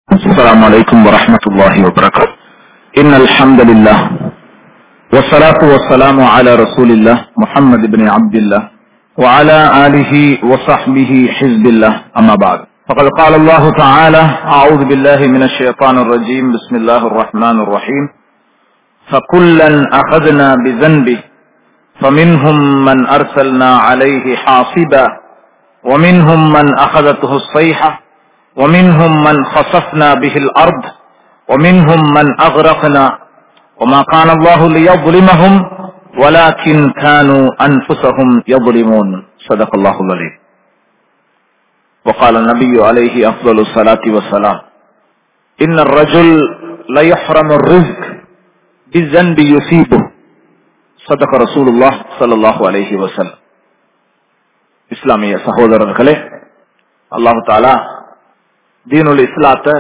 السلام عليكم ورحمة الله وبركاته إن الحمد لله والصلاة والسلام على رسول الله محمد بن عبد الله وعلى آله وصحبه حزب الله أما بعد فقد قال الله تعالى أعوذ بالله من الشيطان الرجيم بسم الله الرحمن الرحيم فكلا أخذنا بذنبه فمنهم من أرسلنا عليه حاصبا ومنهم من أخذته الصيحة ومنهم من خسفنا به الأرض ومنهم من أغرقنا وما كان الله ليظلمهم ولكن كانوا أنفسهم يظلمون صدق الله العليم وقال النبي عليه أفضل الصلاة والسلام إن الرجل ليحرم الرزق بالذنب يصيبه صدق رسول الله صلى الله عليه وسلم இஸ்லாமிய சகோதரர்களே அல்லாஹு தாலா தீனுல் இஸ்லாத்தை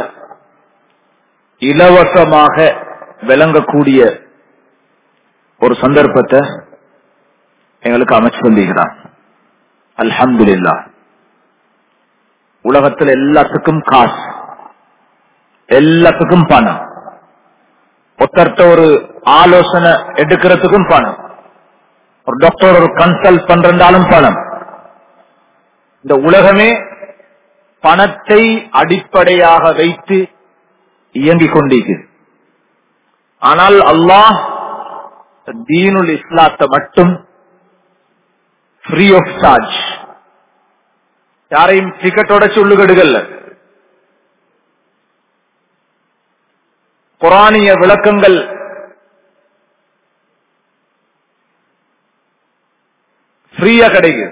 இலவசமாக விளங்கக்கூடிய ஒரு சந்தர்ப்பத்தை எங்களுக்கு அமைச்சு வந்திருக்கிறான் அல்ஹம்துலில்லா உலகத்தில் எல்லாத்துக்கும் காசு எல்லாத்துக்கும் பணம் ஒருத்தர்ட்ட ஒரு ஆலோசனை எடுக்கிறதுக்கும் பணம் ஒரு டாக்டர் ஒரு கன்சல்ட் பண்றாலும் பணம் இந்த உலகமே பணத்தை அடிப்படையாக வைத்து இயங்கிக் கொண்டிருக்கிறது ஆனால் அல்லாஹ் தீனுல் இஸ்லாத்தை மட்டும் ஃப்ரீ ஆஃப் சார்ஜ் யாரையும் டிக்கெட் உடச்சு உள்ளுகடுகள்ல குரானிய விளக்கங்கள் ஃப்ரீயா கிடைக்குது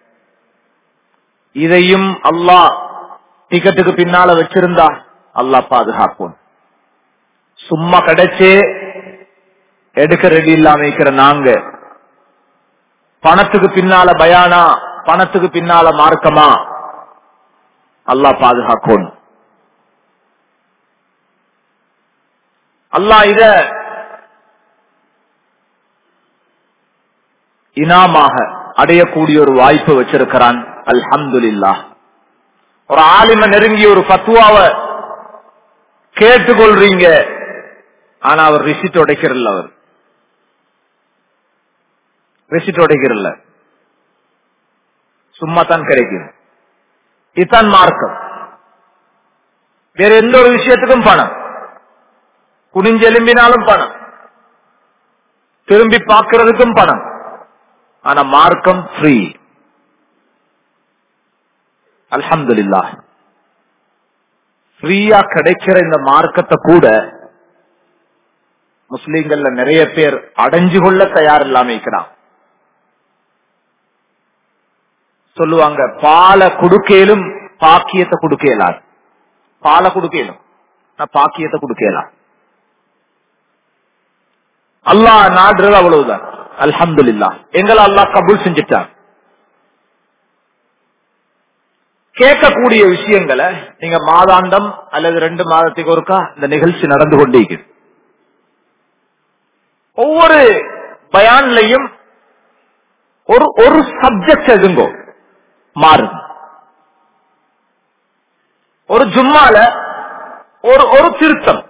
இதையும் அல்லாஹ் டிக்கெட்டுக்கு பின்னால வச்சிருந்தா அல்லாஹ் பாதுகாக்கும் சும்மா கிடைச்சே எடுக்க ரெடி இல்லாம இருக்கிற நாங்க பணத்துக்கு பின்னால பயானா பணத்துக்கு பின்னால மார்க்கமா அல்லாஹ் பாதுகாக்கும் அல்லாஹ் இத இனாமாக அடையக்கூடிய ஒரு வாய்ப்பு வச்சிருக்கிறான் அல்ஹம்துலில்லா ஒரு ஆலிம நெருங்கி ஒரு பத்துவாவை கேட்டுக்கொள்றீங்க ஆனா அவர் ரிசிட் உடைக்கிறல்ல அவர் ரிசிட் உடைக்கிறல்ல சும்மா தான் கிடைக்குது இதுதான் மார்க்கம் வேற எந்த ஒரு விஷயத்துக்கும் பணம் குனிஞ்செலும்பினாலும் பணம் திரும்பி பார்க்கறதுக்கும் பணம் ஆனா மார்க்கம் ஃப்ரீ அல்ஹம்துல்லா ஃப்ரீயா கிடைக்கிற இந்த மார்க்கத்தை கூட முஸ்லீம்கள்ல நிறைய பேர் அடைஞ்சு கொள்ள தயார் இல்லாம இருக்கிறான் சொல்லுவாங்க பால குடுக்கேலும் பாக்கியத்தை குடுக்கலாது பால குடுக்கலும் பாக்கியத்தை குடுக்கலாம் அல்லாஹ் நாடுறது அவ்வளவுதான் அல்ஹம்துல்லா எங்களை அல்லாஹ் கபூல் செஞ்சுட்டார் கேட்கக்கூடிய விஷயங்களை நீங்க மாதாந்தம் அல்லது ரெண்டு மாதத்துக்கு ஒருக்கா இந்த நிகழ்ச்சி நடந்து கொண்டே ஒவ்வொரு பயான்லையும் ஒரு ஒரு சப்ஜெக்ட் எதுங்கோ மாறும் ஒரு ஜும்மால ஒரு ஒரு திருத்தம்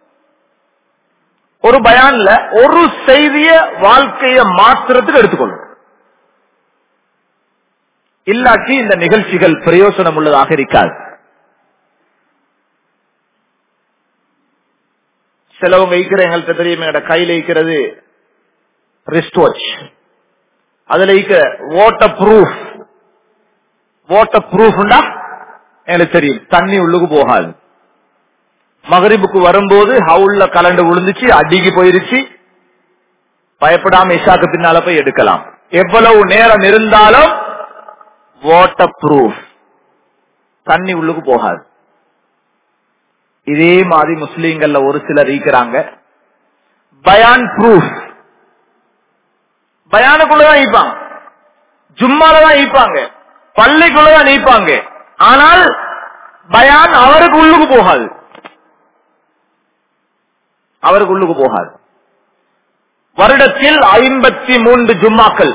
ஒரு பயான்ல ஒரு செய்திய வாழ்க்கைய மாற்றுறதுக்கு எடுத்துக்கொள்ளும் இல்லாட்டி இந்த நிகழ்ச்சிகள் பிரயோசனம் உள்ளதாக இருக்காது சிலவங்க ஈக்கிற எங்கள்கிட்ட தெரியும் எங்கட கையில ஈக்கிறது ரிஸ்ட் வாட்ச் அதுல ஈக்கிற வாட்டர் ப்ரூஃப் வாட்டர் ப்ரூஃப்னா எங்களுக்கு தெரியும் தண்ணி உள்ளுக்கு போகாது மகரிபுக்கு வரும்போது ஹவுல்ல கலண்டு விழுந்துச்சு அடிக்கு போயிருச்சு பயப்படாம இஷாக்கு பின்னால போய் எடுக்கலாம் எவ்வளவு நேரம் இருந்தாலும் வாட்டர் ப்ரூஃப் தண்ணி உள்ளுக்கு போகாது இதே மாதிரி முஸ்லீம்கள்ல ஒரு சிலர் இருக்கிறாங்க பயான் ப்ரூஃப் பயானுக்குள்ளதான் ஈப்பாங்க ஜும்மாலதான் ஈப்பாங்க பள்ளிக்குள்ளதான் ஈப்பாங்க ஆனால் பயான் அவருக்கு உள்ளுக்கு போகாது அவருக்கு உள்ளுக்கு போகாது வருடத்தில் ஐம்பத்தி மூன்று ஜும்மாக்கள்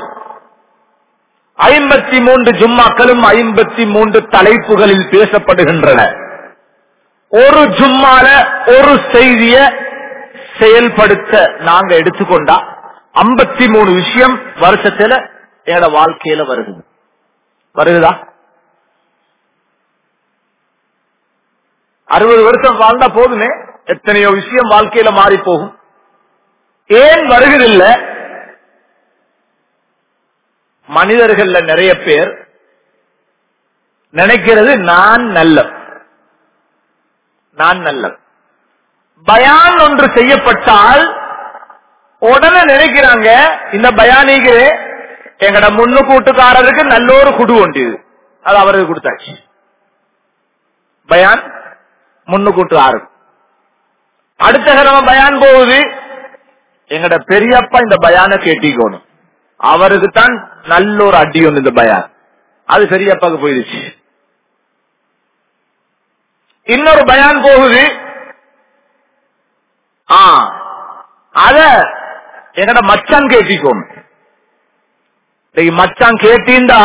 ஐம்பத்தி மூன்று ஜும்மாக்களும் ஐம்பத்தி மூன்று தலைப்புகளில் பேசப்படுகின்றன ஒரு ஜும்மால ஒரு செய்திய செயல்படுத்த நாங்க எடுத்துக்கொண்டா ஐம்பத்தி மூணு விஷயம் வருஷத்துல என்னோட வாழ்க்கையில வருது வருகுதா அறுபது வருஷம் வாழ்ந்தா போதுமே எத்தனையோ விஷயம் வாழ்க்கையில மாறி போகும் ஏன் வருகிறதில்ல மனிதர்கள்ல நிறைய பேர் நினைக்கிறது நான் நல்ல நான் நல்ல பயான் ஒன்று செய்யப்பட்டால் உடனே நினைக்கிறாங்க இந்த பயானிக்கு எங்கட முன்னு கூட்டுக்காரருக்கு நல்ல ஒரு குடு உண்டு இது. அது அவருக்கு கொடுத்தாச்சு பயான் முன்னு கூட்டு ஆறு அடுத்த கிழமை பயான் போகுது எங்கட பெரியப்பா இந்த பயான கேட்டிக்கணும் அவருக்கு தான் நல்ல ஒரு அடி ஒன்று இந்த பயான் அது பெரியப்பாக்கு போயிடுச்சு இன்னொரு பயான் போகுது ஆ அத எங்கட மச்சான் கேட்டிக்கோம் இன்னைக்கு மச்சான் கேட்டீண்டா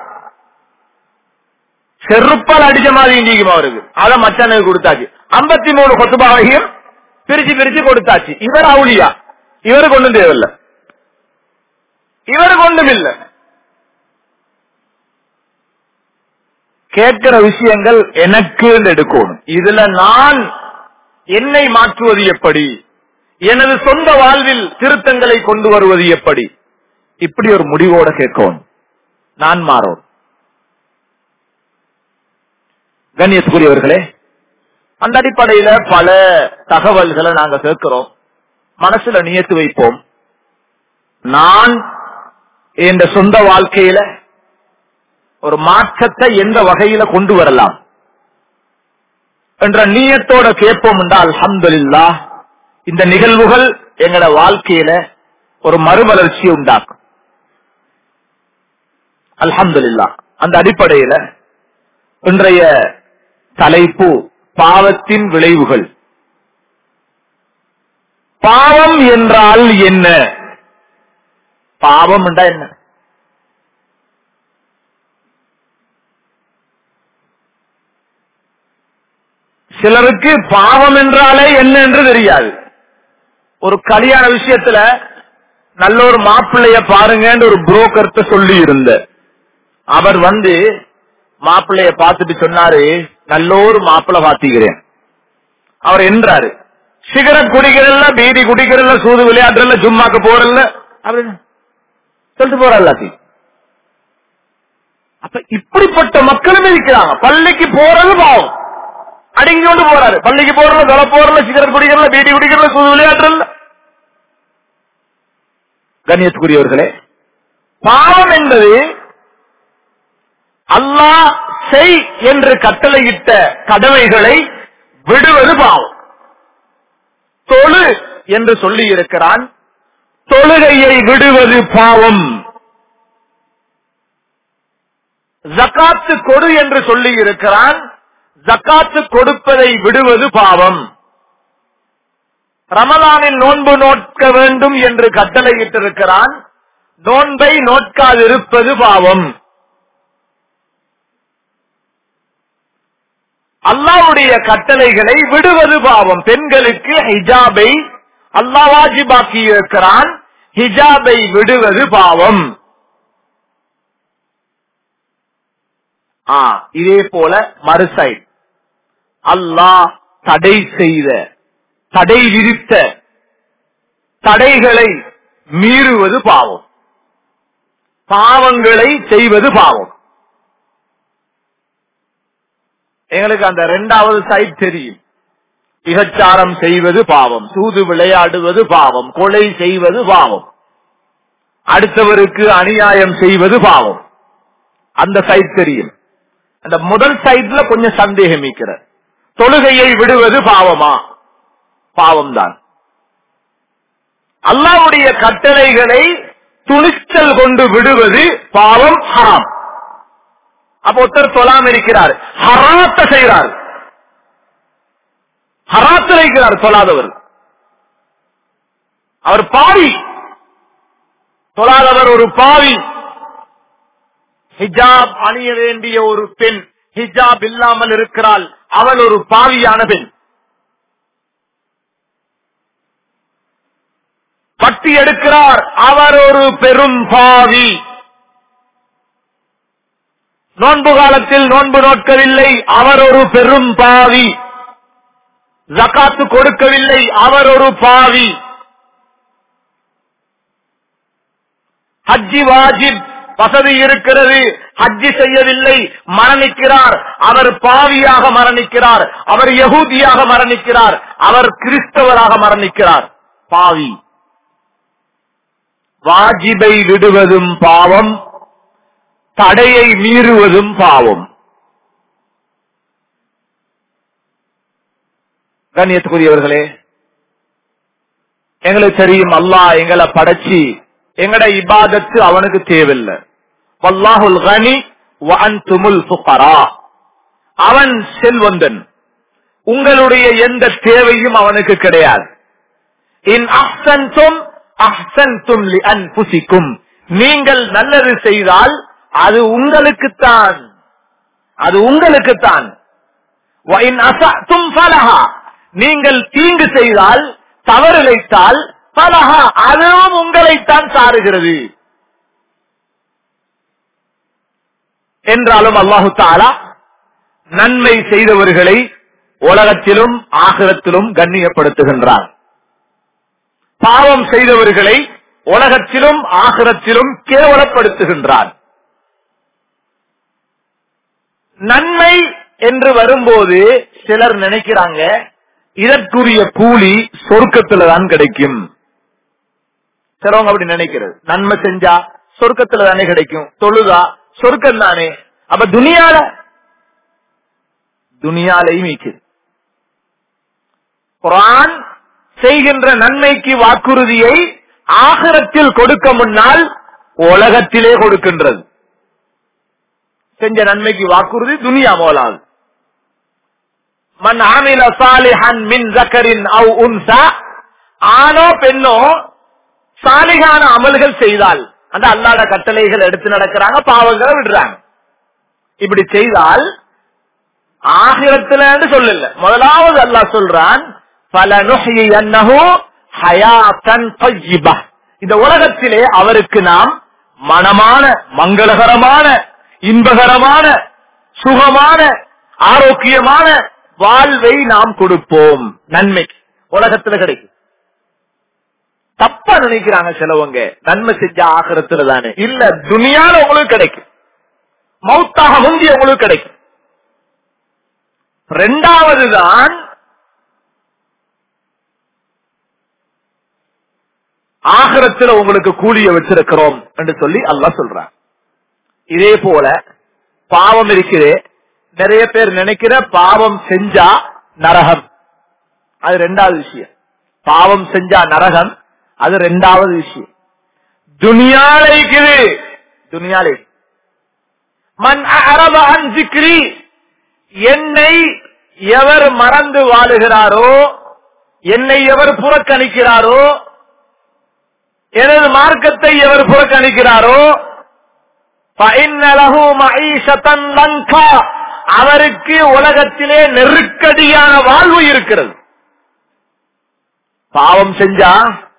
செருப்பால் அடிச்ச மாதிரி இண்டிக்கும் அவருக்கு அத மச்சானுக்கு கொடுத்தாச்சு ஐம்பத்தி மூணு கொத்துபாவையும் பிரிச்சு பிரிச்சு கொடுத்தாச்சு இவர் அவுளியா இவருக்கு ஒண்ணும் தேவையில்ல இவருக்கு ஒண்ணும் இல்ல கேட்கிற விஷயங்கள் எனக்கு எடுக்கணும் இதுல நான் என்னை மாற்றுவது எப்படி எனது சொந்த வாழ்வில் திருத்தங்களை கொண்டு வருவது எப்படி இப்படி ஒரு முடிவோட கேட்கணும் நான் மாறோம் கண்ணியத்துக்குரியவர்களே அந்த அடிப்படையில பல தகவல்களை நாங்க சேர்க்கிறோம் மனசுல நியத்து வைப்போம் நான் என்ற சொந்த வாழ்க்கையில ஒரு மாற்றத்தை எந்த வகையில கொண்டு வரலாம் என்ற நீயத்தோட கேட்போம் என்றால் அல்ஹம்துலில்லா இந்த நிகழ்வுகள் எங்களோட வாழ்க்கையில ஒரு மறுமலர்ச்சியை உண்டாக்கும் அல்ஹம்துலில்லா அந்த அடிப்படையில இன்றைய தலைப்பு பாவத்தின் விளைவுகள் பாவம் என்றால் என்ன பாவம் என்றா என்ன சிலருக்கு பாவம் என்றாலே என்ன என்று தெரியாது ஒரு கல்யாண விஷயத்துல நல்ல ஒரு மாப்பிள்ளைய பாருங்கன்னு ஒரு புரோக்கர்ட்ட சொல்லி இருந்த அவர் வந்து மாப்பிள்ளைய பார்த்துட்டு சொன்னாரு நல்ல ஒரு மாப்பிள்ளை பாத்திக்கிறேன் அவர் என்றாரு சிகரெட் குடிக்கிறல்ல பீடி குடிக்கிறல்ல சூது விளையாடுறல்ல ஜும்மாக்கு போறல்ல அப்படின்னு சொல்லிட்டு போற எல்லாத்தையும் அப்ப இப்படிப்பட்ட மக்களும் இருக்கிறாங்க பள்ளிக்கு போறது பாவம் அடங்கி கொண்டு போறாரு பள்ளிக்கு போறல தொலை போறல சிகரெட் குடிக்கிறல பீடி குடிக்கிறல சூது விளையாடுறல்ல கண்ணியத்துக்குரியவர்களே பாவம் என்பது அல்லாஹ் செய் என்று கட்டளையிட்ட கடமைகளை விடுவது பாவம் தொழு என்று சொல்லி இருக்கிறான் தொழுகையை விடுவது பாவம் ஜக்காத்து கொடு என்று சொல்லி இருக்கிறான் ஜக்காத்து கொடுப்பதை விடுவது பாவம் ரமலானில் நோன்பு நோட்க வேண்டும் என்று கட்டளையிட்டிருக்கிறான் நோன்பை நோட்காதிருப்பது பாவம் அல்லாவுடைய கட்டளைகளை விடுவது பாவம் பெண்களுக்கு ஹிஜாபை அல்லாஹ் வாஜிபாக்கி இருக்கிறான் ஹிஜாபை விடுவது பாவம் ஆ இதே போல மறுசைட் அல்லாஹ் தடை செய்த தடை விதித்த தடைகளை மீறுவது பாவம் பாவங்களை செய்வது பாவம் எங்களுக்கு அந்த இரண்டாவது சைட் தெரியும் விபச்சாரம் செய்வது பாவம் சூது விளையாடுவது பாவம் கொலை செய்வது பாவம் அடுத்தவருக்கு அநியாயம் செய்வது பாவம் அந்த சைட் தெரியும் அந்த முதல் சைட்ல கொஞ்சம் சந்தேகம் இருக்கிற தொழுகையை விடுவது பாவமா பாவம்தான் அல்லாவுடைய கட்டளைகளை துணிச்சல் கொண்டு விடுவது பாவம் ஹராம் அப்ப ஒருத்தர் சொல்லாம இருக்கிறார் ஹராத்த செய்கிறார் ஹராத்தில் இருக்கிறார் சொல்லாதவர் அவர் பாவி சொல்லாதவர் ஒரு பாவி ஹிஜாப் அணிய வேண்டிய ஒரு பெண் ஹிஜாப் இல்லாமல் இருக்கிறாள் அவள் ஒரு பாவியான பெண் பட்டி எடுக்கிறார் அவர் ஒரு பெரும் பாவி நோன்பு காலத்தில் நோன்பு நோட்கவில்லை அவர் ஒரு பெரும் பாவி ஜகாத்து கொடுக்கவில்லை அவர் ஒரு பாவி ஹஜ்ஜி வாஜிப் வசதி இருக்கிறது ஹஜ்ஜி செய்யவில்லை மரணிக்கிறார் அவர் பாவியாக மரணிக்கிறார் அவர் யகூதியாக மரணிக்கிறார் அவர் கிறிஸ்தவராக மரணிக்கிறார் பாவி வாஜிபை விடுவதும் பாவம் தடையை மீறுவதும் பாவம் கண்ணியத்துக்குரியவர்களே எங்களுக்கு தெரியும் அல்லாஹ் எங்களை படைச்சி எங்கட இபாதத்து அவனுக்கு தேவையில்லை வல்லாஹுல் கனி வஅன்துமுல் ஃபுகரா அவன் செல்வந்தன் உங்களுடைய எந்த தேவையும் அவனுக்கு கிடையாது இன் அஹ்சன்தும் அஹ்சன்தும் லி அன்ஃபுசிக்கும் நீங்கள் நல்லது செய்தால் அது உங்களுக்குத்தான் அது உங்களுக்குத்தான் وَإِنْ أَسَأْتُمْ فَلَهَا நீங்கள் தீங்கு செய்தால் தவறிழைத்தால் பலஹா அதுவும் உங்களைத்தான் சாருகிறது என்றாலும் அல்லாஹு தாலா நன்மை செய்தவர்களை உலகத்திலும் ஆகிரத்திலும் கண்ணியப்படுத்துகின்றான் பாவம் செய்தவர்களை உலகத்திலும் ஆகிரத்திலும் கேவலப்படுத்துகின்றான் நன்மை என்று வரும்போது சிலர் நினைக்கிறாங்க இதற்குரிய கூலி சொர்க்கத்துல தான் கிடைக்கும் சிலவங்க அப்படி நினைக்கிறது நன்மை செஞ்சா சொர்க்கத்துல தானே கிடைக்கும் தொழுதா சொர்க்கம் தானே அப்ப துனியால துனியாலையும் மீக்குது குரான் செய்கின்ற நன்மைக்கு வாக்குறுதியை ஆகரத்தில் கொடுக்க முன்னால் உலகத்திலே கொடுக்கின்றது செஞ்ச நன்மைக்கு வாக்குறுதி துனியா மோலாது மன் ஆமில சாலிஹன் மின் ஜக்கரின் அவ் உன்சா ஆணோ பெண்ணோ சாலிகான அமல்கள் செய்தால் அந்த அல்லாத கட்டளைகள் எடுத்து நடக்கிறாங்க பாவங்களை விடுறாங்க இப்படி செய்தால் ஆகிரத்துல சொல்லல முதலாவது அல்லாஹ் சொல்றான் பல இந்த உலகத்திலே அவருக்கு நாம் மனமான மங்களகரமான இன்பகரமான சுகமான ஆரோக்கியமான வாழ்வை நாம் கொடுப்போம் நன்மைக்கு உலகத்துல கிடைக்கும் தப்பா நினைக்கிறாங்க சிலவங்க நன்மை செஞ்ச ஆகிறத்துல தானே இல்ல துணியால உங்களுக்கு கிடைக்கும் மௌத்தாக முந்தி உங்களுக்கு கிடைக்கும் ரெண்டாவது தான் ஆகரத்துல உங்களுக்கு கூலிய வச்சிருக்கிறோம் என்று சொல்லி அல்லாஹ் சொல்றான் இதே போல பாவம் இருக்குது நிறைய பேர் நினைக்கிற பாவம் செஞ்சா நரகம் அது ரெண்டாவது விஷயம் பாவம் செஞ்சா நரகம் அது ரெண்டாவது விஷயம் துனியால இருக்குது துனியாலே மன் அரப அன் சிக்ரி என்னை எவர் மறந்து வாழுகிறாரோ என்னை எவர் புறக்கணிக்கிறாரோ எனது மார்க்கத்தை எவர் புறக்கணிக்கிறாரோ அவருக்கு உலகத்திலே நெருக்கடியான வாழ்வு இருக்கிறது பாவம் செஞ்சா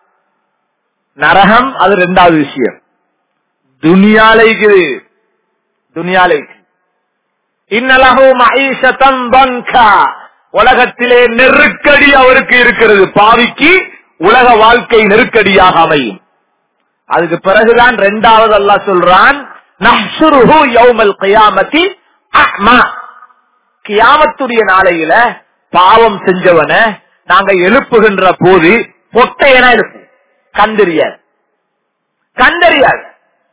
நரகம் அது ரெண்டாவது விஷயம் துனியாலைக்கு துனியாலைக்கு இன்னலகு மகிஷத்தன் பங்கா உலகத்திலே நெருக்கடி அவருக்கு இருக்கிறது பாவிக்கு உலக வாழ்க்கை நெருக்கடியாக அமையும் அதுக்கு பிறகுதான் ரெண்டாவது அல்லா சொல்றான் நஹ்சுருஹு யௌமல் கியாமத்தி அஹ்மா கியாமத்துடைய நாளையில பாவம் செஞ்சவன நாங்க எழுப்புகின்ற போது பொட்டையனா எழுப்பு கண்டறியாது கண்டறியாது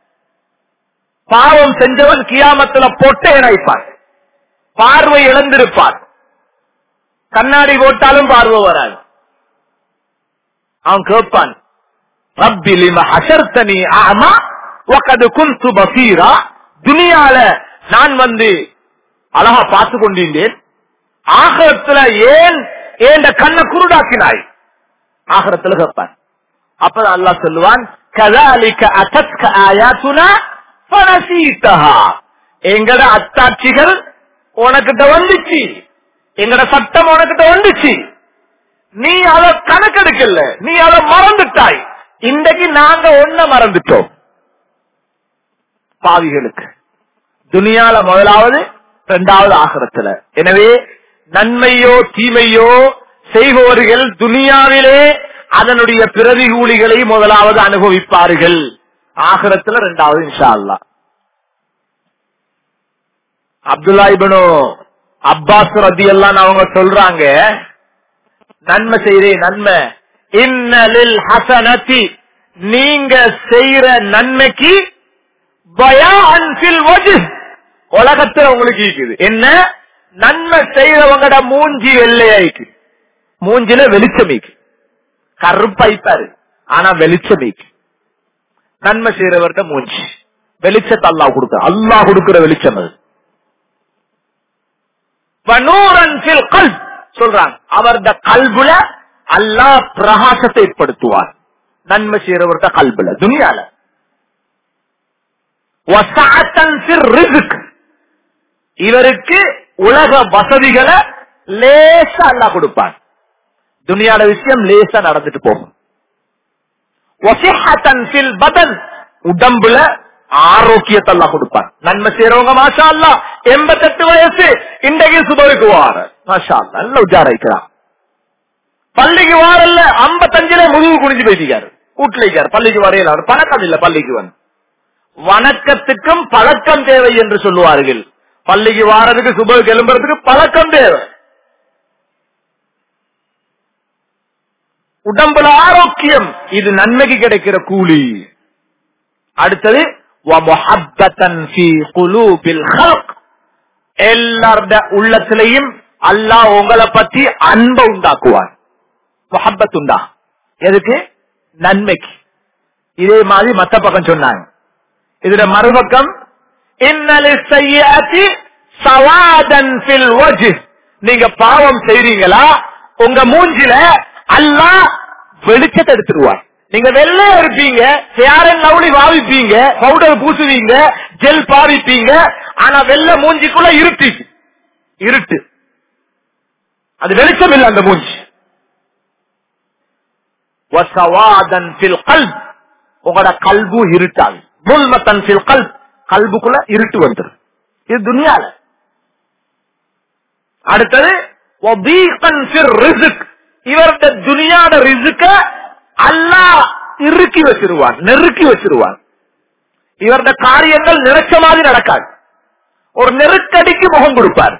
பாவம் செஞ்சவன் கியாமத்துல பொட்டையனா இருப்பான் பார்வை இழந்திருப்பான் கண்ணாடி போட்டாலும் பார்வை வராது அவன் கேட்பான் ரப்பி லிம ஹஷர்தனி அமா வகது குன்து பசீரா துனியால நான் வந்து அழகா பார்த்து கொண்டிருந்தேன் ஆகரத்துல ஏன் ஏன் கண்ணை குருடாக்கினாய் ஆகரத்துல கேட்பான் அப்பதான் அல்லாஹ் சொல்லுவான் கதாலிக்க அசத்க ஆயாத்துனா பனசீத்தஹா எங்கட அத்தாட்சிகள் உனக்கிட்ட வந்துச்சு எங்கட சட்டம் உனக்கிட்ட வந்துச்சு நீ அத கணக்கெடுக்கல நீ அத மறந்துட்டாய் இன்றைக்கு நாங்க ஒன்ன மறந்துட்டோம் பாவிகளுக்கு துனியால முதலாவது இரண்டாவது ஆகரத்துல எனவே நன்மையோ தீமையோ செய்பவர்கள் துனியாவிலே அதனுடைய பிரதிகூலிகளை முதலாவது அனுபவிப்பார்கள் ஆகரத்துல இரண்டாவது இன்ஷா அல்லா அப்துல்லா இபனு அப்பாஸ் ரதி எல்லாம் அவங்க சொல்றாங்க நன்மை செய்றேன் நன்மை இன்னலில் ஹசனத்தி நீங்க செய்யற நன்மைக்கு பயான் ஃபில் வஜ்ஹ் உலகத்துல உங்களுக்கு இருக்குது என்ன நன்மை செய்யறவங்கட மூஞ்சி வெள்ளையாய்க்கு மூஞ்சில வெளிச்சமிக்கு கருப்பாய்ப்பாரு ஆனா வெளிச்சமிக்கு நன்மை செய்யறவர்கிட்ட மூஞ்சி வெளிச்சத்தை அல்லாஹ் கொடுக்க அல்லாஹ் கொடுக்கிற வெளிச்சம் அது வனூரன் ஃபில் கல்ப் சொல்றாங்க அவருடைய கல்புல அல்லாஹ் பிரகாசத்தை ஏற்படுத்துவார் நன்மை செய்யறவர்கிட்ட கல்புல துனியால வசாத்தன் ஃபிர் ரிஸ்க் இவருக்கு உலக வசதிகளை லேசா அல்லாஹ் கொடுப்பான் துனியாட விஷயம் லேசா நடந்துட்டு போகும் வசிஹத்தன் ஃபில் பதன் உடம்புல ஆரோக்கியத்தை எல்லாம் கொடுப்பான் நன்மை செய்யறவங்க மாஷா அல்லா எண்பத்தெட்டு வயசு இன்றைக்கு சுபருக்கு வார மாஷா அல்லா நல்ல உஜாரிக்கிறான் பள்ளிக்கு வாரல்ல ஐம்பத்தஞ்சுல முதுகு குனிஞ்சு போயிட்டாரு வீட்டுல இருக்காரு பள்ளிக்கு வரையில அவர் பழக்கம் இல்ல பள்ளிக்கு வந்து வணக்கத்துக்கும் பழக்கம் தேவை என்று சொல்லுவார்கள் பள்ளிக்கு வாரதுக்கு சுபருக்கு எழும்புறதுக்கு பழக்கம் தேவை உடம்புல ஆரோக்கியம் இது நன்மைக்கு கிடைக்கிற கூலி அடுத்தது எல்லாருட உள்ளத்திலையும் அல்லாஹ் உங்களை பத்தி அன்பை உண்டாக்குவார் மொஹப்பத் உண்டா எதுக்கு நன்மைக்கு இதே மாதிரி மத்த பக்கம் சொன்னாங்க இதுல மறுபக்கம் இன்னலி செய்யாத்தி சவாதன் ஃபில் வஜ்ஹ் நீங்க பாவம் செய்றீங்களா உங்க மூஞ்சில அல்லாஹ் வெளிச்சத்தை எடுத்துருவார் நீங்க வெள்ளையா இருப்பீங்க சேரன் நவுளி வாவிப்பீங்க பவுடர் பூசுவீங்க ஜெல் பாவிப்பீங்க ஆனா வெள்ளை மூஞ்சிக்குள்ள இருட்டு இருட்டு அது வெளிச்சம் இல்ல அந்த மூஞ்சி வசவாதன் ஃபில் கல்ப் உங்களோட கல்பு இருட்டாது முல்மத்தன் ஃபில் கல்ப் கல்புக்குள்ள இருட்டு வந்துடும் இது துனியால அடுத்தது வபீகன் ஃபிர் ரிஸ்க் இவருடைய துனியாட ரிசுக்க அல்லாஹ் இறுக்கி வச்சிருவான் நெருக்கி வச்சிருவான் இவருடைய காரியங்கள் நினைச்ச மாதிரி நடக்காது ஒரு நெருக்கடிக்கு முகம் கொடுப்பார்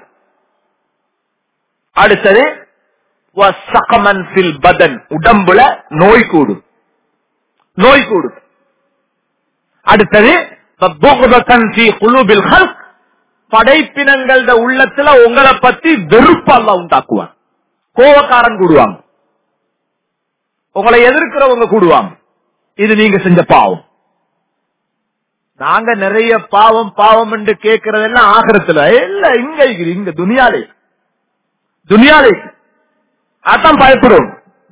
அடுத்தது வசகமன் ஃபில் பதன் உடம்புல நோய் கூடும் நோய் கூடும் அடுத்தது வபுக்தன் ஃபீ குலூபில் ஹல்க் படைப்பினங்கள உள்ளத்துல உங்களை பத்தி வெறுப்பு அல்ல உண்டாக்குவான் கோவக்காரன் கூடுவாங்க உங்களை எதிர்க்கிறவங்க கூடுவாங்க இது நீங்க செஞ்ச பாவம் நாங்க நிறைய பாவம் பாவம் என்று கேட்கறதெல்லாம் ஆகிறதுல இல்ல இங்க இருக்குது, இங்க துனியாலே துனியாலே அதான் பயப்படும்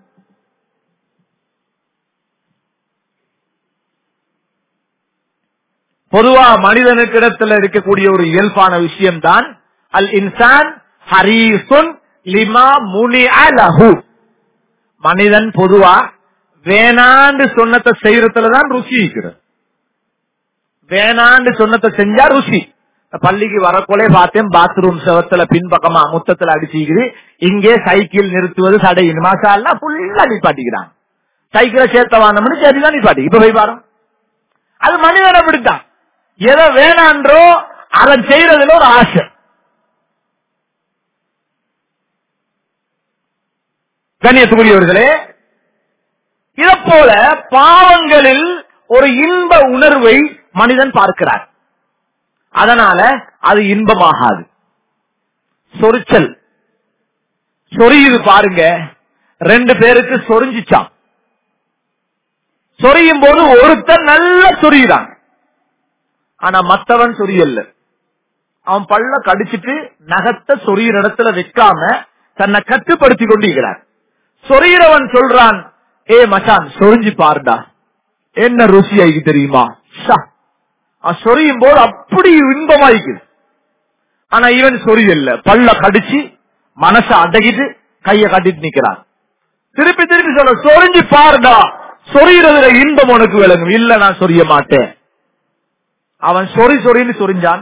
பொதுவா மனிதனுக்கு இடத்துல இருக்கக்கூடிய ஒரு இயல்பான விஷயம் தான் அல் இன்சான் ஹரீசுன் லிமா முனி அலஹு மனிதன் பொதுவா வேணாண்டு சொன்னத்தை செய்யறதுலதான் ருசி இருக்கிறது வேணாண்டு சொன்னத்தை செஞ்சா ருசி பள்ளிக்கு வரக்கொலே பார்த்தேன் பாத்ரூம் செவத்துல பின்பக்கமா முத்தத்துல அடிச்சுக்குது இங்கே சைக்கிள் நிறுத்துவது சடையின் மாசா எல்லாம் ஃபுல்லா நிப்பாட்டிக்கிறாங்க சைக்கிளை சேர்த்த வாங்கணும்னு சரிதான் நிப்பாட்டி இப்ப போய் பாரு அது மனிதன் அப்படித்தான் எதை வேணான்றோ அதை செய்யறதுல ஒரு ஆசை கண்ணியத்துக்குரியவர்களே இதை போல பாவங்களில் ஒரு இன்ப உணர்வை மனிதன் பார்க்கிறார் அதனால அது இன்பமாகாது சொரிச்சல் சொரியுது பாருங்க ரெண்டு பேருக்கு சொரிஞ்சிச்சான் சொரியும் போது ஒருத்தன் நல்லா சொரியுறான் ஆனா மத்தவன் சொரியல்ல அவன் பல்ல கடிச்சிட்டு நகத்தை சொரியிற இடத்துல வைக்காம தன்னை கட்டுப்படுத்தி கொண்டிருக்கிறான் சொரியிறவன் சொல்றான் ஏ மச்சான் சொரிஞ்சு பாருடா என்ன ருசி ஆகி தெரியுமா ஷா. அவன் சொரியும் போது அப்படி இன்பமாயிக்குது ஆனா இவன் சொரியல்ல பல்ல கடிச்சு மனசை அடக்கிட்டு கைய கட்டிட்டு நிக்கிறான் திருப்பி திருப்பி சொல்ல சொரிஞ்சு பாருடா சொறிகிறதுல இன்பம் உனக்கு விளங்கும் இல்ல நான் சொரிய மாட்டேன் அவன் சொறி சொறின்னு சொரிஞ்சான்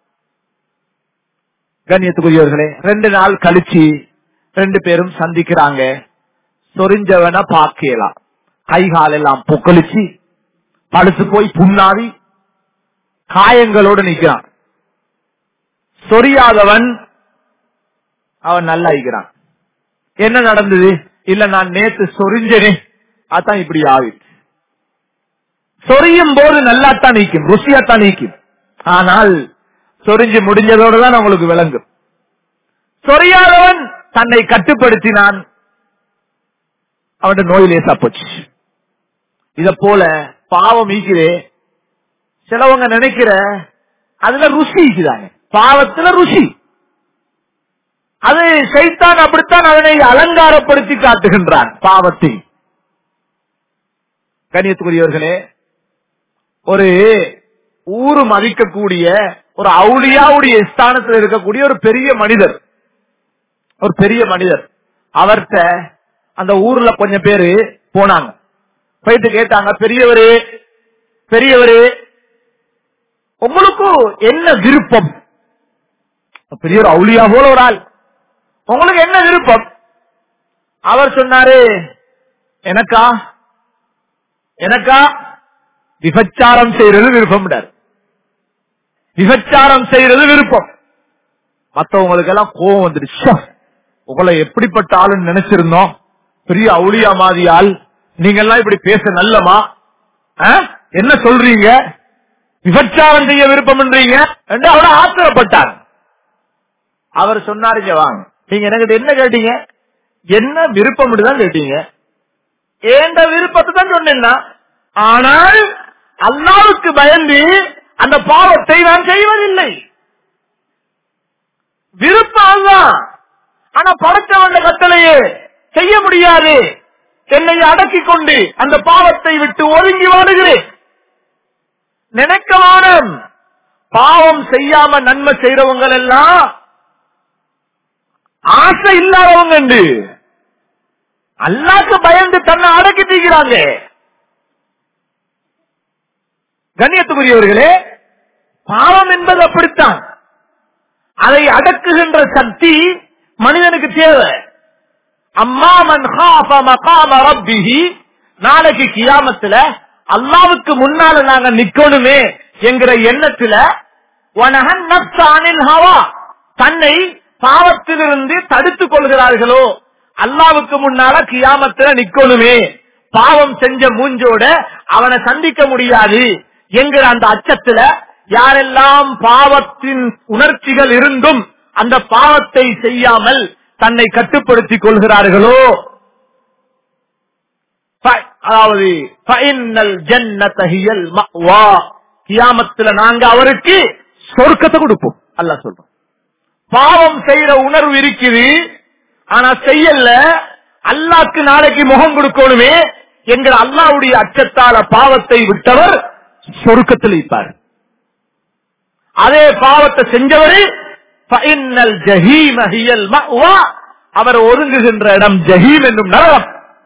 கண்ணியத்துக்குரியவர்களே ரெண்டு நாள் கழிச்சு ரெண்டு பேரும் சந்திக்கிறாங்க சொரிஞ்சவன பாக்கலாம் கை கால் எல்லாம் பொக்களிச்சு படுத்து போய் புண்ணாவி காயங்களோடு நிக்கிறான் சொரியாதவன் அவன் நல்லா இருக்கிறான் என்ன நடந்தது இல்ல நான் நேத்து சொரிஞ்சனே அதான் இப்படி ஆவிட்டு சொரியும் போது நல்லாத்தான் நீக்கும் ருசியாத்தான் நீக்கும் ஆனால் சொரிஞ்சு முடிஞ்சதோடு தான் உங்களுக்கு விளங்கும் சொரியாதவன் தன்னை கட்டுப்படுத்தினான் அவன் நோய் லேசா போச்சு இத போல பாவம் ஈக்கிறே சிலவங்க நினைக்கிற அதுல ருசி ஈக்குதாங்க பாவத்துல ருசி அது சைத்தான் அப்படித்தான் அதனை அலங்காரப்படுத்தி காட்டுகின்றான் பாவத்தை கண்ணியத்துக்குரியவர்களே ஒரு ஊரு மதிக்கக்கூடிய ஒரு அவுளியாவுடைய ஸ்தானத்தில் இருக்கக்கூடிய ஒரு பெரிய மனிதர் ஒரு பெரிய மனிதர் அவர்கிட்ட அந்த ஊர்ல கொஞ்சம் பேரு போனாங்க போயிட்டு கேட்டாங்க பெரியவரு பெரியவரு உங்களுக்கு என்ன விருப்பம் பெரிய ஒரு அவுளியா போல ஒரு ஆள் உங்களுக்கு என்ன விருப்பம் அவர் சொன்னாரு எனக்கா எனக்கா விபச்சாரம் செய்யறது விருப்பம் விபச்சாரம் செய்யறது விருப்பம் மத்தவங்களுக்கு எல்லாம் கோவம் வந்துடுச்சு உங்களை எப்படிப்பட்ட ஆளுன்னு நினைச்சிருந்தோம் பெரிய அவுளியா மாதிரி ஆள் நீங்க எல்லாம் இப்படி பேச நல்லமா ஆ? என்ன சொல்றீங்க விபச்சாரம் செய்ய விருப்பம்ன்றீங்க என்று அவட ஆத்திரப்பட்டார் அவர் சொன்னாரு "இங்க வாங்க நீங்க எனக்கு என்ன கேட்டீங்க என்ன விருப்பம் தான் கேட்டீங்க ஏண்ட விருப்பத்தை தான் சொன்னேன்னா ஆனால் அல்லாவுக்கு பயந்து அந்த பாவத்தை நான் செய்வதில்லை விருப்பம் அதுதான் ஆனா படைத்தவண்ட கட்டளையே செய்ய முடியாது என்னை அடக்கிக் கொண்டு அந்த பாவத்தை விட்டு ஒதுங்கி வாடுகிறேன் நினைக்க வானம் பாவம் செய்யாம நன்மை செய்யறவங்க எல்லாம் ஆசை இல்லாதவங்க உண்டு. அல்லாக்கு பயந்து தன்னை அடக்கிட்டீங்கிறாங்க கண்ணியத்துக்குரியவர்களே பாவம் என்பது அப்படித்தான் அதை அடக்குகின்ற சக்தி மனிதனுக்கு தேவை அம்மா மன் ஹாஃப மகாம ரப்பிஹி நாளைக்கு கியாமத்துல அல்லாவுக்கு முன்னால நாங்க நிக்கணுமே என்கிற எண்ணத்துல வனஹன் நப்ச அனில் ஹவா தன்னை பாவத்திலிருந்து தடுத்துக் கொள்கிறார்களோ அல்லாவுக்கு முன்னால கியாமத்துல நிக்கணுமே பாவம் செஞ்ச மூஞ்சோட அவனை சந்திக்க முடியாது என்கிற அந்த அச்சத்துல யாரெல்லாம் பாவத்தின் உணர்ச்சிகள் இருந்தும் அந்த பாவத்தை செய்யாமல் தன்னை கட்டுப்படுத்திக் கொள்கிறார்களோ ஃப- அதாவது ஃபைனல் ஜன்னத ஹியல் மஅவா. கியாமத்துல நாங்க அவருக்கு சொர்க்கத்தை கொடுப்போம் அல்லாஹ் சொல்றோம் பாவம் செய்யற உணர்வு இருக்குது ஆனா செய்யல அல்லாக்கு நாளைக்கு முகம் கொடுக்கணுமே என்கிற அல்லாவுடைய அச்சத்தால பாவத்தை விட்டவர் சொர்க்கத்தில் இருப்பார் அதே பாவத்தை செஞ்சவரு ஃபைனல் ஜஹீம ஹியல் மஅவா. அவர் ஒதுங்குகின்ற இடம் ஜஹீம் என்னும் நரகம்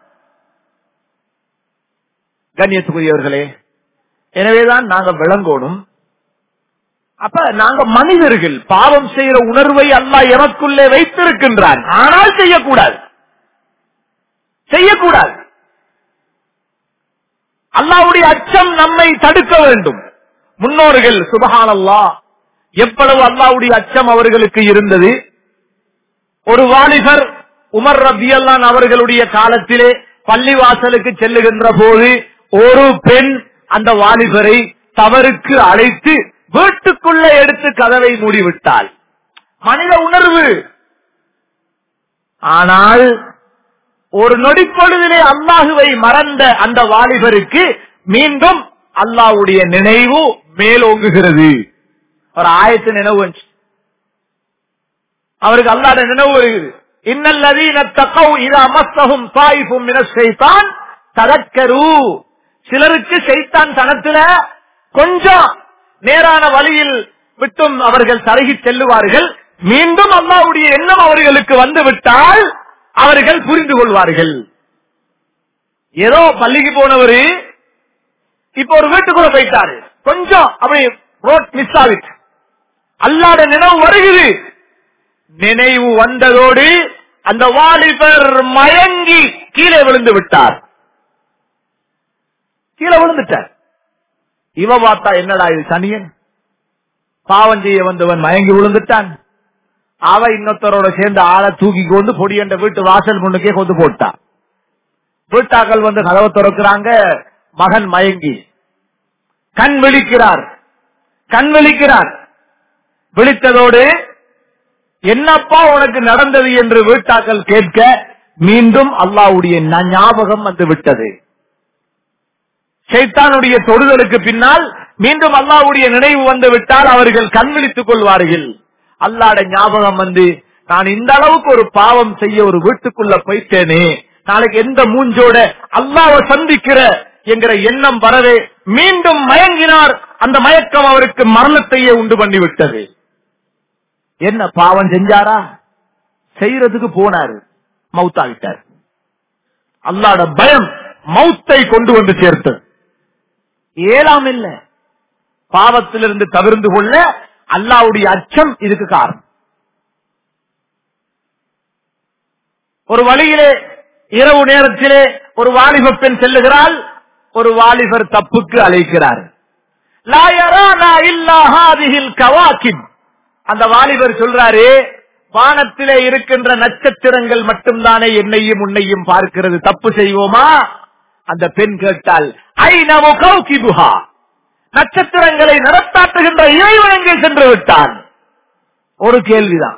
கண்ணியத்துக்குரியவர்களே எனவேதான் நாங்க விளங்கணும் அப்ப நாங்க மனிதர்கள் பாவம் செய்யற உணர்வை அல்லாஹ் எமக்குள்ளே வைத்திருக்கின்றான் ஆனால் செய்யக்கூடாது செய்யக்கூடாது அல்லாவுடைய அச்சம் நம்மை தடுக்க வேண்டும் முன்னோர்கள் சுபஹானல்லா எவ்வளவு அல்லாவுடைய அச்சம் அவர்களுக்கு இருந்தது ஒரு வாலிபர் உமர் ரபியல்லான் அவர்களுடைய காலத்திலே பள்ளிவாசலுக்கு செல்லுகின்ற போது ஒரு பெண் அந்த வாலிபரை தவறுக்கு அழைத்து வீட்டுக்குள்ளே எடுத்து கதவை மூடிவிட்டாள் மனித உணர்வு ஆனால் ஒரு நொடிப்பொழுதிலே அல்லாஹுவை மறந்த அந்த வாலிபருக்கு மீண்டும் அல்லாஹ்வுடைய நினைவு மேலோங்குகிறது ஒரு ஆயத்து நினைவு வந்துச்சு. அவருக்கு அல்லாட நினைவு வருகிறது இன்னல்லதீன தக்கவு இதா மஸ்தஹும் தாயிஃபும் மின ஷைத்தான் ததக்கரு சிலருக்கு ஷைத்தான் தனத்துல கொஞ்சம் நேரான வழியில் விட்டும் அவர்கள் தருகி செல்லுவார்கள் மீண்டும் அல்லாவுடைய எண்ணம் அவர்களுக்கு வந்து விட்டால் அவர்கள் புரிந்து கொள்வார்கள் ஏதோ பள்ளிக்கு போனவரு இப்ப ஒரு வீட்டுக்குள்ள போயிட்டாரு கொஞ்சம் அப்படி ரோட் மிஸ் ஆகிட்டு அல்லாட நினைவு வருகிறது நினைவு வந்ததோடு அந்த வாலிபர் மயங்கி கீழே விழுந்து விட்டார் கீழே விழுந்துட்டார் இவ பார்த்தா என்னடா இது சனியன் பாவம் செய்ய வந்தவன் மயங்கி விழுந்துட்டான் அவ இன்னொருத்தரோட சேர்ந்து ஆளை தூக்கி கொண்டு பொடி என்ற வீட்டு வாசல் முன்னுக்கே கொண்டு போட்டா வீட்டாக்கள் வந்து கதவை திறக்கிறாங்க மகன் மயங்கி கண் விழிக்கிறார் கண் விழிக்கிறார் விழித்ததோடு என்னப்பா உனக்கு நடந்தது என்று வீட்டாக்கள் கேட்க மீண்டும் அல்லாவுடைய ந- ஞாபகம் வந்து விட்டது சைத்தானுடைய தொடுதலுக்கு பின்னால் மீண்டும் அல்லாவுடைய நினைவு வந்து விட்டால் அவர்கள் கண் விழித்துக் கொள்வார்கள் அல்லாட ஞாபகம் வந்து நான் இந்த அளவுக்கு ஒரு பாவம் செய்ய ஒரு வீட்டுக்குள்ள போயிட்டேனே நாளைக்கு எந்த மூஞ்சோட அல்லாவை சந்திக்கிற என்கிற எண்ணம் வரவே மீண்டும் மயங்கினார் அந்த மயக்கம் அவருக்கு மரணத்தையே உண்டு பண்ணி விட்டது என்ன பாவம் செஞ்சாரா செய்யறதுக்கு போனாரு மவுத்தாகிட்டார் அல்லாட பயம் மௌத்தை கொண்டு வந்து சேர்த்தது ஏலாம் இல்ல பாவத்திலிருந்து தவிர்ந்து கொள்ள அல்லாவுடைய அச்சம் இதுக்கு காரணம் ஒரு வழியிலே இரவு நேரத்திலே ஒரு வாலிப பெண் செல்லுகிறாள் ஒரு வாலிபர் தப்புக்கு அழைக்கிறார் லா யரானா இல்லா ஹாதிஹில் கவாகிப். அந்த வாலிபர் சொல்றாரு வானத்திலே இருக்கின்ற நட்சத்திரங்கள் மட்டும்தானே என்னையும் உன்னையும் பார்க்கிறது தப்பு செய்வோமா அந்த பெண் கேட்டால் ஐநமு கௌகிபுஹா நட்சத்திரங்களை நடத்தாட்டுகின்ற இறைவன் எங்கே சென்று விட்டான் ஒரு கேள்விதான்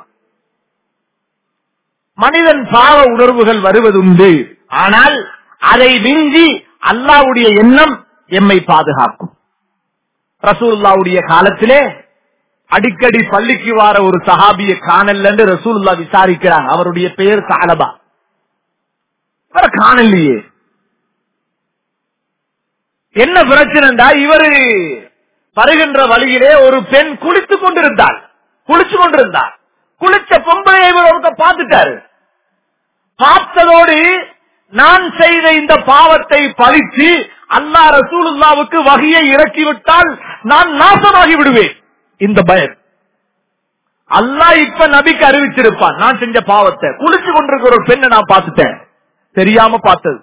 மனிதன் பாவ உணர்வுகள் வருவதுண்டு ஆனால் அதை மிஞ்சி அல்லாவுடைய எண்ணம் எம்மை பாதுகாக்கும் ரசூலுல்லாவுடைய காலத்திலே அடிக்கடி பள்ளிக்கு வார ஒரு சஹாபிய காணல் என்று ரசூலுல்லா விசாரிக்கிறாங்க அவருடைய பெயர் சாலபா அவரை காணலையே என்ன பிரச்சனைடா இவரு வருகின்ற வழியிலே ஒரு பெண் குளித்துக் கொண்டிருந்தாள் குளிச்சு கொண்டிருந்தார் குளிச்ச பொம்பளையை இவர் ஒருத்தர் பார்த்துட்டாரு பார்த்ததோடு நான் செய்த இந்த பாவத்தை பழித்து அல்லா ரசூலுல்லாவுக்கு வகையை இறக்கிவிட்டால் நான் நாசமாகி விடுவேன் இந்த பயம் அல்லாஹ் இப்ப நபிக்கு அறிவிச்சிருப்பான் நான் செஞ்ச பாவத்தை குளிச்சு கொண்டிருக்கிற ஒரு பெண்ணை நான் பார்த்துட்டேன் தெரியாம பார்த்தது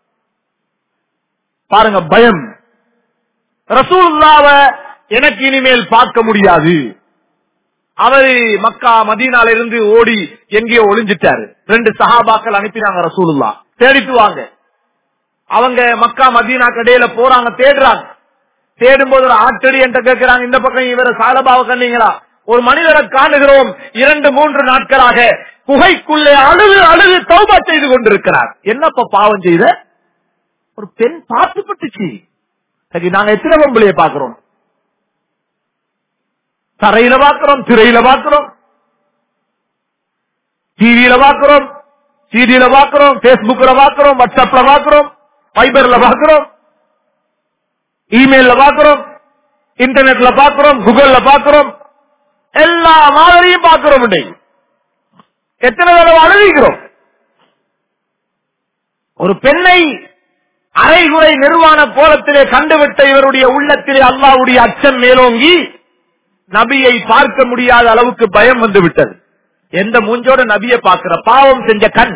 பாருங்க பயம் ரசூலுல்லாவ எனக்கு இனிமேல் பார்க்க முடியாது அவரு மக்கா மதீனால இருந்து ஓடி எங்கேயோ ஒளிஞ்சிட்டாரு ரெண்டு சஹாபாக்கள் அனுப்பினாங்க ரசூலுல்லா தேடிட்டு வாங்க அவங்க மக்கா மதீனா கடையில போறாங்க தேடுறாங்க தேடும் போது ஒரு ஆட்டடி என்ற கேட்கிறாங்க இந்த பக்கம் இவர சாலபாவை கண்டீங்களா ஒரு மனிதரை காணுகிறோம் இரண்டு மூன்று நாட்களாக குகைக்குள்ளே அழுது அழுது தௌபா செய்து கொண்டிருக்கிறார் என்னப்ப பாவம் செய்த ஒரு பெண் பார்த்து பட்டுச்சு சரி, நாங்க எத்தனை பொம்பளைய பாக்குறோம் தரையில பாக்குறோம் திரையில பாக்குறோம் டிவியில பாக்குறோம் சிடியில பாக்குறோம் பேஸ்புக்ல பாக்குறோம் வாட்ஸ்அப்ல பாக்குறோம் ஃபைபர்ல பாக்குறோம் இமெயில்ல பாக்குறோம் இன்டர்நெட்ல பாக்குறோம் கூகுள்ல பாக்குறோம் எல்லா மாதிரியும் பாக்குறோம் இன்னைக்கு. எத்தனை தடவை அழுதிக்கிறோம் ஒரு பெண்ணை அரைகுறை நிர்வாண கோலத்திலே கண்டுவிட்ட இவருடைய உள்ளத்திலே அல்லாவுடைய அச்சம் மேலோங்கி நபியை பார்க்க முடியாத அளவுக்கு பயம் வந்து விட்டது எந்த மூஞ்சோட நபியை பார்க்கிற பாவம் செஞ்ச கண்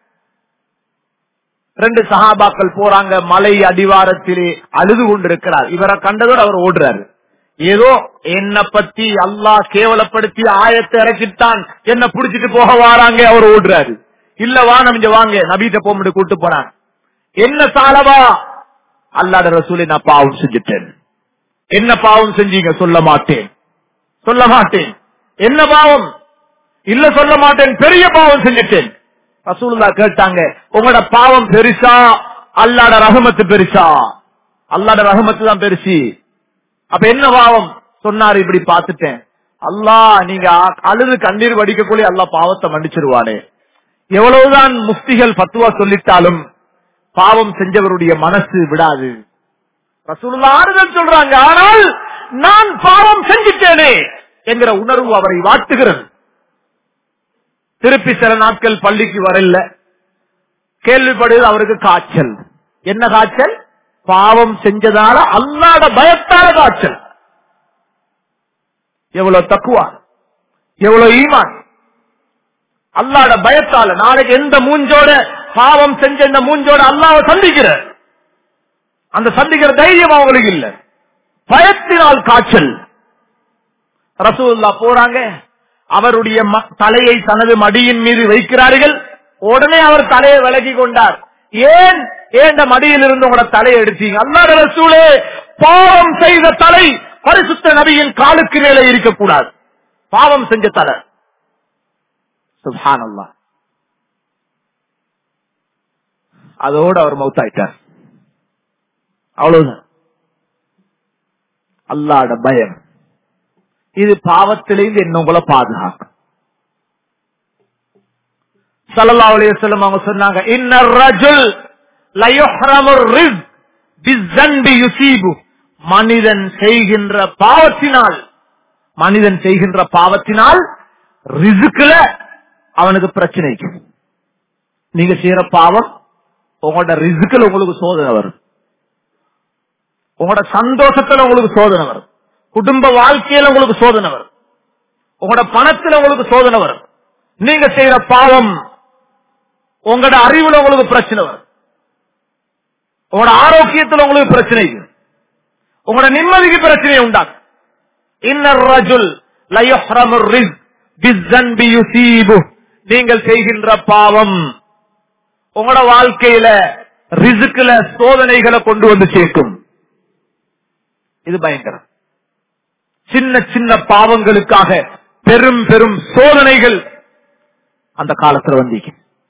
ரெண்டு சஹாபாக்கள் போறாங்க மலை அடிவாரத்திலே அழுது கொண்டிருக்கிறார் இவரை கண்டதோடு அவர் ஓடுறாரு ஏதோ என்ன பத்தி அல்லாஹ் கேவலப்படுத்தி ஆயத்தை இறக்கிட்டான் என்ன புடிச்சிட்டு போக வாராங்க அவர் ஓடுறாரு இல்ல வானம் இங்க வாங்க நபீட்ட போட்டு கூட்டு போனாங்க என்ன சாலவா அல்லாட ரசூலை நான் பாவம் செஞ்சுட்டேன் என்ன பாவம் செஞ்சீங்க சொல்ல மாட்டேன் சொல்ல மாட்டேன் என்ன பாவம் இல்ல சொல்ல மாட்டேன் பெரிய பாவம் செஞ்சுட்டேன் ரசூலுல்லா கேட்டாங்க உங்களோட பாவம் பெருசா அல்லாட ரஹமத்து பெருசா அல்லாட ரஹமத்து தான் பெருசு அப்ப என்ன பாவம் சொன்னாரு இப்படி பார்த்துட்டேன் அல்லாஹ் நீங்க அ- அழுது கண்ணீர் வடிக்கக்கூடிய அல்லாஹ் பாவத்தை மன்னிச்சிருவானே எவ்வளவுதான் முஃப்திகள் பத்துவா சொல்லிட்டாலும் பாவம் செஞ்சவருடைய மனசு விடாது ரசூலுல்லா ஆறுதல் சொல்றாங்க ஆனால் நான் பாவம் செஞ்சிட்டேனே என்கிற உணர்வு அவரை வாட்டுகிறது திருப்பி சில நாட்கள் பள்ளிக்கு வரல கேள்விப்படுது அவருக்கு காய்ச்சல் என்ன காய்ச்சல் பாவம் செஞ்சதால அல்லாட பயத்தால காய்ச்சல் எவ்வளவு தக்குவா எவ்வளவு ஈமான் அல்லாட பயத்தால நாளைக்கு எந்த மூஞ்சோட பாவம் செஞ்ச இந்த மூஞ்சோட அல்லாவை சந்திக்கிற அந்த சந்திக்கிற தைரியம் அவங்களுக்கு இல்ல பயத்தினால் காய்ச்சல் ரசூல்லா போறாங்க அவருடைய ம- தலையை தனது மடியின் மீது வைக்கிறார்கள் உடனே அவர் தலையை விலகி கொண்டார் ஏன் ஏன் இந்த மடியில் இருந்து உங்களோட தலையை எடுத்தீங்க அல்லாத ரசூலே பாவம் செய்த தலை பரிசுத்த நபியின் காலுக்கு மேலே இருக்கக்கூடாது பாவம் செஞ்ச தலை சுப்ஹானல்லாஹ் அதோடு அவர் மௌத்தாயிட்டார் அவ்வளவுதான் அல்லாட பயம் இது பாவத்திலிருந்து என்ன உங்களை பாதுகாக்கும் ஸல்லல்லாஹு அலைஹி வஸல்லம் அவங்க சொன்னாங்க இன்னர் ரஜுல் லயுஹ்ரமுர் ரிஸ்க் பிஸ்ஸன்பி யுசீபு மனிதன் செய்கின்ற பாவத்தினால் மனிதன் செய்கின்ற பாவத்தினால் ரிசுக்குல அவனுக்கு பிரச்சனைக்கு நீங்க செய்யற பாவம் உங்களோட ரிசுக்குல உங்களுக்கு சோதனை வரும் உங்களோட சந்தோஷத்துல உங்களுக்கு சோதனை வரும் குடும்ப வாழ்க்கையில உங்களுக்கு சோதனை வரும் உங்களோட பணத்துல உங்களுக்கு சோதனை வரும் நீங்க செய்யற பாவம் உங்களோட அறிவுல உங்களுக்கு பிரச்சனை வரும் உங்களோட ஆரோக்கியத்துல உங்களுக்கு பிரச்சனை இருக்கு. உங்களோட நிம்மதிக்கு பிரச்சனையை உண்டாக்கும் இன்னர் ரஜுல் லயுஹ்ரமுர் ரிஸ்க் பிஸ்ஸன்பி யுசீபு நீங்கள் செய்கின்ற பாவம் உங்களோட வாழ்க்கையில ரிசுக்குல சோதனைகளை கொண்டு வந்து சேர்க்கும் இது பயங்கரம் சின்ன சின்ன பாவங்களுக்காக பெரும் பெரும் சோதனைகள் அந்த காலத்துல வந்தீங்க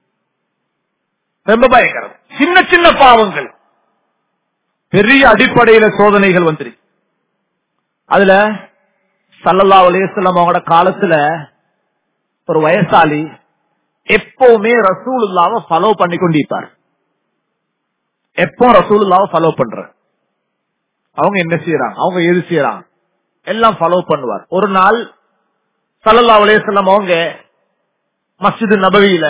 ரொம்ப பயங்கரம் சின்ன சின்ன பாவங்கள் பெரிய அடிப்படையில சோதனைகள் வந்துருக்கு அதுல சல்லல்லா அலையம் அவங்களோட காலத்துல ஒரு வயசாளி எப்பவுமே ரசூலுல்லாவை ஃபாலோ பண்ணி கொண்டிருப்பார் எப்போ ரசூலுல்லாவை ஃபாலோ பண்ற அவங்க என்ன செய்யறாங்க அவங்க எது செய்யறாங்க எல்லாம் ஃபாலோ பண்ணுவார் ஒரு நாள் சல்லல்லா அலையம் அவங்க மஸ்ஜிது நபவியில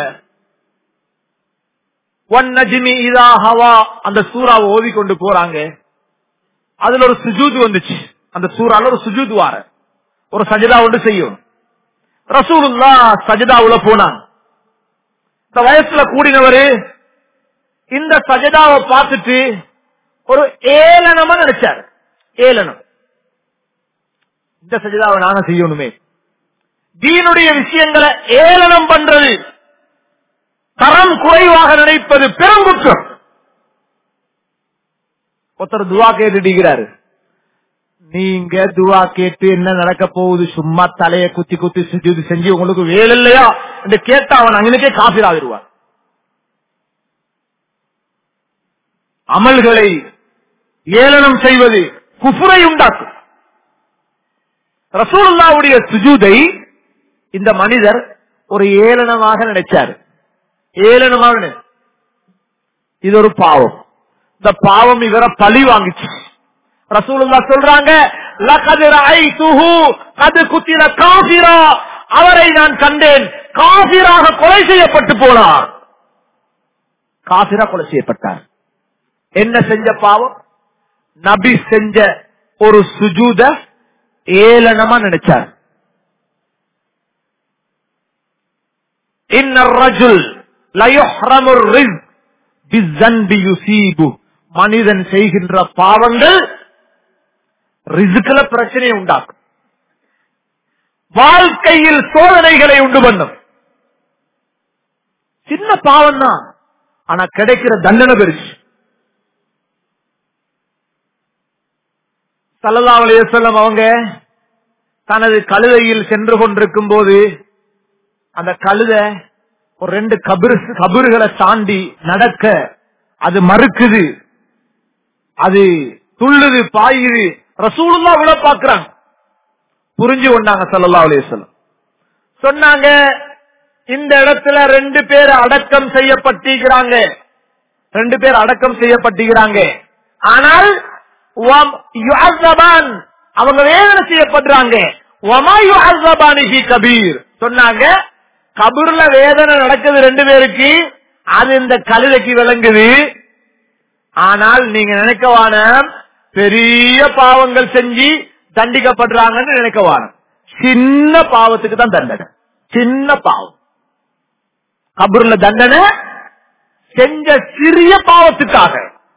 ஒன் நஜிமி இதா ஹவா அந்த சூறாவை ஓதி கொண்டு போறாங்க அதுல ஒரு சுஜூது வந்துச்சு அந்த சூறால ஒரு சுஜூது வார ஒரு சஜிதா ஒன்று செய்யும் ரசூலுல்லா சஜிதாவுல போனாங்க இந்த வயசுல கூடினவரு இந்த சஜிதாவை பார்த்துட்டு ஒரு ஏளனமா நினைச்சாரு ஏளனம் இந்த சஜிதாவை நாங்க செய்யணுமே தீனுடைய விஷயங்களை ஏளனம் பண்றது தரம் குறைவாக நினைப்பது பெருங்குற்றம் ஒருத்தர் துவா கேட்டுடுகிறாரு நீங்க துவா கேட்டு என்ன நடக்க போகுது சும்மா தலைய குத்தி குத்தி சுஜூது செஞ்சு உங்களுக்கு வேலை இல்லையா என்று கேட்டா அவன் அங்கனுக்கே காபிர் ஆகிடுவான் அமல்களை ஏளனம் செய்வது குஃபுரை உண்டாக்கும் ரசூலுல்லாவுடைய சுஜூதை இந்த மனிதர் ஒரு ஏளனமாக நினைச்சாரு ஏளனமாக நினை- இது ஒரு பாவம் இந்த பாவம் இவரை பழி வாங்கிச்சு ரசூலுல்லா சொல்றாங்க "லகத் ரஅய்துஹு கத் குத்தில காஃபிரா அவரை நான் கண்டேன் காபிராக கொலை செய்யப்பட்டு போனார் காபிரா கொலை செய்யப்பட்டார் என்ன செஞ்ச பாவம் நபி செஞ்ச ஒரு சுஜூத ஏளனமா நினைச்சார் இன்ன ரஜுல் லயுஹ்ரமுர் ரிஸ்க் பிஸ்ஸன்பி யுசீபு மனிதன் செய்கின்ற பாவங்கள் ரிசுக்குல பிரச்சனையை உண்டாக்கும் வாழ்க்கையில் சோதனைகளை உண்டு பண்ணும் சின்ன பாவம் தான் ஆனா கிடைக்கிற தண்டனை பெருசு சல்லல்லா அலையம் அவங்க தனது கழுதையில் சென்று கொண்டிருக்கும் போது அந்த கழுதை ஒரு ரெண்டு கபிரு கபிறுகளை தாண்டி நடக்க அது மறுக்குது அது துள்ளுது பாயுது ரசூலுல்லா விட பாக்குறாங்க புரிஞ்சு கொண்டாங்க சல்லல்லா அலையம் சொன்னாங்க இந்த இடத்துல ரெண்டு பேர் அடக்கம் செய்யப்பட்டிருக்கிறாங்க ரெண்டு பேர் அடக்கம் செய்யப்பட்டிருக்கிறாங்க ஆனால் வம் யுஅஸ்ஸபான் அவங்க வேதனை செய்யப்படுறாங்க வமா யுஅஸ்ஸபானி ஃபீ கபீர் சொன்னாங்க கபூர்ல வேதனை நடக்குது ரெண்டு பேருக்கு அது இந்த கழுதைக்கு விளங்குது ஆனால் நீங்க நினைக்கவான பெரிய பாவங்கள் செஞ்சு தண்டிக்கப்படுறாங்கன்னு நினைக்கவான சின்ன பாவத்துக்கு தான் தண்டனை சின்ன பாவம் கபூர்ல தண்டனை செஞ்ச சிறிய பாவத்துக்காக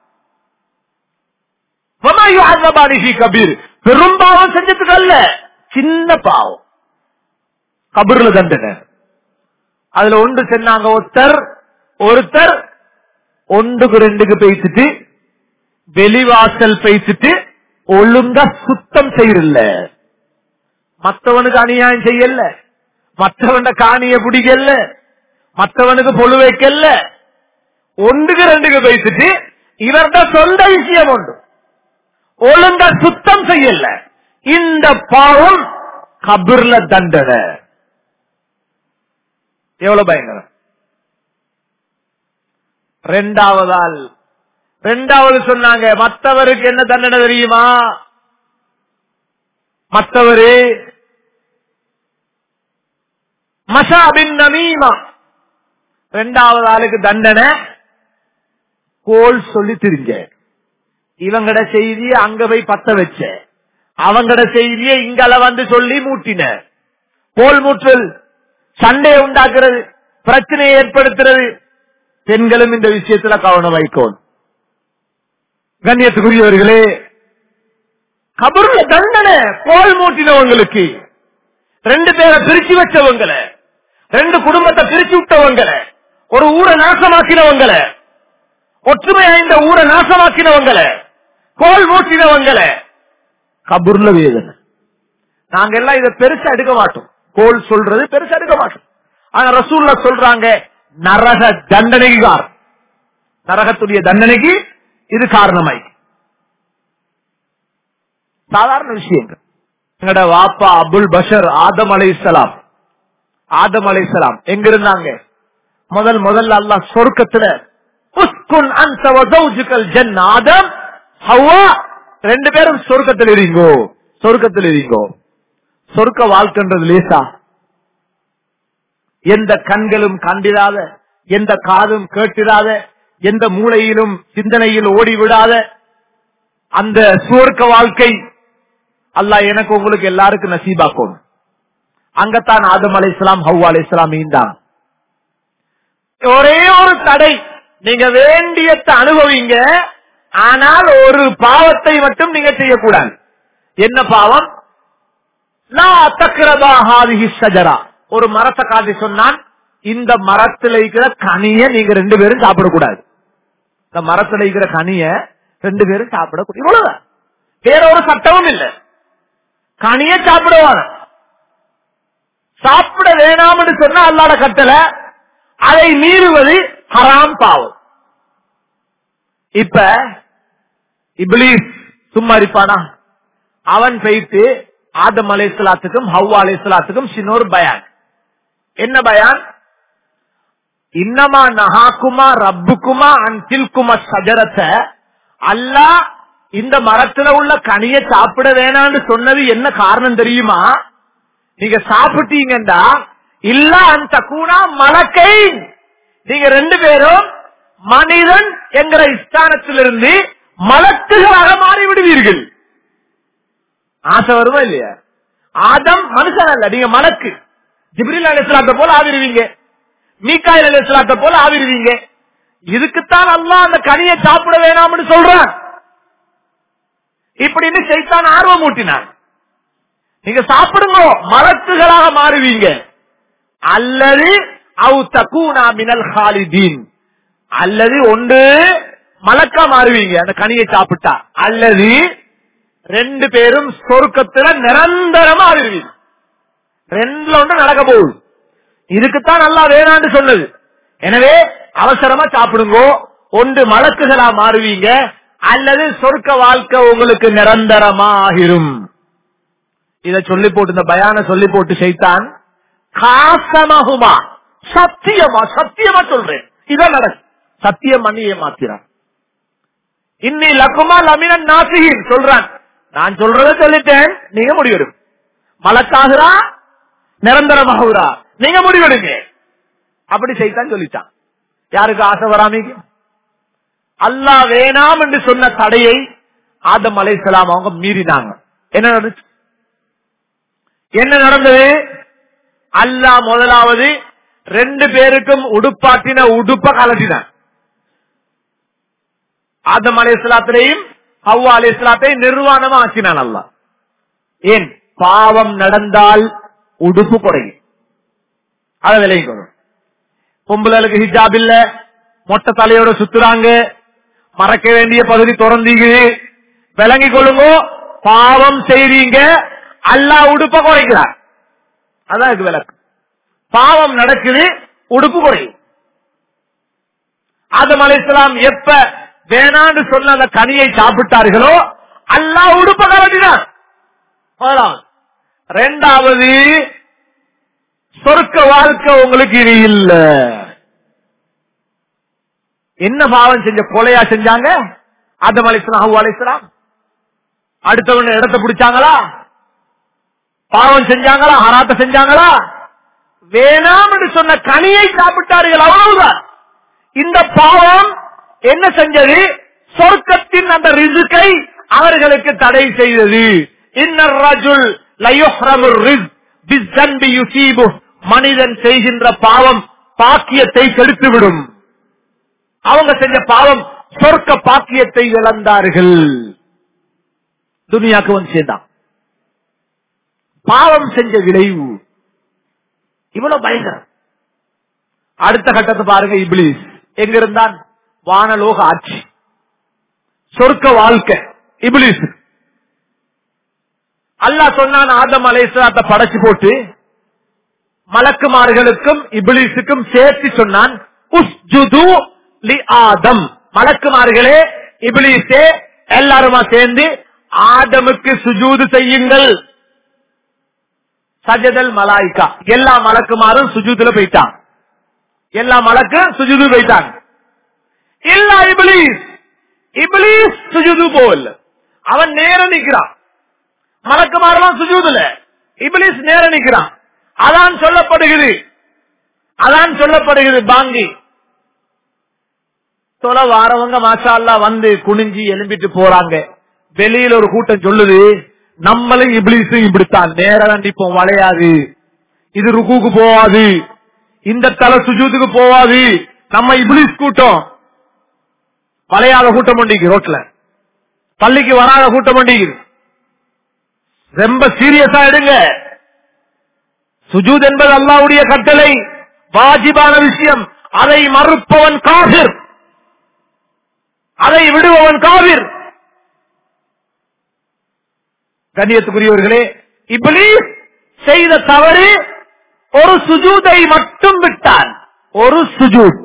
وَمَا يُعَذَّبَانِ فِي كَبِيرٍ பெரும் பாவம் செஞ்சதுக்கு அல்ல சின்ன பாவம் கபூர்ல தண்டனை அதுல ஒன்று சொன்னாங்க ஒருத்தர் ஒருத்தர் ஒன்றுக்கு ரெண்டுக்கு பேசிட்டு வெளிவாசல் பேசிட்டு ஒழுங்கா சுத்தம் செய்யல மத்தவனுக்கு அநியாயம் செய்யல மற்றவன காணிய பிடிக்கல மற்றவனுக்கு பொழு வைக்கல ஒன்றுக்கு ரெண்டுக்கு பேசிட்டு இவர்த சொந்த விஷயம் உண்டு ஒழுங்கா சுத்தம் செய்யல இந்த பாவம் கபர்ல தண்டனை எவ்வளவு பயங்கரம் ரெண்டாவதால் ரெண்டாவது சொன்னாங்க மற்றவருக்கு என்ன தண்டனை தெரியுமா மற்றவரு மசாபின் நமீமா ரெண்டாவது ஆளுக்கு தண்டனை கோல் சொல்லி திரிஞ்ச இவங்கட செய்திய அங்க போய் பத்த வச்ச அவங்கட செய்திய இங்கல வந்து சொல்லி மூட்டின கோல் மூற்றல் சண்டையை உண்டாக்குறது பிரச்சனையை ஏற்படுத்துறது பெண்களும் இந்த விஷயத்துல கவனம் வைக்கணும் கண்ணியத்துக்குரியவர்களே கபருல தண்டனை கோல் மூட்டினவங்களுக்கு ரெண்டு பேரை பிரிச்சு வச்சவங்களை ரெண்டு குடும்பத்தை பிரிச்சு விட்டவங்களை ஒரு ஊரை நாசமாக்கினவங்களை ஒற்றுமையா இந்த ஊரை நாசமாக்கினவங்களை கோல் மூட்டினவங்களை கபூர்ல வேதனை நாங்க எல்லாம் இதை பெருசா எடுக்க மாட்டோம் கோல் சொல்றது பெருசா எடுக்க மாட்டோம் ஆனா ரசூல்ல சொல்றாங்க நரக தண்டனைக்கு காரணம் நரகத்துடைய தண்டனைக்கு இது காரணமாய் சாதாரண விஷயங்கள் எங்கட வாப்பா அபுல் பஷர் ஆதம் அலை இஸ்லாம் ஆதம் அலை இஸ்லாம் எங்க இருந்தாங்க முதல் முதல்ல அல்லாஹ் சொர்க்கத்துல உஸ்குன் அன்த வஸௌஜுகல் ஜன்ன ஆதம் ஹவ்வா ரெண்டு பேரும் சொர்க்கத்தில் இருங்கோ சொர்க்கத்தில் இருங்கோ சொர்க்க வாழ்க்கைன்றது லேசா எந்த கண்களும் கண்டிராத எந்த காதும் கேட்டிராத எந்த மூளையிலும் சிந்தனையில் ஓடிவிடாத அந்த சுவர்க்க வாழ்க்கை அல்லாஹ் எனக்கு உங்களுக்கு எல்லாருக்கும் நசீபாக்கும் அங்கத்தான் ஆதம் அலை இஸ்லாம் ஹவ்வா அலை இஸ்லாம் ஈந்தாங்க ஒரே ஒரு தடை நீங்க வேண்டியத்தை அனுபவிங்க ஆனால் ஒரு பாவத்தை மட்டும் நீங்க செய்யக்கூடாது என்ன பாவம் லா தக்ரபா ஹாதிஹி ஷஜரா ஒரு மரத்தை காட்டி சொன்னான் இந்த மரத்துல இருக்கிற கனிய நீங்க ரெண்டு பேரும் சாப்பிடக்கூடாது இந்த மரத்துல இருக்கிற கனிய ரெண்டு பேரும் சாப்பிடக்கூடாது இவ்வளவுதான் வேற ஒரு சட்டமும் இல்ல கனிய சாப்பிடுவாங்க சாப்பிட வேணாம்னு சொன்னா அல்லாட கட்டளை அதை மீறுவது ஹராம் பாவம் இப்ப இப்லீஸ் சும்மா இருப்பானா அவன் போயிட்டு ஆதம் அலைசலாத்துக்கும் ஹவ்வா அலைசலாத்துக்கும் சின்னொரு பயான் என்ன பயான் இன்னமா நஹாக்குமா ரப்புக்குமா அன்பில்குமா சஜரத்தை அல்லாஹ் இந்த மரத்துல உள்ள கனிய சாப்பிட வேணாம்னு சொன்னது என்ன காரணம் தெரியுமா நீங்க சாப்பிட்டீங்கடா இல்ல அந்த கூணா மலக்கை நீங்க ரெண்டு பேரும் மனிதன் என்கிற ஸ்தானத்திலிருந்து மலக்குகளாக மாறி விடுவீர்கள் ஆசை வருமா இல்லையா ஆதம் மனுஷன் அல்ல நீங்க மலக்கு ஜிப்ரில் அலிஸ்லாத்த போல ஆவிருவீங்க மீக்காயில் அலிஸ்லாத்த போல ஆவிருவீங்க இதுக்குத்தான் அல்லா அந்த கனியை சாப்பிட வேணாம்னு சொல்றான் இப்படின்னு செய்தான் ஆர்வம் ஊட்டினான் நீங்க சாப்பிடுங்க மலக்குகளாக மாறுவீங்க அல்லது அவு தக்கூனா மினல் ஹாலிதீன் அல்லது ஒன்று மலக்கா மாறுவீங்க அந்த கனியை சாப்பிட்டா அல்லது ரெண்டு பேரும் சொர்க்கத்துல நிரந்தரமா ஆவிருவீங்க ரெண்டுல ஒன்று நடக்க போகுது இதுக்குத்தான் நல்லா வேணான்னு சொன்னது எனவே அவசரமா சாப்பிடுங்க ஒன்று மலக்குகளா மாறுவீங்க அல்லது சொர்க்க வாழ்க்கை உங்களுக்கு நிரந்தரமா ஆகிரும் இத சொல்லி போட்டு இந்த பயான சொல்லி போட்டு செய்தான் காசமகுமா சத்தியமா சத்தியமா சொல்றேன் இதான் நடக்கும் சத்தியம் பண்ணி ஏமாத்திரான் இன்னி லக்குமா லமினன் நாசிகின் சொல்றான் நான் சொல்றத சொல்லிட்டேன் நீங்க முடிவெடும் மலக்காகிறா நிரந்தரமாகுறா நீங்க முடிவெடுங்க அப்படி செய்தான் சொல்லிட்டான் யாருக்கு ஆசை வராமீங்க அல்லாஹ் வேணாம் என்று சொன்ன தடையை ஆதம் அலைஹிஸ்ஸலாம் அவங்க மீறினாங்க என்ன நடந்துச்சு என்ன நடந்தது அல்லாஹ் முதலாவது ரெண்டு பேருக்கும் உடுப்பாட்டின உடுப்ப கலட்டினான் ஆதம் அலைஹிஸ்ஸலாத்திலையும் ஹவ்வா அலைஹிஸ்ஸலாத்தையும் நிர்வாணமா ஆக்கினான் அல்லாஹ் ஏன் பாவம் நடந்தால் உடுப்பு குறையும் அதை விளைவிக்கணும் பொம்பளைகளுக்கு ஹிஜாப் இல்ல மொட்டை தலையோட சுத்துறாங்க மறக்க வேண்டிய பகுதி திறந்தீங்க விளங்கி கொள்ளுங்க பாவம் செய்றீங்க அல்லா உடுப்ப குறைக்கிறார் அதான் இது விளக்கு பாவம் நடக்குது உடுப்பு குறையும் ஆதம் அலைஹிஸ்ஸலாம் எப்ப வேணான்னு சொன்ன அந்த கனியை சாப்பிட்டார்களோ அல்லாஹ் உடுப்ப கலட்டினான் முதலாவது. ரெண்டாவது சொர்க்க வாழ்க்கை உங்களுக்கு இனி இல்ல என்ன பாவம் செஞ்ச கொலையா செஞ்சாங்க ஆதம் அலிஸ்லாம் ஹவ்வா அலிஸ்லாம் அடுத்தவன் இடத்தை பிடிச்சாங்களா பாவம் செஞ்சாங்களா ஹராத்த செஞ்சாங்களா வேணாம் என்று சொன்ன கனியை சாப்பிட்டார்கள் அவ்வளவுதான் இந்த பாவம் என்ன செஞ்சது சொர்க்கத்தின் அந்த ரிசுக்கை அவர்களுக்கு தடை செய்தது இன்னர் ரஜுல் லயுஹ்ரமு ரிஸ் பிஸ்ஸன்பி யுசீபு மனிதன் செய்கின்ற பாவம் பாக்கியத்தை கெடுத்துவிடும் அவங்க செஞ்ச பாவம் சொர்க்க பாக்கியத்தை இழந்தார்கள் துனியாக்கு வந்து சேர்ந்தான் பாவம் செஞ்ச விளைவு இவ்வளவு பயங்கரம் அடுத்த கட்டத்தை பாருங்க இப்ளீஸ் எங்க இருந்தான் வானலோக ஆட்சி சொர்க்க வாழ்க்கை இப்ளீஸ் அல்லாஹ் சொன்னான் ஆதம் அலைஹிஸ்ஸலாத்தை படைச்சு போட்டு மலக்குமார்களுக்கும் இபிலிஸுக்கும் சேர்த்து சொன்னான் உஸ்ஜுது லி ஆதம் மலக்குமார்களே இபிலிஸே எல்லாருமா சேர்ந்து ஆதமுக்கு சுஜூது செய்யுங்கள் சஜதல் மலாய்க்கா எல்லா மலக்குமாரும் சுஜூதுல போயிட்டான் எல்லா மலக்கு சுஜூது போயிட்டாங்க இல்லா இபிலிஸ் இபிலிஸ் சுஜூது போல் அவன் நேர நிக்கிறான் மலக்குமாரெல்லாம் சுஜூதுல இபிலிஸ் நேர நிக்கிறான் அதான் சொல்லப்படுகிறது அதான் சொல்லப்படுகிறது பாங்கி தொலை வாரவங்க மாஷா அல்லாஹ் வந்து குனிஞ்சி எலும்பிட்டு போறாங்க வெளியில ஒரு கூட்டம் சொல்லுது நம்மளும் இப்ளீஸும் இப்படித்தான் நேரம் கண்டிப்போம் வளையாது இது ருக்குக்கு போவாது இந்த தலை சுஜூத்துக்கு போவாது நம்ம இப்ளீஸ் கூட்டம் வளையாத கூட்டம் பண்ணிக்கு ரோட்ல பள்ளிக்கு வராத கூட்டம் பண்ணிக்குது ரொம்ப சீரியஸா எடுங்க சுஜூத் என்பது அல்லாவுடைய கட்டளை வாஜிபான விஷயம் அதை மறுப்பவன் காவிர் அதை விடுபவன் காவிர் கண்ணியத்துக்குரியவர்களே இப்படி செய்த தவறு ஒரு சுஜூதை மட்டும் விட்டான் ஒரு சுஜூத்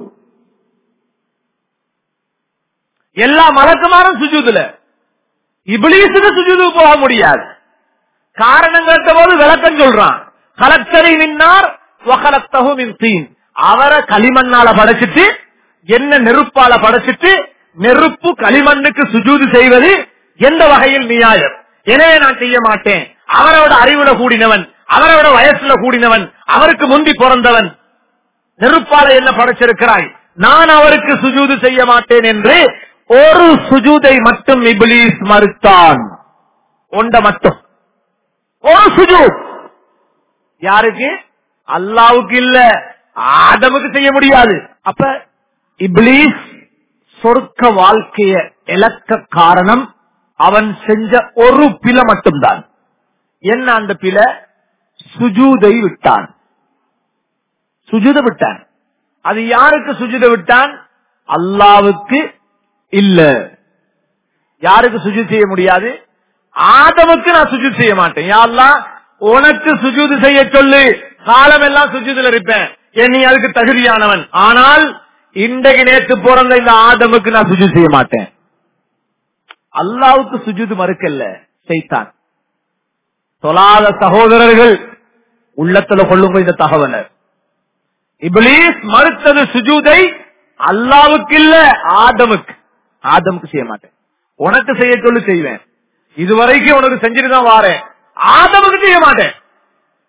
எல்லா மலக்குமாரும் சுஜூதுல இபிலீஸுக்கு சுஜூது போக முடியாது காரணம் கேட்ட போது விளக்கம் சொல்றான் கலத்தரை நின்னார் வகலத்தகும் தீன் அவரை களிமண்ணால படைச்சிட்டு என்ன நெருப்பால படைச்சிட்டு நெருப்பு களிமண்ணுக்கு சுஜூது செய்வது எந்த வகையில் நியாயம் எனவே நான் செய்ய மாட்டேன் அவரோட அறிவுல கூடினவன் அவரோட வயசுல கூடினவன் அவருக்கு முந்தி பிறந்தவன் நெருப்பால என்ன படைச்சிருக்கிறாய் நான் அவருக்கு சுஜூது செய்ய மாட்டேன் என்று ஒரு சுஜூதை மட்டும் இபிலீஸ் மறுத்தான் ஒண்ட மட்டும் ஒரு சுஜூத் யாருக்கு அல்லாவுக்கு இல்ல ஆதமுக்கு செய்ய முடியாது அப்ப இப்ளீஸ் சொர்க்க வாழ்க்கைய இழக்க காரணம் அவன் செஞ்ச ஒரு பிழை மட்டும்தான் என்ன அந்த பிழை சுஜூதை விட்டான் சுஜூத விட்டான் அது யாருக்கு சுஜூத விட்டான் அல்லாவுக்கு இல்ல யாருக்கு சுஜூத் செய்ய முடியாது ஆதமுக்கு நான் சுஜூத் செய்ய மாட்டேன் யாரெல்லாம் உனக்கு சுஜூது செய்ய சொல்லு காலம் எல்லாம் சுஜூதுல இருப்பேன் என் நீ அதுக்கு தகுதியானவன் ஆனால் இன்றைக்கு நேற்று பிறந்த இந்த ஆதமுக்கு நான் சுஜூத் செய்ய மாட்டேன் அல்லாவுக்கு சுஜூது மறுக்கல்ல செய்தான் தொழாத சகோதரர்கள் உள்ளத்துல கொள்ளுங்க இந்த தகவலை இப்ளீஸ் மறுத்தது சுஜூதை அல்லாவுக்கு இல்ல ஆதமுக்கு ஆதமுக்கு செய்ய மாட்டேன் உனக்கு செய்ய சொல்லி செய்வேன் இதுவரைக்கும் உனக்கு செஞ்சுட்டு தான் வாரேன் ஆதமுக்கு செய்ய மாட்டேன்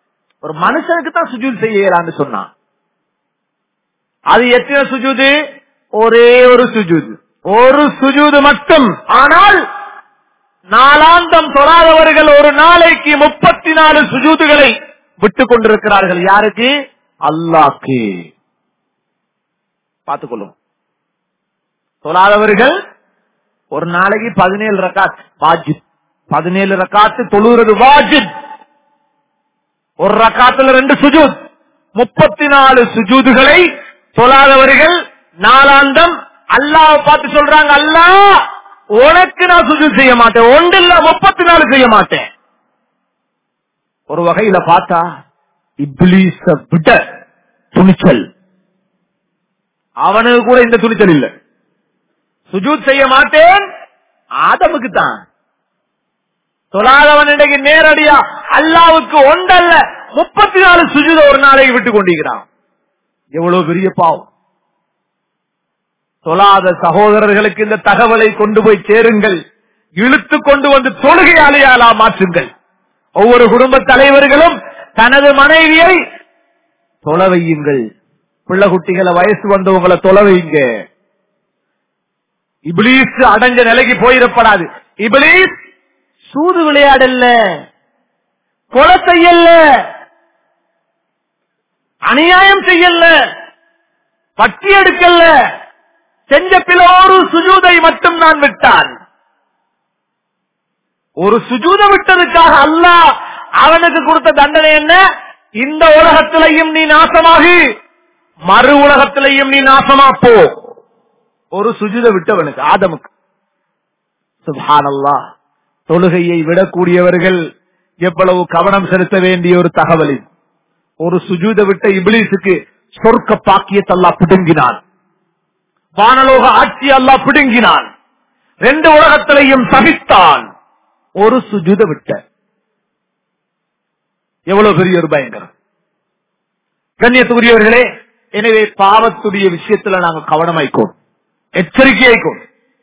ஒரு மனுஷனுக்கு தான் சுஜூத் செய்யலான்னு சொன்னான் அது எத்தனை சுஜூது ஒரே ஒரு சுஜூது ஒரு சுஜூது மட்டும் ஆனால் நாளாந்தம் தொழாதவர்கள் ஒரு நாளைக்கு முப்பத்தி நாலு சுஜூதுகளை விட்டுக் கொண்டிருக்கிறார்கள் யாருக்கு அல்லாக்கு பார்த்துக்கொள்ளும் தொழாதவர்கள் ஒரு நாளைக்கு பதினேழு ரக்காத் வாஜிப் பதினேழு ரக்காத்து தொழுகிறது வாஜிப் ஒரு ரக்காத்துல ரெண்டு சுஜூத் முப்பத்தி நாலு சுஜூதுகளை தொழாதவர்கள் நாளாந்தம் அல்லாஹ் பார்த்து சொல்றாங்க அல்லாஹ் உனக்கு நான் சுஜூத் செய்ய மாட்டேன் ஒன்று இல்ல முப்பத்தி நாலு செய்ய மாட்டேன் ஒரு வகையில பார்த்தா இப்லீஸ விட துணிச்சல் அவனுக்கு கூட இந்த துணிச்சல் இல்ல சுஜூத் செய்ய மாட்டேன் ஆதமுக்கு தான் தொழாதவன் இன்றைக்கு நேரடியா அல்லாவுக்கு ஒன்றல்ல முப்பத்தி நாலு சுஜூத ஒரு நாளைக்கு விட்டு கொண்டிருக்கிறான் எவ்வளவு பெரிய பாவம் தொழாத சகோதரர்களுக்கு இந்த தகவலை கொண்டு போய் சேருங்கள் இழுத்து கொண்டு வந்து தொழுகை அலையாலா மாற்றுங்கள் ஒவ்வொரு குடும்ப தலைவர்களும் தனது மனைவியை தொலை வையுங்கள் பிள்ளை குட்டிகளை வயசு வந்தவங்களை தொலை வைங்க இபிலீஸ் அடைஞ்ச நிலைக்கு போயிடப்படாது இபிலீஸ் சூது விளையாடல்ல கொலை செய்யல அநியாயம் செய்யல பட்டி எடுக்கல செஞ்ச பில ஒரு சுஜூதை மட்டும் நான் விட்டான் ஒரு சுஜூத விட்டதுக்காக அல்லாஹ் அவனுக்கு கொடுத்த தண்டனை என்ன இந்த உலகத்திலையும் நீ நாசமாகி மறு உலகத்திலையும் நீ நாசமா போ ஒரு சுஜூத விட்டவனுக்கு ஆதமுக்கு சுபானல்லா தொழுகையை விடக்கூடியவர்கள் எவ்வளவு கவனம் செலுத்த வேண்டிய ஒரு தகவல் இது. ஒரு சுஜூத விட்ட இபிலிசுக்கு சொர்க்க பாக்கியத்தல்லா பிடுங்கினான் வானலோக ஆட்சி அல்லா பிடுங்கினான் ரெண்டு உலகத்திலையும் சகித்தான் ஒரு சுஜுத விட்ட எவ்வளவு பெரிய ஒரு பயங்கரம் கண்ணியத்துக்குரியவர்களே எனவே பாவத்துடைய விஷயத்துல நாங்க கவனமாய்க்கோம் எச்சரிக்கையாய்க்கோம்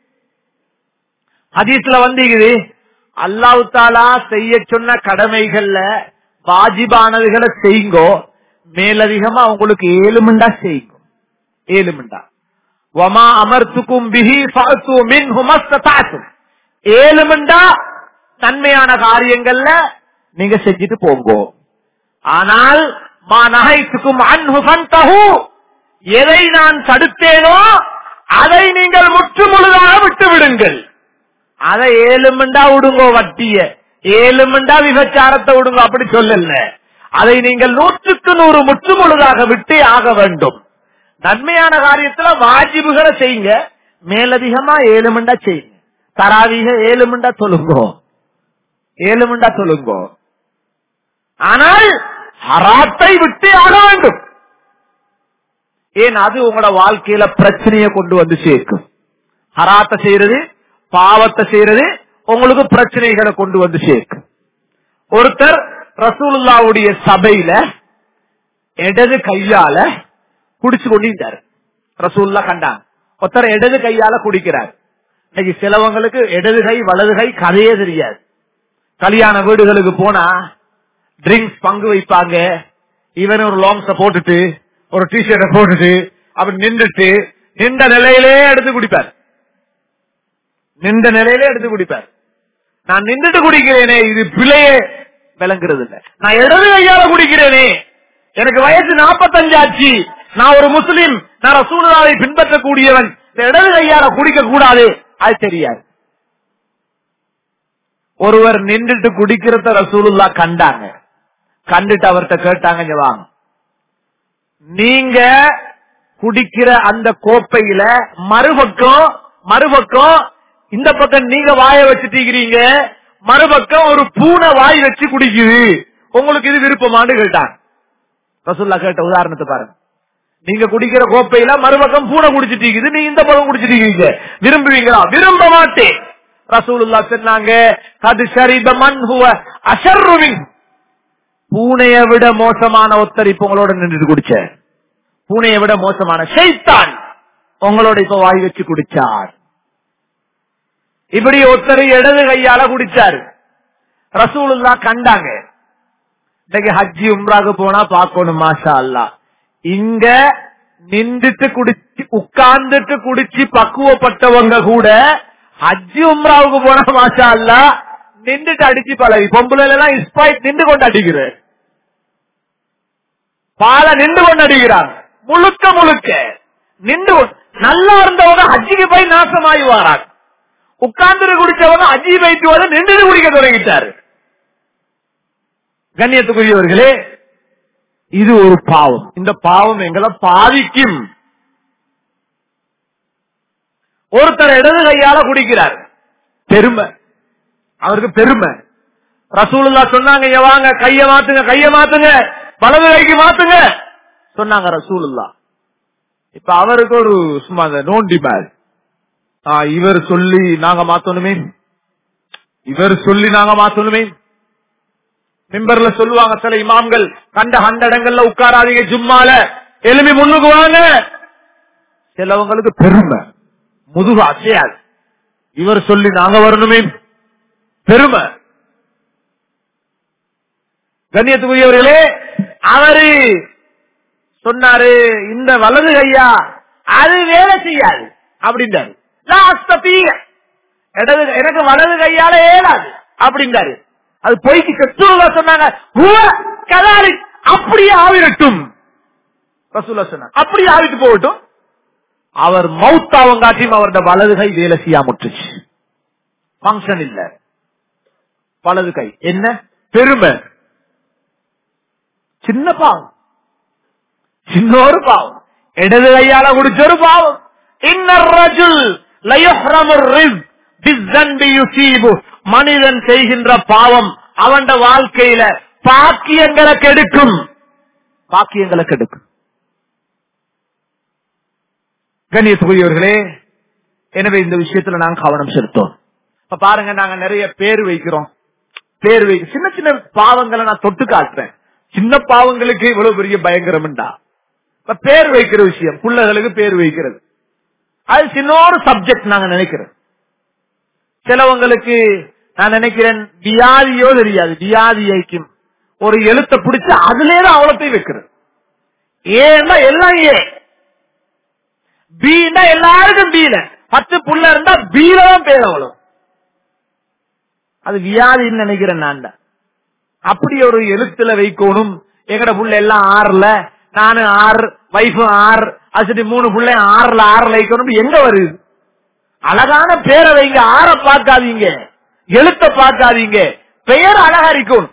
ஹதீஸ்ல வந்து இது அல்லாஹ் தாலா செய்ய சொன்ன கடமைகள்ல வாஜிபானதுகளை செய்யுங்கோ மேலதிகமா உங்களுக்கு ஏழு மிண்டா செய்யுங்க ஏழு மிண்டா வமா அமர்த்துக்கும் பிஹி ஃபஅத்து மின்ஹு மஸ்ததாத்தும் ஏழு மிண்டா நன்மையான காரியங்கள்ல நீங்க செஞ்சுட்டு போங்கோ ஆனால் மா நகைத்துக்கும் அன்ஹு ஃபன்தஹு எதை நான் தடுத்தேனோ அதை நீங்கள் முற்று முழுதாக விட்டு விடுங்கள் அதை ஏழு மண்டா விடுங்கோ வட்டிய ஏழு மண்டா விபச்சாரத்தை விடுங்க அப்படி சொல்லல அதை நீங்கள் நூற்றுக்கு நூறு முற்று முழுதாக விட்டே ஆக வேண்டும் நன்மையான காரியத்துல வாஜிபுகளை செய்யுங்க மேலதிகமா ஏழு மண்டா செய்யுங்க தராவீக ஏழு மண்டா சொல்லுங்கோ ஏழு மண்டா சொல்லுங்கோ ஆனால் ஹராத்தை விட்டே ஆக வேண்டும் ஏன் அது உங்களோட வாழ்க்கையில பிரச்சனையை கொண்டு வந்து சேர்க்கும் ஹராத்தை செய்யறது பாவத்தை செய்யறது உங்களுக்கு பிரச்சனைகளை கொண்டு வந்து சேர்க்கும் ஒருத்தர் ரசூலுல்லாவுடைய சபையில இடது கையால குடிச்சு கொண்டிருந்தார் ரசூல்லா கண்டாங்க ஒருத்தர் இடது கையால குடிக்கிறார் இன்னைக்கு சிலவங்களுக்கு இடது கை வலது கை கதையே தெரியாது கல்யாண வீடுகளுக்கு போனா ட்ரிங்க்ஸ் பங்கு வைப்பாங்க இவன் ஒரு லாங்ஸ போட்டுட்டு ஒரு டிஷர்ட்டை போட்டுட்டு அப்படி நின்றுட்டு நின்ற நிலையிலே எடுத்து குடிப்பார் நின்ற நிலையிலே எடுத்து குடிப்பார் நான் நின்றுட்டு குடிக்கிறேனே இது பிழையே விளங்குறது இல்ல நான் இடது கையால குடிக்கிறேனே எனக்கு வயசு 45 ஆச்சு நான் ஒரு முஸ்லிம் நான் ரசூலுல்லாவை பின்பற்றக்கூடியவன் இந்த இடது கையால குடிக்க கூடாது அது தெரியாது ஒருவர் நின்றுட்டு குடிக்கிறத ரசூலுல்லா கண்டாங்க கண்டுட்டு அவர்கிட்ட கேட்டாங்க இங்க வாங்க நீங்க குடிக்கிற அந்த கோப்பையில மறுபக்கம் மறுபக்கம் இந்த பக்கம் நீங்க வாய வச்சுட்டீங்க மறுபக்கம் ஒரு பூனை வாய் வச்சு குடிக்குது உங்களுக்கு இது விருப்பமானு கேட்டாங்க ரசூல்லா கேட்ட உதாரணத்தை பாருங்க நீங்க குடிக்கிற கோப்பையில மறுபக்கம் பூனை குடிச்சிட்டீங்க நீ இந்த பக்கம் குடிச்சிட்டீங்க விரும்புவீங்களா விரும்ப மாட்டேன் ரசூலுல்லா சொன்னாங்க அது ஷரிப மன் ஹுவ அஷர்ரு மின் பூனைய விட மோசமான ஒருத்தர் இப்ப உங்களோட நின்று குடிச்ச பூனைய விட மோசமான ஷைத்தான் உங்களோட இப்ப வாய் வச்சு குடிச்சார் இப்படி ஒருத்தர் இடது கையால குடிச்சாரு ரசூலுல்லா கண்டாங்க இன்னைக்கு ஹஜ்ஜி உம்ராக்கு போனா பார்க்கணும் மாஷா அல்லா இங்க நின்றுட்டு குடிச்சு உட்கார்ந்துட்டு குடிச்சு பக்குவப்பட்டவங்க கூட ஹஜ்ஜி உம்ராவுக்கு போனா மாஷா அல்லா நின்றுட்டு அடிச்சு பழகி பொம்பளை எல்லாம் இஸ்பாய்ட் நின்று கொண்டு அடிக்கிற பாலை நின்று கொண்டு அடிக்கிறாங்க முழுக்க முழுக்க நின்று கொண்டு- நல்லா இருந்தவங்க ஹஜ்ஜிக்கு போய் நாசமாகி வராங்க உட்கார்ந்து குடிச்சவங்க ஹஜ்ஜி போயிட்டு வந்து நின்று குடிக்க தொடங்கிட்டாரு கண்ணியத்துக்குரியவர்களே இது ஒரு பாவம் இந்த பாவம் எங்களை பாதிக்கும் ஒருத்தர் இடது கையால குடிக்கிறார் பெருமை அவருக்கு பெருமை ரசூலுல்லா சொன்னாங்க "இங்க வாங்க கைய மாத்துங்க கைய மாத்துங்க வலது கைக்கு மாத்துங்க சொன்னாங்க ரசூலுல்லா இப்ப அவருக்கு ஒரு சும்மா அந்த நோண்டி மாதிரி ஆ, இவர் சொல்லி நாங்க மாத்தணுமே இவர் சொல்லி நாங்க மாத்தணுமே மிம்பர்ல சொல்லுவாங்க சில இமாம்கள் கண்ட கண்ட இடங்கள்ல உட்காராதீங்க ஜும்மால எலும்பி முன்னுக்கு வாங்க சிலவங்களுக்கு பெருமை முதுகு அசையாது இவர் சொல்லி நாங்க வரணுமே பெருமை கண்ணியத்துக்குரியவர்களே அவரு சொன்னாரு இந்த வலது கையா அது வேலை செய்யாது அப்படின்றாரு "லா அஸ்ததீய." இடது எனக்கு வலது கையால ஏலாது அப்படின்றாரு அது பொய்க்கு கெட்டுவதா சொன்னாங்க "ஹுவ கதாலிக்." அப்படியே ஆவிரட்டும் ரசூலா சொன்னாங்க அப்படியே ஆவிட்டு போகட்டும் அவர் மவுத்தாவங்காட்டியும் அவருடைய வலது கை வேலை செய்யாமட்டுச்சு பங்கன் இல்ல வலது கை என்ன பெருமை சின்ன பாவம் சின்ன ஒரு பாவம் இடது கையால குடிச்ச ஒரு பாவம் இன்னர் ரஜுல் லயுஹ்ரமுர் ரிஸ்க் பிஸ்ஸன்பி யுசீபு மனிதன் செய்கின்ற பாவம் அவன் வாழ்க்கையில பாக்கியங்களை கெடுக்கும் பாக்கியங்களை கெடுக்கும் கண்ணியத்துக்குரியவர்களே எனவே இந்த விஷயத்துல நாங்க கவனம் செலுத்தோம் இப்ப பாருங்க நாங்க நிறைய பேர் வைக்கிறோம் பேர் வை சின்ன சின்ன பாவங்களை நான் தொட்டு காட்டுறேன் சின்ன பாவங்களுக்கு இவ்வளவு பெரிய பயங்கரம்டா இப்ப பேர் வைக்கிற விஷயம் பிள்ளைகளுக்கு பேர் வைக்கிறது அது சின்ன ஒரு சப்ஜெக்ட் நாங்க நினைக்கிறோம் சிலவங்களுக்கு நான் நினைக்கிறேன் வியாதியோ தெரியாது வியாதியைக்கும் ஒரு எழுத்தை பிடிச்சு அதுலேதான் அவ்வளோத்தையும் வைக்கிறது ஏன்னா எல்லாம் ஏ பீனா எல்லாருக்கும் பீல பத்து புள்ள இருந்தா பீல தான் பேர் அவ்வளவு அது வியாதின்னு நினைக்கிறேன் நான் தான். அப்படி ஒரு எழுத்துல வைக்கணும் எங்கட புள்ள எல்லாம் ஆறுல நானு ஆறு வைஃபு ஆறு அது சரி மூணு புள்ள ஆறுல ஆறுல வைக்கணும் எங்க வருது அழகான பேரை வைங்க ஆற பார்க்காதீங்க எழுத்த பார்க்காதீங்க பெயர் அழகா இருக்கணும்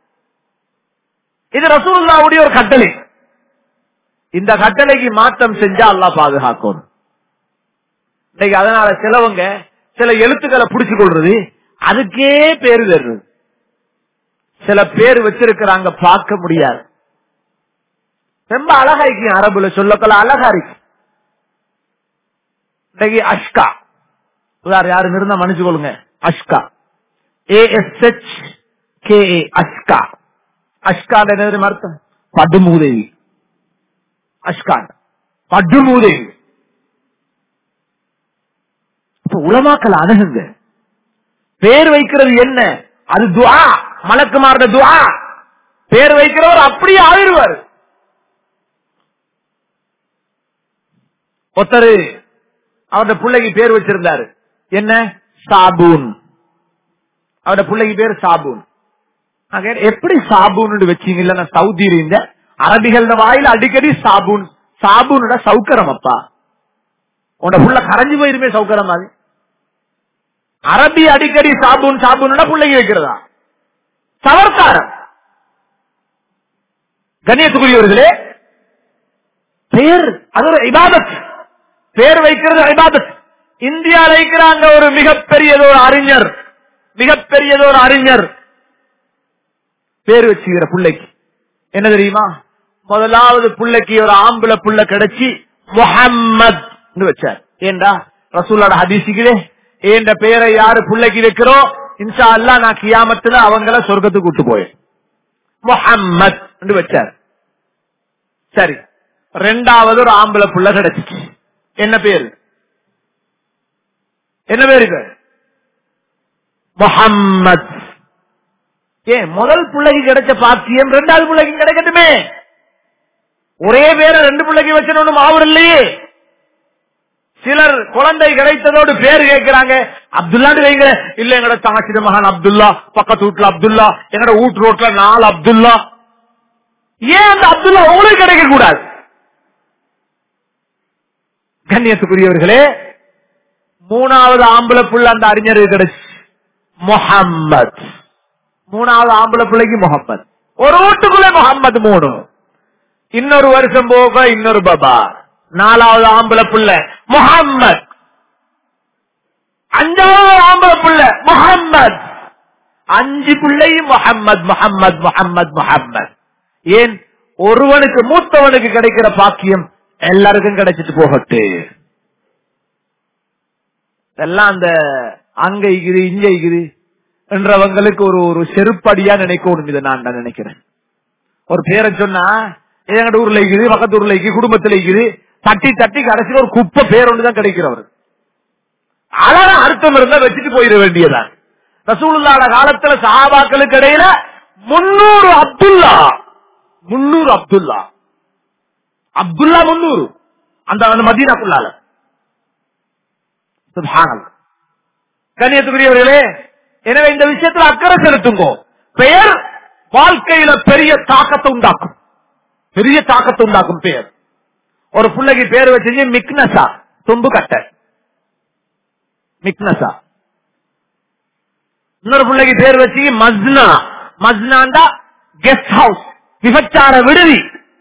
இது ரசூலுல்லாவுடைய ஒரு கட்டளை இந்த கட்டளைக்கு மாற்றம் செஞ்சா அல்லாஹ் பாதுகாக்கணும் இன்னைக்கு அதனால சிலவங்க சில எழுத்துக்களை புடிச்சு கொள்றது அதுக்கே பேரு தருது சில பேர் வச்சிருக்கிறாங்க பார்க்க முடியாது ரொம்ப அழகா இருக்கு அரபுல சொல்லக்கல அழகா இருக்கு இன்னைக்கு அஷ்கா வேற யாரும் இருந்தா மன்னிச்சு கொள்ளுங்க அஷ்கா ஏஎஸ்ஹெச் கே அஷ்கா அஷ்கா என்னது அர்த்தம் படுமூதேவி அஷ்கான் படுமூதேவி இப்ப உலமாக்கள் அணுகுங்க பேர் வைக்கிறது என்ன அது துஆ மலக்குமாரோட துஆ பேர் வைக்கிறவர் அப்படியே ஆயிடுவார் ஒருத்தரு அவருடைய பிள்ளைக்கு பேர் வச்சிருந்தாரு என்ன சாபூன் அவருடைய பிள்ளைக்கு பேர் சாபூன் நான் கேட்டேன், எப்படி சாபூன் வச்சீங்கல்ல நான் சவுதியில இருந்த அரபிகள் வாயில அடிக்கடி சாபூன் சாபூனோட சவுக்கரம் அப்பா உன்னோட புள்ள கரைஞ்சு போயிருமே சவுக்கரம் மாதிரி அரபி அடிக்கடி சாபூன் சாபூன் பிள்ளைக்கு வைக்கிறதா சவர்க்காரம் கண்ணியத்துக்குரியவர்களே பெயர் அது ஒரு இபாதத் பேர் வைக்கிறது இபாதத் இந்தியாவில் இருக்கிறாங்க ஒரு மிகப்பெரியது ஒரு அறிஞர் மிகப்பெரியது ஒரு அறிஞர் பேர் வச்சுக்கிற பிள்ளைக்கு என்ன தெரியுமா முதலாவது பிள்ளைக்கு ஒரு ஆம்பளை புள்ள கிடைச்சி முஹம்மத் வச்சார் ஏண்டா ரசூலோட ஹதீசிக்குதே ஏண்ட பேரை யாரு பிள்ளைக்கு வைக்கிறோம் இன்ஷா அல்லா நான் கியாமத்துல அவங்கள சொர்க்கத்துக்கு கூட்டு போயேன் முஹம்மத் வச்சார் சரி ரெண்டாவது ஒரு ஆம்பளை புள்ள கிடைச்சிச்சு என்ன பேரு என்ன பேரு இது முஹம்மத் ஏன் முதல் பிள்ளைக்கு கிடைச்ச பாக்கியம் ரெண்டாவது பிள்ளைக்கு கிடைக்கட்டுமே ஒரே பேரை ரெண்டு பிள்ளைக்கு வச்சணும் ஆவர் இல்லையே சிலர் குழந்தை கிடைத்ததோடு பேர் கேட்கிறாங்க அப்துல்லான்னு வைங்க இல்ல எங்கட தங்கச்சிட மகன் அப்துல்லா பக்கத்து வீட்டுல அப்துல்லா எங்கட வீட்டு ரோட்ல நாலு அப்துல்லா ஏன் அந்த அப்துல்லா உங்களுக்கு கிடைக்க கூடாது கண்ணியத்துக்குரியவர்களே மூணாவது ஆம்பளை புள்ள அந்த அறிஞருக்கு கிடைச்சு முஹம்மத் மூணாவது ஆம்பளை பிள்ளைக்கு முகம்மது ஒரு வீட்டுக்குள்ள முகம்மது மூணு இன்னொரு வருஷம் போக இன்னொரு பாபா நாலாவது ஆம்பளை புள்ள முகம்மது அஞ்சாவது ஆம்பளை புள்ள முகம்மது அஞ்சு பிள்ளையும் முகம்மது முகம்மது முகம்மது முகம்மது ஏன் ஒருவனுக்கு மூத்தவனுக்கு கிடைக்கிற பாக்கியம் எல்லாருக்கும் கிடைச்சிட்டு போகட்டு எல்லாம் அந்த அங்க இருக்குது இங்க இருக்குது என்றவங்களுக்கு ஒரு ஒரு செருப்படியா நினைக்கணும் இதை நான் நான் நினைக்கிறேன் ஒரு பேரை சொன்னா இது எங்கட ஊர்ல இருக்குது பக்கத்து ஊர்ல இருக்குது குடும்பத்துல இருக்குது தட்டி தட்டி கடைசியில் ஒரு குப்பை பேர் ஒன்றுதான் கிடைக்கிறவர் அழகா அர்த்தம் இருந்தா வச்சுட்டு போயிட வேண்டியதான் ரசூலுல்லாட காலத்துல சஹாபாக்களுக்கு இடையில முன்னூறு அப்துல்லா முன்னூறு அப்துல்லா அப்துல்லா முன்னூறு அந்த அந்த மதீனாக்குள்ளால சுப்ஹானல்லாஹ். கண்ணியத்துக்குரியவர்களே எனவே இந்த விஷயத்துல அக்கறை செலுத்துங்க பெயர் வாழ்க்கையில பெரிய தாக்கத்தை உண்டாக்கும் பெரிய தாக்கத்தை உண்டாக்கும் பெயர் ஒரு பிள்ளைக்கு பேர் வச்சீங்க மிக்னசா தும்பு கட்ட மிக்னசா இன்னொரு பிள்ளைக்கு பேர் வச்சு மஸ்னா மஸ்னாண்டா கெஸ்ட் ஹவுஸ் விபச்சார விடுதி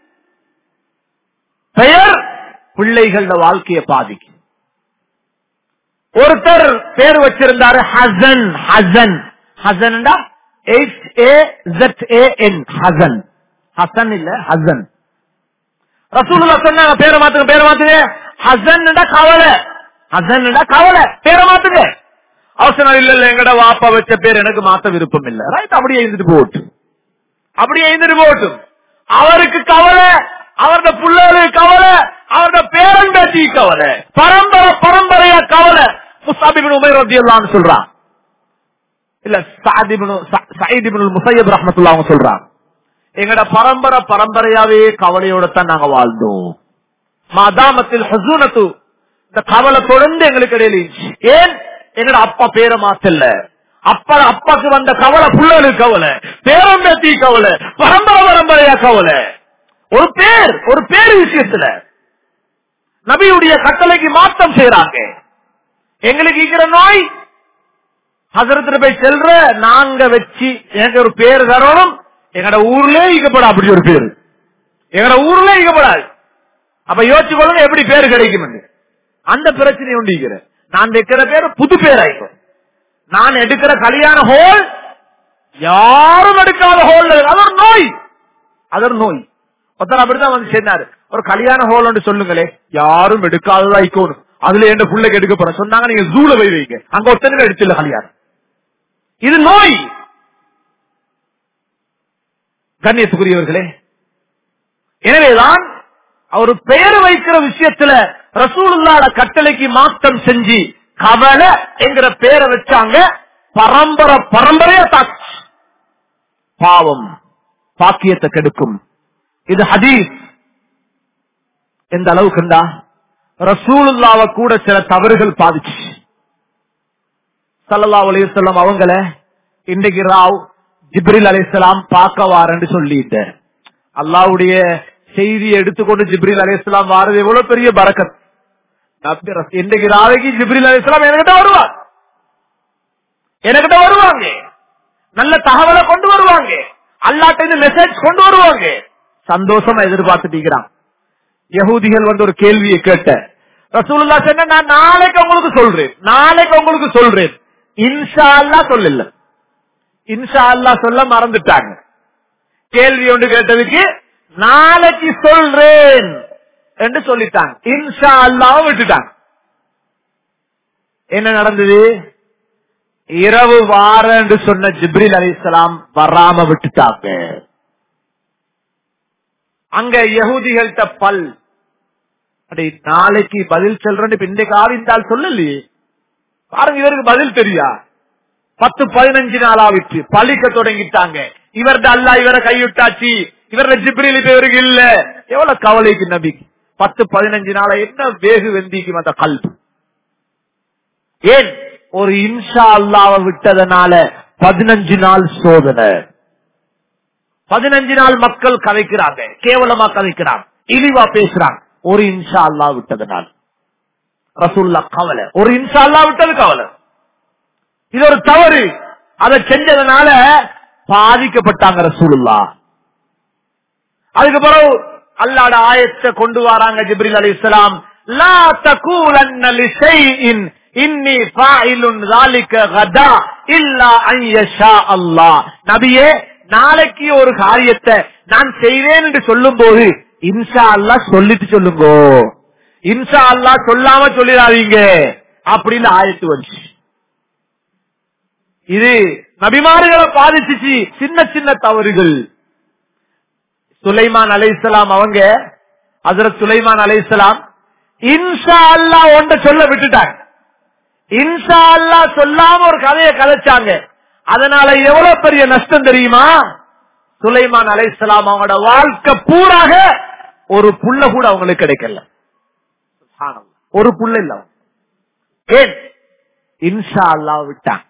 பெயர் பிள்ளைகளோட வாழ்க்கையை பாதிக்கும் ஒருத்தர் பேர் வச்சிருந்தாரு ஹசன் ஹசன் ஹசன்டா H A Z A N Hasan Hasan இல்ல ஹசன் ரசூலுல்லா சொன்னாங்க பேரை மாத்துங்க பேரை மாத்துங்க ஹசன்டா கவலை ஹசன்டா கவலை பேரை மாத்துங்க அவசரம் இல்ல இல்ல எங்கட வாப்பா வச்ச பேர் எனக்கு மாத்த விருப்பம் இல்ல ரைட் அப்படியே எழுந்துட்டு போகட்டும் அப்படியே எழுந்துட்டு போகட்டும் அவருக்கு கவலை அவரோட பிள்ளைகளுக்கு கவலை அவரோட பேரன் பேட்டி கவலை பரம்பரை பரம்பரையா கவலை முசாபிபின் உமைர் ரத்தியல்லான்னு சொல்றான் இல்ல சாதிபின் சயிதிபின் முசையப் ரஹமத்துல்லா அவங்க சொல்றாங்க எங்கட பரம்பரை பரம்பரையாவே கவலையோட தான் நாங்க வாழ்ந்தோம் மாதாமத்தில் ஹசூனத்து இந்த கவலை தொடர்ந்து எங்களுக்கு இடையில இருந்துச்சு. ஏன் எங்கட அப்பா பேரை மாத்தல அப்பா அப்பாக்கு வந்த கவலை புள்ளலுக்கு கவலை பேரம் பேத்தி கவலை பரம்பரை பரம்பரையா கவலை ஒரு பேர் ஒரு பேர் விஷயத்துல நபியுடைய கட்டளைக்கு மாற்றம் செய்யறாங்க எங்களுக்கு இருக்கிற நோய் ஹசரத்துல போய் செல்ற நாங்க வச்சு எனக்கு ஒரு பேர் தரணும் எங்கட ஊர்லயே ஈக்கப்பட அப்படி ஒரு பேரு எங்கட ஊர்ல ஈக்கப்படாது அப்ப யோசிச்சு கொள்ளுங்க எப்படி பேர் கிடைக்கும் அந்த பிரச்சனை உண்டு நான் வைக்கிற பேரு புது பேர் ஆயிக்கும் நான் எடுக்கிற கல்யாண ஹோல் யாரும் எடுக்காத ஹோல் அது ஒரு நோய் அது ஒரு நோய் ஒருத்தர் அப்படித்தான் வந்து சேர்ந்தாரு ஒரு கல்யாண ஹோல் சொல்லுங்களே யாரும் எடுக்காததா ஐக்கோணும் அதுல என்ன பிள்ளைக்கு எடுக்க போற சொன்னாங்க நீங்க ஜூல போய் வைங்க அங்க ஒருத்தனுக்கு எடுத்துல கல்யாணம் இது நோய் கண்ணியத்துக்குரியவர்களே எனவேதான் அவர் பெயர் வைக்கிற விஷயத்துல ரசூலுல்லாட கட்டளைக்கு மாற்றம் செஞ்சு கவலை என்கிற பேரை வச்சாங்க பரம்பரை பரம்பரையா தாக்கு பாவம் பாக்கியத்தை கெடுக்கும் இது ஹதீஸ் எந்த அளவுக்குண்டா ரசூலுல்லாவை கூட சில தவறுகள் பாதிச்சு சல்லல்லா அலையுசல்லம் அவங்கள இன்றைக்கு ராவ் ஜிப்ரில் அலிஸ்லாம் பார்க்க வாரன்னு சொல்லிட்டு அல்லாவுடைய செய்தியை எடுத்துக்கொண்டு ஜிப்ரில் அலிஸ்லாம் வாரது எவ்வளவு பெரிய பரக்கத் இன்றைக்கு ராவைக்கு ஜிப்ரில் அலிஸ்லாம் என்கிட்ட வருவார் என்கிட்ட வருவாங்க நல்ல தகவலை கொண்டு வருவாங்க அல்லாட்ட மெசேஜ் கொண்டு வருவாங்க சந்தோஷமா எதிர்பார்த்துட்டீங்கிறான் யகூதிகள் வந்து ஒரு கேள்வியை கேட்ட ரசூலுல்லா சொன்ன நான் நாளைக்கு உங்களுக்கு சொல்றேன் நாளைக்கு உங்களுக்கு சொல்றேன் இன்ஷா அல்லா சொல்லல இன்ஷா அல்லா சொல்ல மறந்துட்டாங்க கேள்வி ஒன்று கேட்டதுக்கு நாளைக்கு சொல்றேன் என்று சொல்லிட்டாங்க இன்ஷா அல்லாவும் விட்டுட்டாங்க என்ன நடந்தது இரவு வார என்று சொன்ன ஜிப்ரில் அலிஸ்லாம் வராம விட்டுட்டாங்க அங்க யகுதிகள்கிட்ட பல் அடே நாளைக்கு பதில் சொல்றேன்னு இப்ப இன்றைக்கு ஆவிந்தால் சொல்லலையே பாருங்க இவருக்கு பதில் தெரியா பத்து பதினஞ்சு நாளா விட்டு பழிக்க தொடங்கிட்டாங்க இவர்ட அல்லா இவரை கைவிட்டாச்சு இவர ஜிப்ரில் இப்ப இவருக்கு இல்ல எவ்வளவு கவலைக்கு நபிக்கு பத்து பதினஞ்சு நாளா என்ன வேகு வெந்திக்கும் அந்த கல்வி ஏன் ஒரு இன்ஷா அல்லாவை விட்டதனால பதினஞ்சு நாள் சோதனை பதினஞ்சு நாள் மக்கள் கதைக்கிறாங்க கேவலமா கதைக்கிறாங்க இழிவா பேசுறாங்க ஒரு இன்ஷா அல்லா விட்டதனால் ரசூல்லா கவலை ஒரு இன்ஷா அல்லா விட்டது கவலை இது ஒரு தவறு அதை செஞ்சதுனால பாதிக்கப்பட்டாங்க ரசூலுல்லா அதுக்கு பிறகு அல்லாட ஆயத்தை கொண்டு வராங்க ஜிப்ரில் அலி இஸ்லாம் லா தகூலன்ன லிஷைஇன் இன்னி ஃபாயிலுன் ذلك غدا இல்லா அன் யஷா அல்லாஹ் நபியே நாளைக்கு ஒரு காரியத்தை நான் செய்வேன் என்று சொல்லும் போது இன்ஷா அல்லாஹ் சொல்லிட்டு சொல்லுங்கோ இன்ஷா அல்லாஹ் சொல்லாம சொல்லிடாதீங்க அப்படின்னு ஆயத்து வந்துச்சு இது நபிமார்களை பாதிச்சுச்சு சின்ன சின்ன தவறுகள் சுலைமான் அலைசலாம் அவங்க ஹசரத் சுலைமான் அலைசலாம் இன்ஷா அல்லா ஒன்ற சொல்ல விட்டுட்டாங்க இன்ஷா அல்லா சொல்லாம ஒரு கதையை கதைச்சாங்க அதனால எவ்வளவு பெரிய நஷ்டம் தெரியுமா சுலைமான் அலைசலாம் அவங்களோட வாழ்க்கை பூராக ஒரு புள்ள கூட அவங்களுக்கு கிடைக்கல ஒரு புள்ள இல்ல அவங்க. ஏன் இன்ஷா அல்லா விட்டாங்க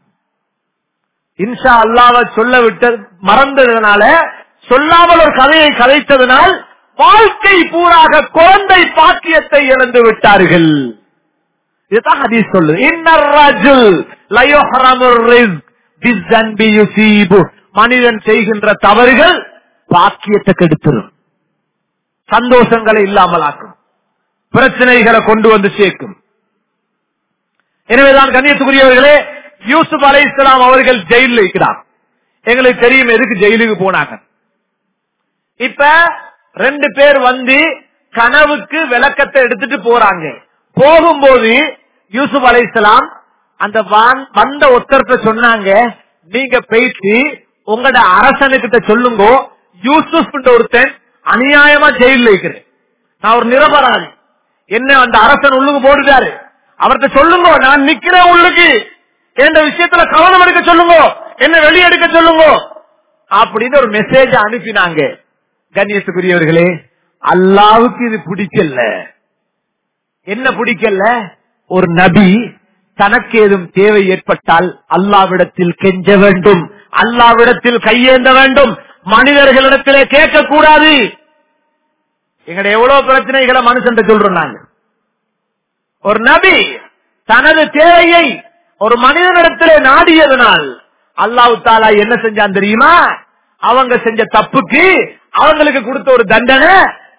இன்ஷா அல்லாவ சொல்ல விட்ட மறந்ததுனால சொல்லாமல் ஒரு கதையை கதைத்ததனால் வாழ்க்கை பூராக குழந்தை பாக்கியத்தை இழந்து விட்டார்கள் இதுதான் ஹதீஸ் சொல்லுது இன்னர் ரஜுல் லயுஹ்ரமுர் ரிஸ்க் பிஸ்ஸன்பி யுசீபு மனிதன் செய்கின்ற தவறுகள் பாக்கியத்தை கெடுத்துரும் சந்தோஷங்களை இல்லாமலாக்கும் பிரச்சனைகளை கொண்டு வந்து சேர்க்கும் எனவேதான் கண்ணியத்துக்குரியவர்களே யூசுப் அலை இஸ்லாம் அவர்கள் ஜெயிலில் இருக்கிறார் எங்களுக்கு தெரியும் எதுக்கு ஜெயிலுக்கு போனாங்க இப்ப ரெண்டு பேர் வந்து கனவுக்கு விளக்கத்தை எடுத்துட்டு போறாங்க போகும்போது யூசுப் அலை இஸ்லாம் அந்த வான்- வந்த ஒருத்தர்கிட்ட சொன்னாங்க நீங்க போயிட்டு உங்களோட அரசனுக்கிட்ட சொல்லுங்க யூசுப் ஒருத்தன் அநியாயமா ஜெயில இருக்கிறேன் நான் ஒரு நிரபராதி என்ன அந்த அரசன் உள்ளுக்கு போட்டுட்டாரு அவர்கிட்ட சொல்லுங்க நான் நிக்கிறேன் உள்ளுக்கு என்ற விஷயத்துல கவனம் எடுக்க சொல்லுங்க என்ன வெளியெடுக்க சொல்லுங்க அப்படின்னு ஒரு மெசேஜ் அனுப்பினாங்க கண்ணியத்துக்குரியவர்களே அல்லாவுக்கு இது பிடிக்கல என்ன பிடிக்கல ஒரு நபி தனக்கு ஏதும் தேவை ஏற்பட்டால் அல்லாவிடத்தில் கெஞ்ச வேண்டும் அல்லாவிடத்தில் கையேந்த வேண்டும் மனிதர்களிடத்திலே கேட்கக்கூடாது எங்கட எவ்வளவு பிரச்சனைகளை மனுஷன் சொல்றோம் நாங்க ஒரு நபி தனது தேவையை ஒரு மனிதனிடத்திலே நாடியதனால் அல்லாஹ் தாலா என்ன செஞ்சான் தெரியுமா அவங்க செஞ்ச தப்புக்கு அவங்களுக்கு கொடுத்த ஒரு தண்டனை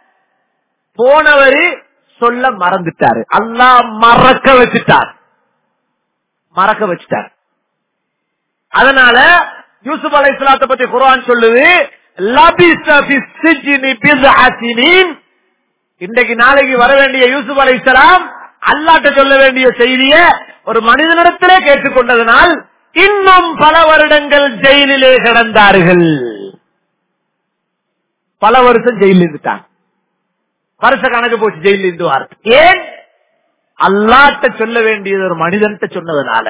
போனவரு சொல்ல மறந்துட்டாரு அல்லாஹ் மறக்க வச்சுட்டார் மறக்க வச்சுட்டார் அதனால யூசுப் அலை இஸ்லாத்தை பத்தி குர்ஆன் சொல்லுது லபிஸ ஃபிஸ் சிஜ்னி பிஸ்அ சினீன். இன்றைக்கு நாளைக்கு வர வேண்டிய யூசுப் அலை இஸ்லாம் அல்லாட்ட சொல்ல வேண்டிய செய்திய ஒரு மனிதனிடத்திலே கேட்டுக்கொண்டதனால் இன்னும் பல வருடங்கள் ஜெயிலிலே கிடந்தார்கள் பல வருஷம் ஜெயிலில் இருந்துட்டாங்க வருஷ கணக்கு போச்சு ஜெயிலில் இருந்து வார்த்தை ஏன் அல்லாட்ட சொல்ல வேண்டியது ஒரு மனிதன்ட்ட சொன்னதுனால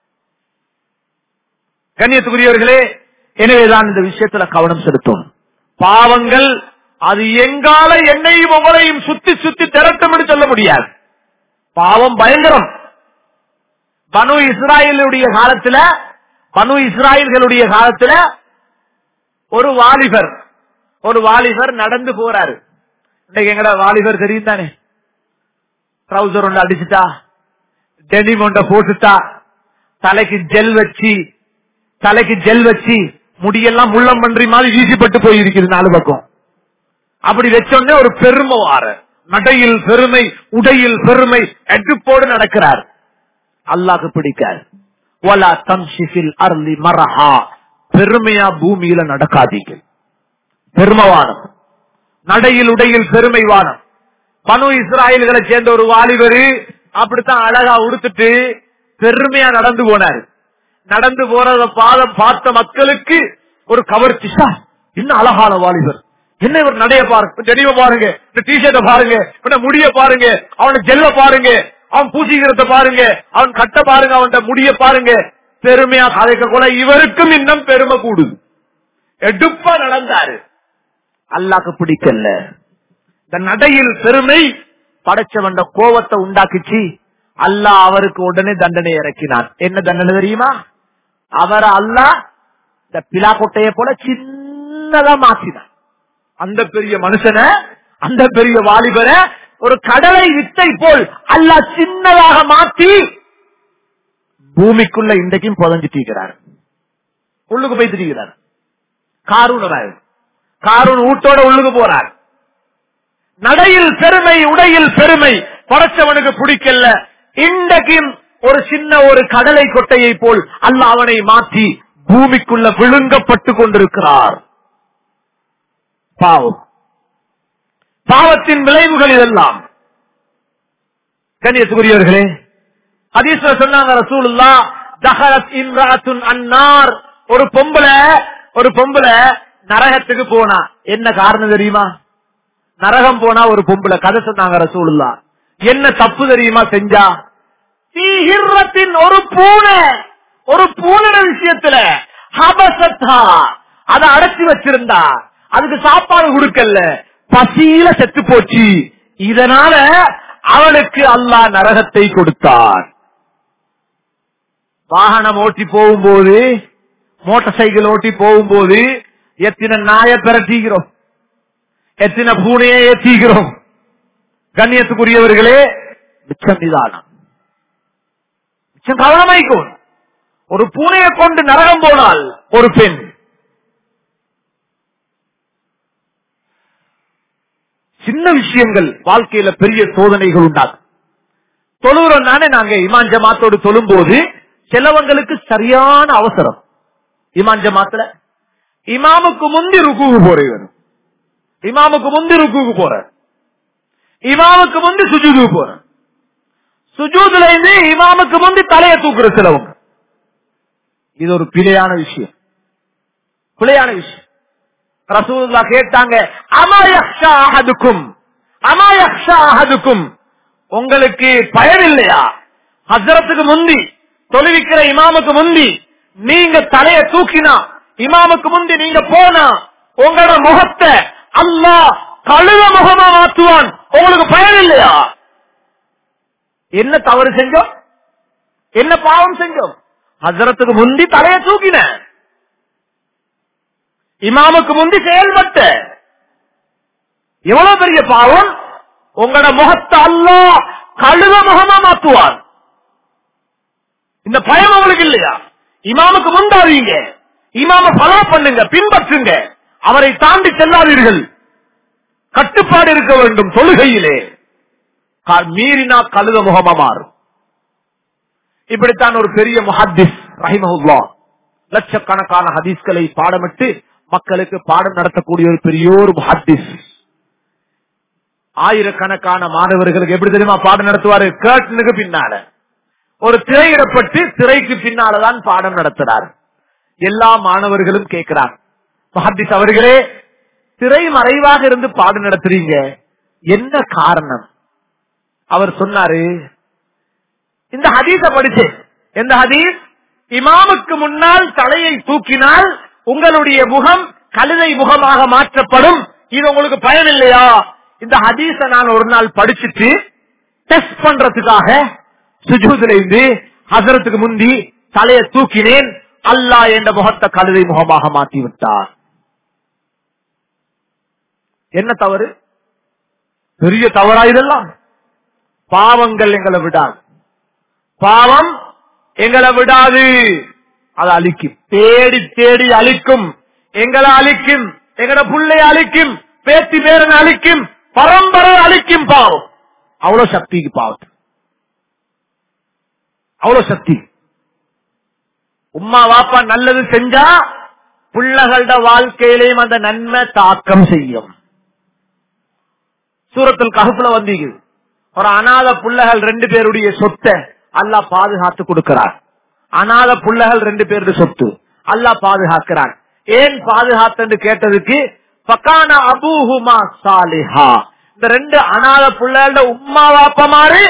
கண்ணியத்துக்குரியவர்களே எனவேதான் இந்த விஷயத்துல கவனம் செலுத்தும் பாவங்கள் அது எங்கால என்னையும் உங்களையும் சுத்தி சுத்தி திரட்டும் என்று சொல்ல முடியாது பாவம் பயங்கரம் பனு இஸ்ராயலுடைய காலத்துல பனு இஸ்ராயல்களுடைய காலத்துல ஒரு வாலிபர் ஒரு வாலிபர் நடந்து போறாரு இன்னைக்கு எங்கட வாலிபர் தெரியும் தானே ட்ரௌசர் ஒன்று அடிச்சுட்டா டெனிம் ஒன்றை போட்டுட்டா தலைக்கு ஜெல் வச்சு தலைக்கு ஜெல் வச்சு முடியெல்லாம் முள்ளம் பன்றி மாதிரி வீசிப்பட்டு போயிருக்குது நாலு பக்கம் அப்படி வச்சோடனே ஒரு பெருமை வார நடையில் பெருமை உடையில் பெருமை எடுப்போடு நடக்கிறார் அல்லாஹ்க்கு பிடிக்காது வலா தம்ஷிஃபில் அர்லி மரஹா பெருமையா பூமியில நடக்காதீங்க பெருமவானம் நடையில் உடையில் பெருமை வானம் பனு இஸ்ராயல்களை சேர்ந்த ஒரு வாலிபரு அப்படித்தான் அழகா உடுத்துட்டு பெருமையா நடந்து போனாரு நடந்து போறத பாதம் பார்த்த மக்களுக்கு ஒரு கவர்ச்சி "ஷா, என்ன அழகான வாலிபர் என்ன இவர் நடைய பாருங்க ஜெனிவ பாருங்க இந்த டிஷர்ட்ட பாருங்க இவன முடிய பாருங்க அவன ஜெல்ல பாருங்க அவன் பூசிக்கிறத பாருங்க அவன் கட்ட பாருங்க அவன் முடிய பாருங்க பெருமையா கதைக்க கூட இவருக்கும் இன்னும் பெருமை கூடுது எடுப்பா நடந்தாரு அல்லாக்கு பிடிக்கல இந்த நடையில் பெருமை படைச்சவண்ட கோவத்தை உண்டாக்குச்சு அல்லாஹ் அவருக்கு உடனே தண்டனை இறக்கினான் என்ன தண்டனை தெரியுமா அவரை அல்லாஹ் இந்த பிலா கொட்டையை போல சின்னதா மாத்தினான் அந்த பெரிய மனுஷனை அந்த பெரிய வாலிபரை ஒரு கடலை வித்தை போல் அல்லாஹ் சின்னதாக மாத்தி பூமிக்குள்ள இன்றைக்கும் புதஞ்சிட்டிருக்கிறார் உள்ளுக்கு போய் திரிகிறார் காரூன் காரூன் வீட்டோட உள்ளுக்கு போறார் நடையில் பெருமை உடையில் பெருமை படைச்சவனுக்கு பிடிக்கல இன்றைக்கும் ஒரு சின்ன ஒரு கடலை கொட்டையை போல் அல்ல அவனை மாற்றி பூமிக்குள்ள விழுங்கப்பட்டு கொண்டிருக்கிறார் பாவம் பாவத்தின் விளைவுகள் இதெல்லாம் கண்ணியத்துக்குரியவர்களே ஹதீஸ்ல சொன்னாங்க ரசூலுல்லா தஹரத் இம்ராத்துன் அன்னார் ஒரு பொம்பளை ஒரு பொம்பளை நரகத்துக்கு போனா என்ன காரணம் தெரியுமா நரகம் போனா ஒரு பொம்பளை கதை சொன்னாங்க ரசூலுல்லா என்ன தப்பு தெரியுமா செஞ்சா தீஹிர்ரத்தின் ஒரு பூனை ஒரு பூனை விஷயத்துல ஹபசத்தா அதை அடைச்சி வச்சிருந்தா அதுக்கு சாப்பாடு கொடுக்கல பசியில செத்து போச்சு இதனால அவனுக்கு அல்லாஹ் நரகத்தை கொடுத்தான் வாகனம் ஓட்டி போகும்போது மோட்டார் சைக்கிள் ஓட்டி போகும்போது எத்தனை நாய பிரட்டிக்கிறோம் எத்தனை பூனையை ஏற்றிக்கிறோம் கண்ணியத்துக்குரியவர்களே மிச்சம் நிதானம் மிச்சம் கவனமாய்க்கும் ஒரு பூனையை கொண்டு நரகம் போனால் ஒரு பெண் சின்ன விஷயங்கள் வாழ்க்கையில பெரிய சோதனைகள் உண்டாகும் தொழுகிறோம் தானே நாங்க இமான் ஜமாத்தோடு தொழும் போது சிலவங்களுக்கு சரியான அவசரம் இமான் ஜமாத்துல இமாமுக்கு முந்தி ருக்குக்கு போறேன் இமாமுக்கு முந்தி ருக்குக்கு போற இமாமுக்கு முந்தி சுஜூதுக்கு போற சுஜூதுல இருந்து இமாமுக்கு முந்தி தலையை தூக்குற சிலவங்க இது ஒரு பிழையான விஷயம் பிழையான விஷயம் ரசூல்லா கேட்டாங்க அமாயக்ஷா அஹதுக்கும் அமாயக்ஷா அஹதுக்கும் உங்களுக்கு பயம் இல்லையா ஹசரத்துக்கு முந்தி தொழுவிக்கிற இமாமுக்கு முந்தி நீங்க தலைய தூக்கினா இமாமுக்கு முந்தி நீங்க போனா உங்களோட முகத்தை அல்லாஹ் கழுத முகமா மாற்றுவான் உங்களுக்கு பயன் இல்லையா என்ன தவறு செஞ்சோம் என்ன பாவம் செஞ்சோம் ஹசரத்துக்கு முந்தி தலைய தூக்கின இமாமுக்கு முந்தி செயல்பட்ட எவ்வளவு பெரிய பாவம் உங்களோட முகத்தை அல்லாஹ் கழுத முகமா மாற்றுவான் இந்த பயம் உங்களுக்கு இல்லையா இமாமுக்கு முந்தாதீங்க இமாம பலா பண்ணுங்க பின்பற்றுங்க அவரை தாண்டி செல்லாதீர்கள் கட்டுப்பாடு இருக்க வேண்டும் தொழுகையிலே கா- மீறினா கழுத முகமா மாறும் இப்படித்தான் ஒரு பெரிய முஹத்திஸ் ரஹிமஹுல்லா லட்சக்கணக்கான ஹதீஸ்களை பாடமிட்டு மக்களுக்கு பாடம் நடத்தக்கூடிய ஒரு பெரிய ஒரு முஹத்திஸ் ஆயிரக்கணக்கான மாணவர்களுக்கு எப்படி தெரியுமா பாடம் நடத்துவாரு கேட்டனுக்கு பின்னால ஒரு திரையிடப்பட்டு திரைக்கு பின்னாலதான் பாடம் நடத்துறார் எல்லா மாணவர்களும் கேட்கிறார் மஹத்திஸ் அவர்களே திரை மறைவாக இருந்து பாடம் நடத்துறீங்க என்ன காரணம் அவர் சொன்னாரு இந்த ஹதீஸ படிச்சேன் எந்த ஹதீஸ் இமாமுக்கு முன்னால் தலையை தூக்கினால் உங்களுடைய முகம் கழுதை முகமாக மாற்றப்படும் இது உங்களுக்கு பயன் இல்லையா இந்த ஹதீஸ நான் ஒரு நாள் படிச்சுட்டு டெஸ்ட் பண்றதுக்காக சுஜூதுல இருந்து ஹசரத்துக்கு முந்தி தலையை தூக்கினேன் அல்லாஹ் என்ற முகத்தை கழுதை முகமாக மாற்றி விட்டார் என்ன தவறு பெரிய தவறா இதெல்லாம் பாவங்கள் எங்களை விடாது பாவம் எங்களை விடாது அது அழிக்கும் தேடி தேடி அழிக்கும் எங்களை அழிக்கும் எங்கட புள்ளை அழிக்கும் பேத்தி பேரன் அழிக்கும் பரம்பரை அழிக்கும் பாவம் அவ்வளவு சக்திக்கு பாவத்து அவ்வளவு சக்தி உம்மா வாப்பா நல்லது செஞ்சா பிள்ளைகளோட வாழ்க்கையிலையும் அந்த நன்மை தாக்கம் செய்யும் சூரத்தில் ககுப்புல வந்தீங்க ஒரு அநாத புள்ளைகள் ரெண்டு பேருடைய சொத்தை அல்லாஹ் பாதுகாத்து கொடுக்கிறார் அநாத புள்ளைகள் ரெண்டு பேருடைய சொத்து அல்லாஹ் பாதுகாக்கிறான் ஏன் பாதுகாத்துன்னு கேட்டதுக்கு பக்கான அபூஹுமா சாலிஹா இந்த ரெண்டு அநாத புள்ளைகளோட உம்மா வாப்பமாறு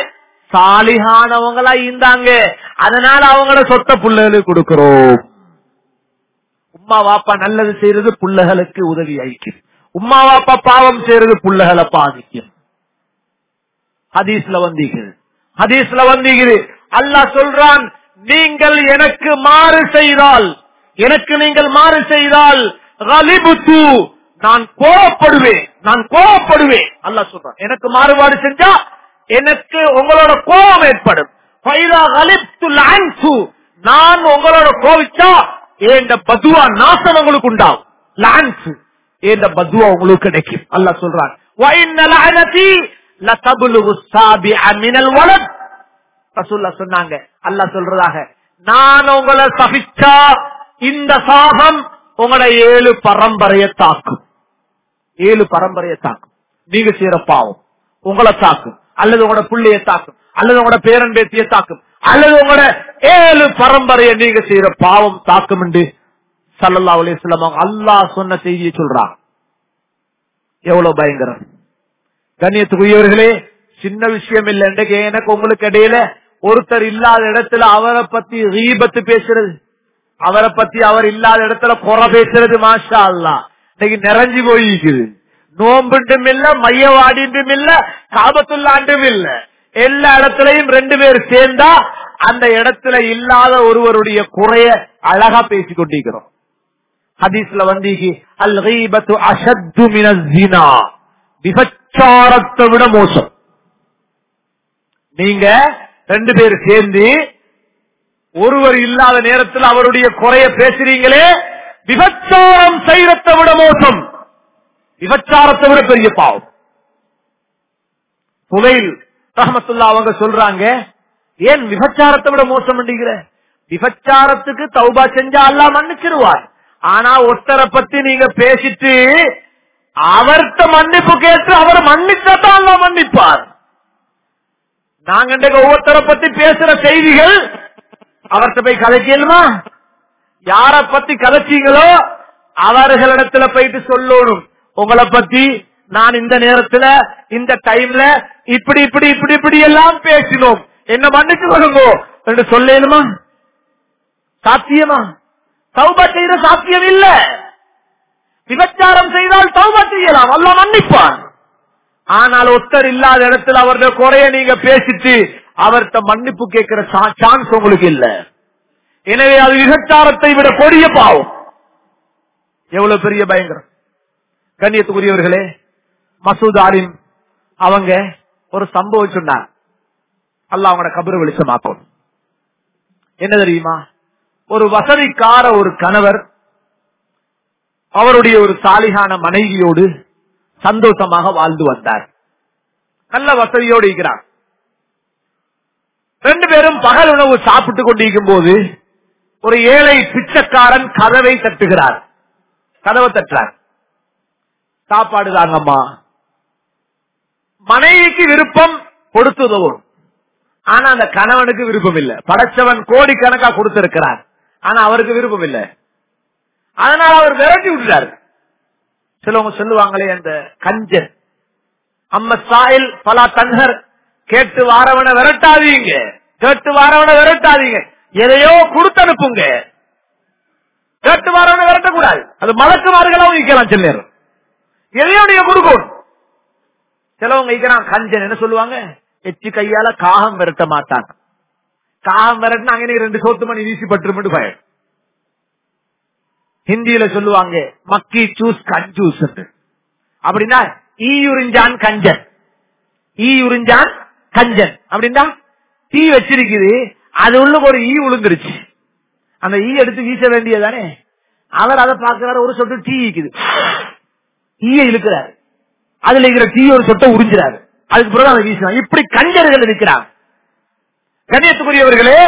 சாலிகானவங்களா இருந்தாங்க அதனால அவங்கள சொத்த புள்ளைகளுக்கு கொடுக்கிறோம் உம்மா வாப்பா நல்லது செய்யறது புள்ளைகளுக்கு உதவி அளிக்கும் உம்மா வாப்பா பாவம் செய்யறது புள்ளைகளை பாதிக்கும் ஹதீஸ்ல வந்தீர்கள் ஹதீஸ்ல வந்தீர்கள் அல்லாஹ் சொல்றான் நீங்கள் எனக்கு மாறு செய்தால் எனக்கு நீங்கள் மாறு செய்தால் கலிபுத்து நான் கோவப்படுவேன் நான் கோவப்படுவேன் அல்லாஹ் சொல்றான் எனக்கு மாறுபாடு செஞ்சா எனக்கு உங்களோட கோபம் ஏற்படும் ஃபைதா கலிப்துல் அன்சு நான் உங்களோட கோவிச்சா ஏண்ட பதுவா நாசம் உங்களுக்கு உண்டாகும் லான்ஸ் ஏண்ட பதுவா உங்களுக்கு கிடைக்கும் அல்லாஹ் சொல்றான் وَإِنَّ لَعْنَتِي لَتَبْلُغُ السَّابِعَ مِنَ الْوَلَدِ ரசூல்லா சொன்னாங்க அல்லாஹ் சொல்றதாக நான் உங்களை சபிச்சா இந்த சாபம் உங்களோட ஏழு பரம்பரையை தாக்கும் ஏழு பரம்பரையை தாக்கும் நீங்க செய்யற பாவம் உங்களை தாக்கும் அல்லது உங்களோட புள்ளைய தாக்கும் அல்லது உங்களோட பேரன் பேத்திய தாக்கும் அல்லது உங்களோட ஏழு பரம்பரையை நீங்க செய்யற பாவம் தாக்கும் என்று சல்லல்லா அலிஸ்லாம் அவங்க அல்லாஹ் சொன்ன செய்தியை சொல்றாங்க எவ்வளவு பயங்கரம் கண்ணியத்துக்குரியவர்களே சின்ன விஷயம் இல்லை இன்றைக்கு எனக்கு உங்களுக்கு இடையில ஒருத்தர் இல்லாத இடத்துல அவரை பத்தி ரீபத்து பேசுறது அவரை பத்தி அவர் இல்லாத இடத்துல குறை பேசுறது மாஷா அல்லா இன்னைக்கு நிறைஞ்சு போயிருக்குது நோம்புண்டும் இல்ல மையவாடிண்டும் இல்ல காபத்துள்ளாண்டும் இல்ல எல்லா இடத்துலயும் ரெண்டு பேர் சேர்ந்தா அந்த இடத்துல இல்லாத ஒருவருடைய குறைய அழகா பேசிக் கொண்டிருக்கிறோம் ஹதீஸ்ல வந்து அல் கீபத்து அஷத்து மினஸ்ஸினா விபச்சாரத்தை விட மோசம் நீங்க ரெண்டு பேர் சேர்ந்து ஒருவர் இல்லாத நேரத்தில் அவருடைய குறைய பேசுறீங்களே விபச்சாரம் செய்யறதை விட மோசம் விபச்சாரத்தை விட பெரிய பாவம் புகையில் ரஹமத்துல்லா அவங்க சொல்றாங்க ஏன் விபச்சாரத்தை விட மோசம் பண்ணிக்கிற விபச்சாரத்துக்கு தௌபா செஞ்சா எல்லாம் மன்னிச்சிருவார் ஆனா ஒருத்தரை பத்தி நீங்க பேசிட்டு அவர்கிட்ட மன்னிப்பு கேட்டு அவர் மன்னிச்சாதான் எல்லாம் மன்னிப்பார் நாங்க இன்றைக்கு ஒவ்வொருத்தரை பத்தி பேசுற செய்திகள் அவர்கிட்ட போய் கதைக்கலுமா யார பத்தி கதைச்சீங்களோ அவர்களிடத்துல போயிட்டு சொல்லணும் உங்களை பத்தி நான் இந்த நேரத்துல இந்த டைம்ல இப்படி இப்படி இப்படி இப்படி எல்லாம் பேசினோம் என்ன மன்னிச்சு வருங்கோ என்று சொல்லலுமா சாத்தியமா சௌபா செய்யற சாத்தியம் இல்ல விபச்சாரம் செய்தால் சௌபா செய்யலாம் அல்ல மன்னிப்பான் ஆனால் ஒருத்தர் இல்லாத இடத்துல அவருடைய குறைய நீங்க பேசிட்டு அவர்கிட்ட மன்னிப்பு கேட்கிற சான்ஸ் உங்களுக்கு இல்ல எனவே அது விபச்சாரத்தை விட கொடிய பாவம் எவ்வளவு பெரிய பயங்கரம் கண்ணியத்துக்குரியவர்களே மசூத் ஆலிம் அவங்க ஒரு சம்பவம் சொன்னார் அல்ல அவங்களோட கபரு வெளிச்சமாக்கும் என்ன தெரியுமா ஒரு வசதிக்கார ஒரு கணவர் அவருடைய ஒரு சாலிகான மனைவியோடு சந்தோஷமாக வாழ்ந்து வந்தார் நல்ல வசதியோடு இருக்கிறார் ரெண்டு பேரும் பகல் உணவு சாப்பிட்டுக் கொண்டிருக்கும் போது ஒரு ஏழை பிச்சைக்காரன் கதவை தட்டுகிறார் கதவை தட்டுறார் சாப்பாடு தாங்கம்மா மனைவிக்கு விருப்பம் கொடுத்து உதவும் ஆனா அந்த கணவனுக்கு விருப்பம் இல்ல படைச்சவன் கோடிக்கணக்கா கொடுத்திருக்கிறார் ஆனா அவருக்கு விருப்பம் இல்ல அதனால அவர் விரட்டி விட்டுறாரு சிலவங்க சொல்லுவாங்களே அந்த கஞ்சன் அம்ம சாயில் பலா தன்ஹர் கேட்டு வாரவனை விரட்டாதீங்க கேட்டு வாரவனை விரட்டாதீங்க எதையோ கொடுத்து அனுப்புங்க கேட்டு வாரவனை விரட்டக்கூடாது அது மலக்கு மாறுகளாவும் வைக்கலாம் சில நேரம் எதையோ நீங்க கொடுக்கணும் சிலவங்க வைக்கிறான் கஞ்சன் என்ன சொல்லுவாங்க எச்சு கையால காகம் விரட்ட மாட்டாங்க காகம் விரட்டினா அங்கே ரெண்டு சோத்து மணி வீசி பட்டு பயம் ஹிந்தியில சொல்லுவாங்க மக்கி சூஸ் கஞ்சூஸ் அப்படின்னா ஈ உறிஞ்சான் கஞ்சன் ஈ உறிஞ்சான் கஞ்சன் அப்படின்னா தீ வச்சிருக்குது அது உள்ள ஒரு ஈ உளுந்துருச்சு அந்த ஈ எடுத்து வீச வேண்டியதானே அவர் அதை பார்க்கிறாரு ஒரு சொட்டு டீ இருக்குது ஈய இழுக்கிறாரு அதுல இருக்கிற டீ ஒரு சொட்டை உறிஞ்சிறாரு அதுக்கு பிறகு அதை வீசுறாங்க இப்படி கஞ்சர்கள் இருக்கிறாங்க கண்ணியத்துக்குரியவர்களே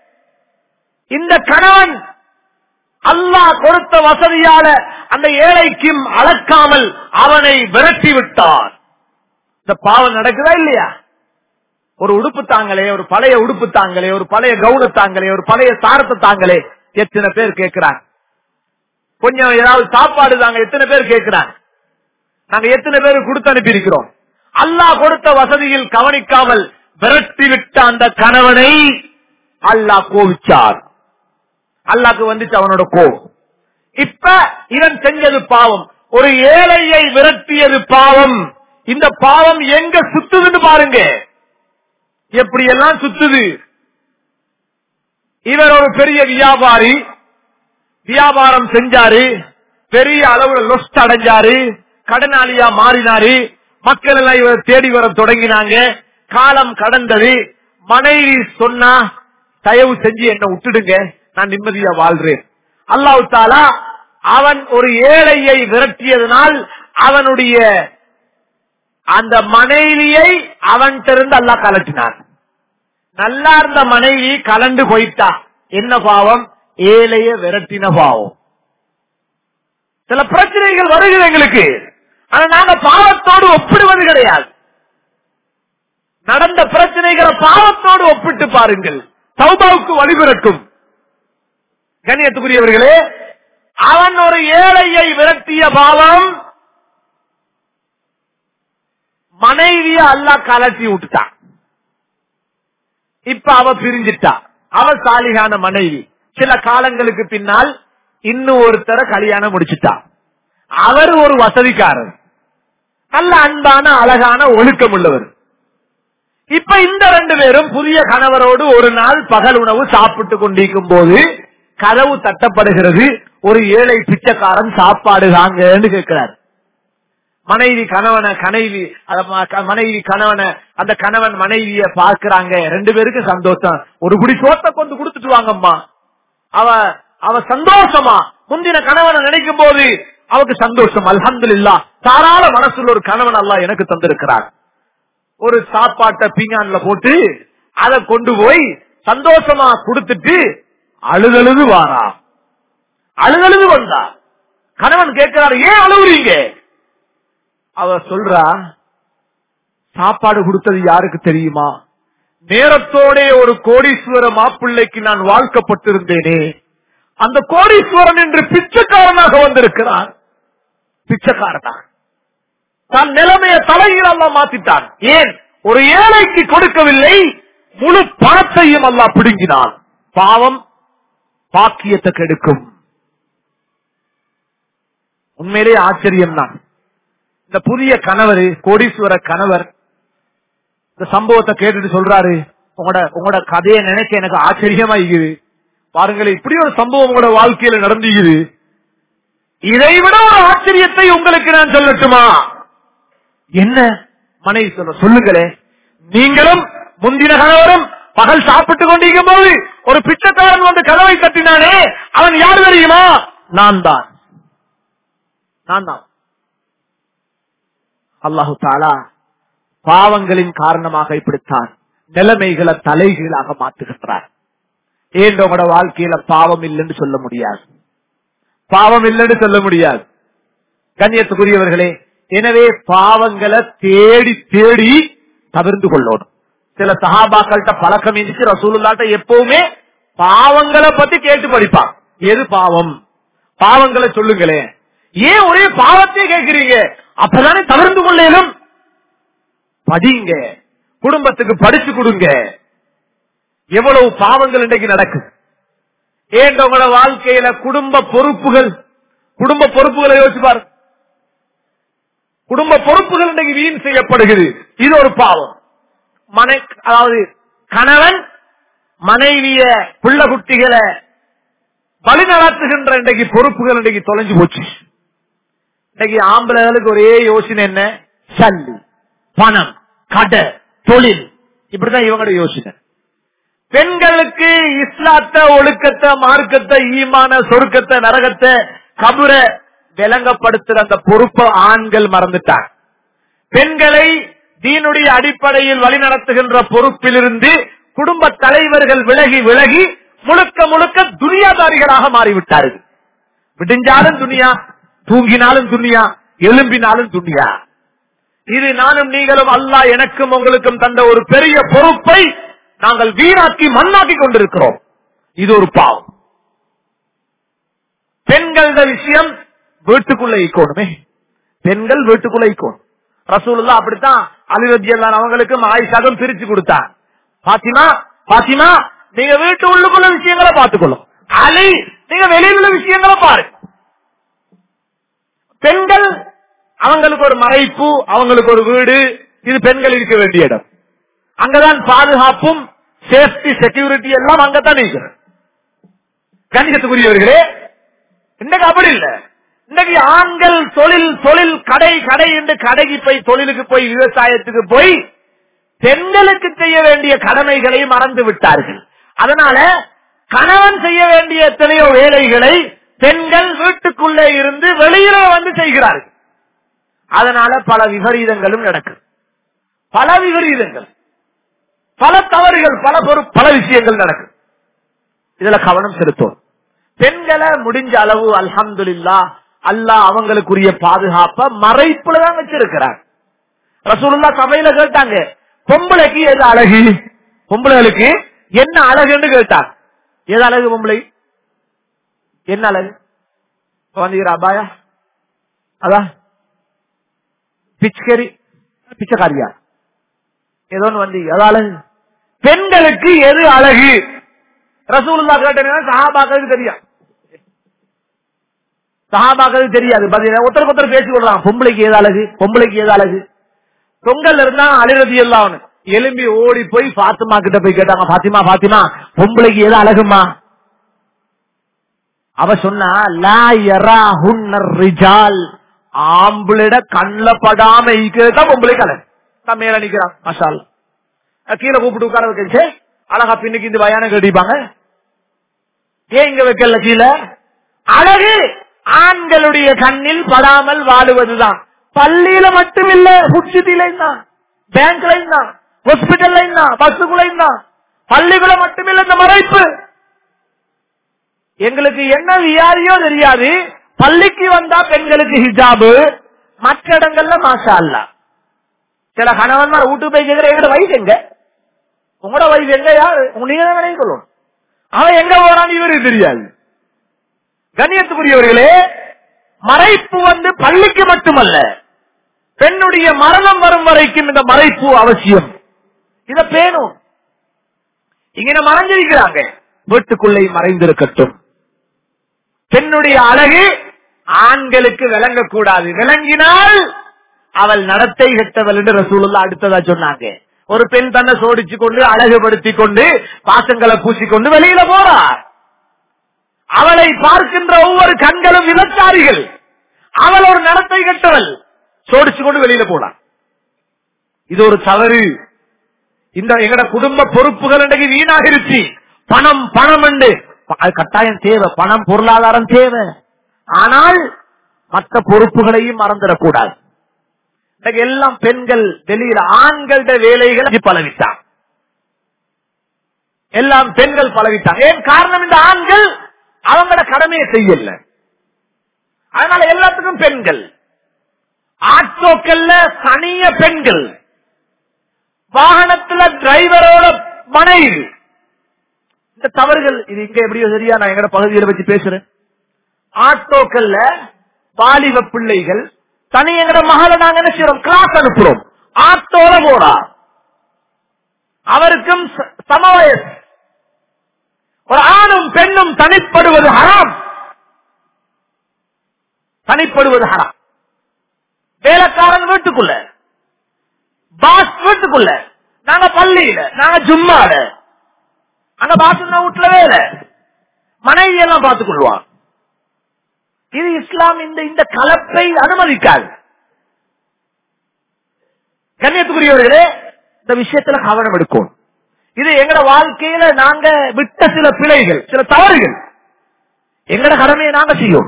இந்த கணவன் அல்லாஹ் கொடுத்த வசதியால அந்த ஏழைக்கும் அளக்காமல் அவனை விரட்டி விட்டார் இந்த பாவம் நடக்குதா இல்லையா ஒரு உடுப்பு தாங்களே ஒரு பழைய உடுப்பு தாங்களே ஒரு பழைய கவுன தாங்களே ஒரு பழைய சாரத்தை தாங்களே எத்தனை பேர் கேட்கிறாங்க கொஞ்சம் ஏதாவது சாப்பாடு தாங்க எத்தனை பேர் கேட்கிறாங்க நாங்க எத்தனை பேர் கொடுத்து அனுப்பி இருக்கிறோம் அல்லாஹ் கொடுத்த வசதியில் கவனிக்காமல் விரட்டி விட்ட அந்த கணவனை அல்லாஹ் கோவிச்சார் அல்லாக்கு வந்துச்சு அவனோட கோபம் இப்ப இவன் செஞ்சது பாவம் ஒரு ஏழையை விரட்டியது பாவம் இந்த பாவம் எங்க சுத்துதுன்னு பாருங்க எப்படி எல்லாம் சுத்துது இவர் ஒரு பெரிய வியாபாரி வியாபாரம் செஞ்சாரு பெரிய அளவுல லொஸ்ட் அடைஞ்சாரு கடனாளியா மாறினாரு மக்கள் எல்லாம் இவர் தேடி வர தொடங்கினாங்க காலம் கடந்தது மனைவி சொன்னா தயவு செஞ்சு என்ன விட்டுடுங்க நான் நிம்மதியா வாழ்றேன் அல்லாஹ் தாலா அவன் ஒரு ஏழையை விரட்டியதனால் அவனுடைய அந்த மனைவியை அவன்கிட்ட இருந்து அல்லாஹ் கலட்டினான் நல்லா இருந்த மனைவி கலண்டு போயிட்டா என்ன பாவம் ஏழைய விரட்டின பாவம் சில பிரச்சனைகள் வருகிறது எங்களுக்கு ஆனா நாங்க பாவத்தோடு ஒப்பிடுவது கிடையாது நடந்த பிரச்சனைகளை பாவத்தோடு ஒப்பிட்டு பாருங்கள் சௌபாவுக்கு வழிபிறக்கும் கண்ணியத்துக்குரியவர்களே அவன் ஒரு ஏழையை விரட்டிய பாவம் மனைவிய அல்லா கலட்டி விட்டுட்டான் இப்ப அவ பிரிஞ்சிட்டா அவ சாலிகான மனைவி சில காலங்களுக்கு பின்னால் இன்னும் ஒருத்தரை கல்யாணம் முடிச்சிட்டா அவர் ஒரு வசதிக்காரர் நல்ல அன்பான அழகான ஒழுக்கம் உள்ளவர் இப்ப இந்த ரெண்டு பேரும் புதிய கணவரோடு ஒரு நாள் பகல் உணவு சாப்பிட்டு கொண்டிருக்கும் போது கதவு தட்டப்படுகிறது ஒரு ஏழை பிச்சைக்காரன் சாப்பாடு தாங்கன்னு கேட்கிறார் மனைவி கணவனை கனைவி அத ம- க- மனைவி கணவனை அந்த கணவன் மனைவிய பார்க்கறாங்க ரெண்டு பேருக்கும் சந்தோஷம் ஒரு குடி சோத்தை கொண்டு கொடுத்துட்டு வாங்கம்மா அவ அவ சந்தோஷமா முந்தின கணவனை நினைக்கும் போது அவக்கு சந்தோஷம் அல்ஹம்துலில்லாஹ் தாராள மனசுல ஒரு கணவன் அல்லாஹ் எனக்கு தந்திருக்கிறார் ஒரு சாப்பாட்டை பீங்கான்ல போட்டு அதை கொண்டு போய் சந்தோஷமா கொடுத்துட்டு அழுதழுது வாரா அழுதழுது வந்தா கணவன் கேட்கிறாரு ஏன் அழுகுறீங்க அவ சொல்றா சாப்பாடு கொடுத்தது யாருக்கு தெரியுமா நேரத்தோட ஒரு கோடீஸ்வர மாப்பிள்ளைக்கு நான் வாழ்க்கப்பட்டிருந்தேனே அந்த கோடீஸ்வரன் என்று பிச்சைக்காரனாக வந்திருக்கிறான் பிச்சைக்காரனா தன் நிலைமையை தலையில் அல்லா மாத்திட்டான் ஏன் ஒரு ஏழைக்கு கொடுக்கவில்லை முழு பணத்தையும் அல்லா பிடுங்கினான் பாவம் பாக்கியத்தை கெடுக்கும் உண்மையிலே ஆச்சரியம் தான் இந்த புதிய கணவர் கோடீஸ்வர கணவர் இந்த சம்பவத்தை கேட்டுட்டு சொல்றாரு உங்களோட உங்களோட கதையை நினைக்க எனக்கு ஆச்சரியமா இருக்குது பாருங்களேன் இப்படி ஒரு சம்பவம் உங்களோட வாழ்க்கையில நடந்துக்குது இதை விட ஒரு ஆச்சரியத்தை உங்களுக்கு நான் சொல்லட்டுமா என்ன மனைவி சொல்ல சொல்லுங்களே நீங்களும் முந்தின கணவரும் பகல் சாப்பிட்டு கொண்டிருக்கும் போது ஒரு பிச்சைக்காரன் வந்து கதவை தட்டினானே அவன் யார் தெரியுமா நான் தான் நான் தான் அல்லாஹு தாலா பாவங்களின் காரணமாக இப்படித்தான் நிலைமைகளை தலைகீழாக மாற்றுகின்றார் ஏன் உங்களோட வாழ்க்கையில பாவம் இல்லைன்னு சொல்ல முடியாது பாவம் இல்லைன்னு சொல்ல முடியாது கண்ணியத்துக்குரியவர்களே எனவே பாவங்களை தேடி தேடி தவிர்த்து கொள்ளணும் சில சஹாபாக்கள்கிட்ட பழக்கம் இருந்துச்சு ரசூலுல்லாட்ட எப்பவுமே பாவங்களை பத்தி கேட்டு படிப்பான் எது பாவம் பாவங்களை சொல்லுங்களேன் ஏன் ஒரே பாவத்தையே கேட்கிறீங்க அப்பதானே தவிர்த்து கொள்ளேனும் படிங்க குடும்பத்துக்கு படிச்சு கொடுங்க எவ்வளவு பாவங்கள் இன்றைக்கு நடக்குது ஏன் உங்களோட வாழ்க்கையில குடும்ப பொறுப்புகள் குடும்ப பொறுப்புகளை யோசிச்சு பாருங்க குடும்ப பொறுப்புகள் இன்றைக்கு வீண் செய்யப்படுகிறது இது ஒரு பாவம் மனை அதாவது கணவன் மனைவிய பிள்ள குட்டிகளை வழி நடத்துகின்ற இன்றைக்கு பொறுப்புகள் இன்றைக்கு தொலைஞ்சு போச்சு இன்னைக்கு ஆம்பளைகளுக்கு ஒரே யோசனை என்ன சல்லி பணம் கடை தொழில் இப்படிதான் இவங்களோட யோசனை பெண்களுக்கு இஸ்லாத்த ஒழுக்கத்தை மார்க்கத்தை ஈமான சொருக்கத்தை நரகத்தை கபுர விளங்கப்படுத்துற அந்த பொறுப்பை ஆண்கள் மறந்துட்டாங்க பெண்களை தீனுடைய அடிப்படையில் வழிநடத்துகின்ற பொறுப்பிலிருந்து குடும்ப தலைவர்கள் விலகி விலகி முழுக்க முழுக்க துனியாதாரிகளாக மாறிவிட்டார்கள் விடிஞ்சாலும் துணியா தூங்கினாலும் துணியா எலும்பினாலும் துணியா இது நானும் நீங்களும் அல்லாஹ் எனக்கும் உங்களுக்கும் தந்த ஒரு பெரிய பொறுப்பை நாங்கள் வீணாக்கி மண்ணாக்கி கொண்டிருக்கிறோம் இது ஒரு பாவம் பெண்கள விஷயம் வீட்டுக்குள்ள ஈக்கோணுமே பெண்கள் வீட்டுக்குள்ள ஈக்கோணும் ரசூலுல்லா அப்படித்தான் அலிரத்தியல்லான் அவங்களுக்கும் ஆயிஷாக்கும் பிரிச்சு கொடுத்தான் பாத்திமா பாத்திமா நீங்க வீட்டு உள்ளுக்குள்ள விஷயங்களை பார்த்துக்கொள்ளும் அலி நீங்க வெளியில உள்ள விஷயங்களை பாரு பெண்கள் அவங்களுக்கு ஒரு மறைப்பு அவங்களுக்கு ஒரு வீடு இது பெண்கள் இருக்க வேண்டிய இடம் அங்கதான் பாதுகாப்பும் சேஃப்டி செக்யூரிட்டி எல்லாம் அங்கதான் இருக்கிறது கணிதத்துக்குரியவர்களே இன்னைக்கு அப்படி இல்ல இன்னைக்கு ஆண்கள் தொழில் தொழில் கடை கடை என்று கடைக்கு போய் தொழிலுக்கு போய் விவசாயத்துக்கு போய் பெண்களுக்கு செய்ய வேண்டிய கடமைகளை மறந்து விட்டார்கள் அதனால கணவன் செய்ய வேண்டிய எத்தனையோ வேலைகளை பெண்கள் வீட்டுக்குள்ளே இருந்து வெளியில வந்து செய்கிறார்கள் அதனால பல விபரீதங்களும் நடக்கும் பல விபரீதங்கள் பல தவறுகள் பல பொறு- பல விஷயங்கள் நடக்கும் இதுல கவனம் செலுத்தும் பெண்களை முடிஞ்ச அளவு அல்ஹம்துலில்லா அல்லாஹ் அவங்களுக்குரிய பாதுகாப்ப மறைப்புல தான் வச்சிருக்கிறார் ரசூலுல்லா சபையில கேட்டாங்க பொம்பளைக்கு எது அழகு பொம்பளைகளுக்கு என்ன அழகுன்னு கேட்டாங்க எது அழகு பொம்பளை என்ன அழகு வந்துகிற அபாயா அதான் பிச்சைக்கறி பிச்சைக்காரியா ஏதோ ஒண்ணு வந்து அது அழகு பெண்களுக்கு எது அழகு ரசூலுல்லா கேட்டீங்கன்னா சஹாபாக்களுக்கு தெரியும் சஹாபாக்களுக்கு தெரியாது பதில ஒருத்தருக்கு ஒருத்தர் பேசி கொள்ளலாம் பொம்பளைக்கு ஏது அழகு பொம்பளைக்கு ஏது அழகு பொங்கல் இருந்தா அழுறது எல்லாம் அவனு. எலும்பி ஓடி போய் பாத்திமா கிட்ட போய் கேட்டாங்க பாத்திமா பாத்திமா பொம்பளைக்கு ஏது அழகுமா அவ சொன்னா லா யராஹுன்னர் ரிஜால் ஆம்பளிட கண்ணுல படாம இருக்கிறது தான் பொம்பளைக்கு அழகு நான் மேல நிக்கிறான் மசால் கீழே கூப்பிட்டு உட்கார வச்சு அழகா பின்னுக்கு இந்த பயானம் கட்டிப்பாங்க ஏன் இங்க வைக்கல கீழே அழகு ஆண்களுடைய கண்ணில் படாமல் வாழுவதுதான் பள்ளியில மட்டும் இல்ல புட்சித்திலையும் தான் பேங்க்லையும் தான் ஹாஸ்பிட்டல்லையும் தான் பஸ்ஸுக்குள்ளையும் தான் பள்ளிக்குள்ள மட்டும் இல்ல இந்த மறைப்பு எங்களுக்கு என்ன வியாதியோ தெரியாது பள்ளிக்கு வந்தா பெண்களுக்கு ஹிஜாபு மற்ற இடங்கள்ல மாஷா அல்லா சில கணவன்மார் வீட்டுக்கு போய் கேட்கிற எங்கட வயசு எங்க உங்களோட வயசு எங்க யாரு உங்க நீங்க தான் விளைய சொல்லணும் அவன் எங்க போறான்னு இவருக்கு தெரியாது கண்ணியத்துக்குரியவர்களே மறைப்பு வந்து பள்ளிக்கு மட்டுமல்ல பெண்ணுடைய மரணம் வரும் வரைக்கும் இந்த மறைப்பு அவசியம் இத பேணும் இங்க மறைஞ்சிருக்கிறாங்க வீட்டுக்குள்ளே மறைந்திருக்கட்டும் பெண்ணுடைய அழகு ஆண்களுக்கு விளங்கக்கூடாது விளங்கினால் அவள் நடத்தை கெட்டவள் என்று ரசூலுல்லா அடுத்ததா சொன்னாங்க ஒரு பெண் தன்னை சோடிச்சு கொண்டு அழகுபடுத்தி கொண்டு பாசங்களை பூசிக்கொண்டு வெளியில போறார் அவளை பார்க்கின்ற ஒவ்வொரு கண்களும் விபச்சாரிகள் அவள் ஒரு நடத்தை கெட்டவள் சோடிச்சு கொண்டு வெளியில போனான் இது ஒரு தவறு இந்த எங்கட குடும்ப பொறுப்புகள் இன்றைக்கு வீணாகிருச்சு பணம் பணம் உண்டு அது கட்டாயம் தேவை பணம் பொருளாதாரம் தேவை ஆனால் மற்ற பொறுப்புகளையும் மறந்துடக்கூடாது இன்னைக்கு எல்லாம் பெண்கள் வெளியில ஆண்கள வேலைகளை பழவிட்டான் எல்லாம் பெண்கள் பழவிட்டாங்க ஏன் காரணம் இந்த ஆண்கள் அவங்களோட கடமையை செய்யல அதனால எல்லாத்துக்கும் பெண்கள் ஆட்டோக்கல்ல தனிய பெண்கள் வாகனத்துல டிரைவரோட மனைவி இந்த தவறுகள் இது இங்க எப்படியோ சரியா நான் எங்கட பகுதியில வச்சு பேசுறேன் ஆட்டோக்கல்ல வாலிப பிள்ளைகள் தனி எங்கட மகளை நாங்க என்ன செய்யறோம் கிளாஸ் அனுப்புறோம் ஆட்டோல போறா அவருக்கும் ச- சம வயசு ஒரு ஆணும் பெண்ணும் தனிப்படுவது ஹராம் தனிப்படுவது ஹராம் வேலைக்காரன் வீட்டுக்குள்ள பாஸ் வீட்டுக்குள்ள நாங்க பள்ளியில நாங்க ஜும்மால அங்க பாஸ் வீட்டுல வேலை மனைவி எல்லாம் பார்த்துக் கொள்வான் இது இஸ்லாம் இந்த இந்த கலப்பை அனுமதிக்காது கண்ணியத்துக்குரியவர்களே இந்த விஷயத்துல கவனம் எடுக்கும் இது எங்கட வாழ்க்கையில நாங்க விட்ட சில பிழைகள் சில தவறுகள் எங்கட கடமையை நாங்க செய்யும்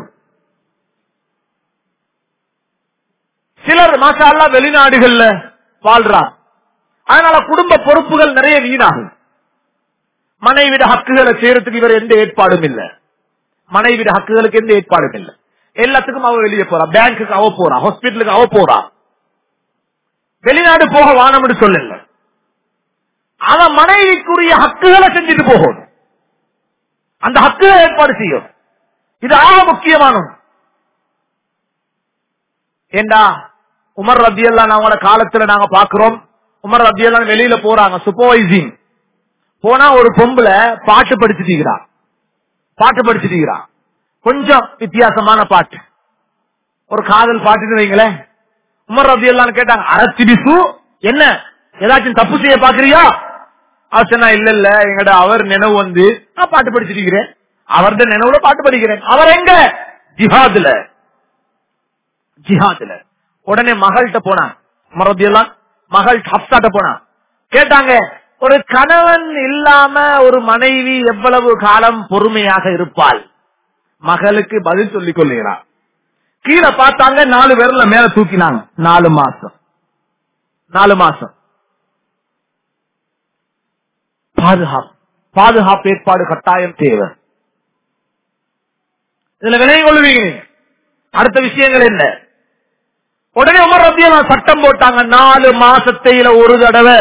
சிலர் மாஷா அல்லாஹ் வெளிநாடுகள்ல வாழ்றார் அதனால குடும்ப பொறுப்புகள் நிறைய வீணாகும் மனைவிட ஹக்குகளை செய்யறதுக்கு இவர் எந்த ஏற்பாடும் இல்ல மனைவிட ஹக்குகளுக்கு எந்த ஏற்பாடும் இல்ல எல்லாத்துக்கும் அவ வெளியே போறா பேங்க்குக்கு அவ போறா ஹாஸ்பிட்டலுக்கு அவ போறா வெளிநாடு போக வானம்னு சொல்லல அவன் மனைவிக்குரிய ஹக்குகளை செஞ்சுட்டு போகும் அந்த ஹக்குகளை ஏற்பாடு செய்யும் இது ஆக முக்கியமானது ஏண்டா உமர் ரத்தியெல்லாம் அவங்களோட காலத்துல நாங்க பாக்குறோம் உமர் ரத்தியெல்லாம் வெளியில போறாங்க சூப்பர்வைசிங் போனா ஒரு பொம்பளை பாட்டு படிச்சுட்டீங்களா பாட்டு படிச்சுட்டீங்களா கொஞ்சம் வித்தியாசமான பாட்டு ஒரு காதல் பாட்டுன்னு வைங்களேன் உமர் ரபி எல்லாம் கேட்டாங்க அரசி பிசு என்ன ஏதாச்சும் தப்பு செய்ய பாக்குறியா அவர் சொன்னா இல்ல இல்ல எங்கட அவர் நினைவு வந்து நான் பாட்டு படிச்சிருக்கிறேன் அவர்த நினைவுல பாட்டு படிக்கிறேன் அவர் எங்க ஜிஹாதுல ஜிஹாதுல உடனே மகள்கிட்ட போனான் உமர் ரபி எல்லாம் மகள் ஹப்சாட்ட போனான் கேட்டாங்க ஒரு கணவன் இல்லாம ஒரு மனைவி எவ்வளவு காலம் பொறுமையாக இருப்பாள் மகளுக்கு பதில் சொல்லிக் கொள்ளுகிறார் கீழே பார்த்தாங்க நாலு பேர்ல மேல தூக்கினாங்க நாலு மாசம் நாலு மாசம் பாதுகாப்பு பாதுகாப்பு ஏற்பாடு கட்டாயம் தேவை இதுல வினை கொள்வீங்க நீங்க. அடுத்த விஷயங்கள் என்ன உடனே உமர் ரத்தியெல்லாம் சட்டம் போட்டாங்க நாலு மாசத்தையில ஒரு தடவை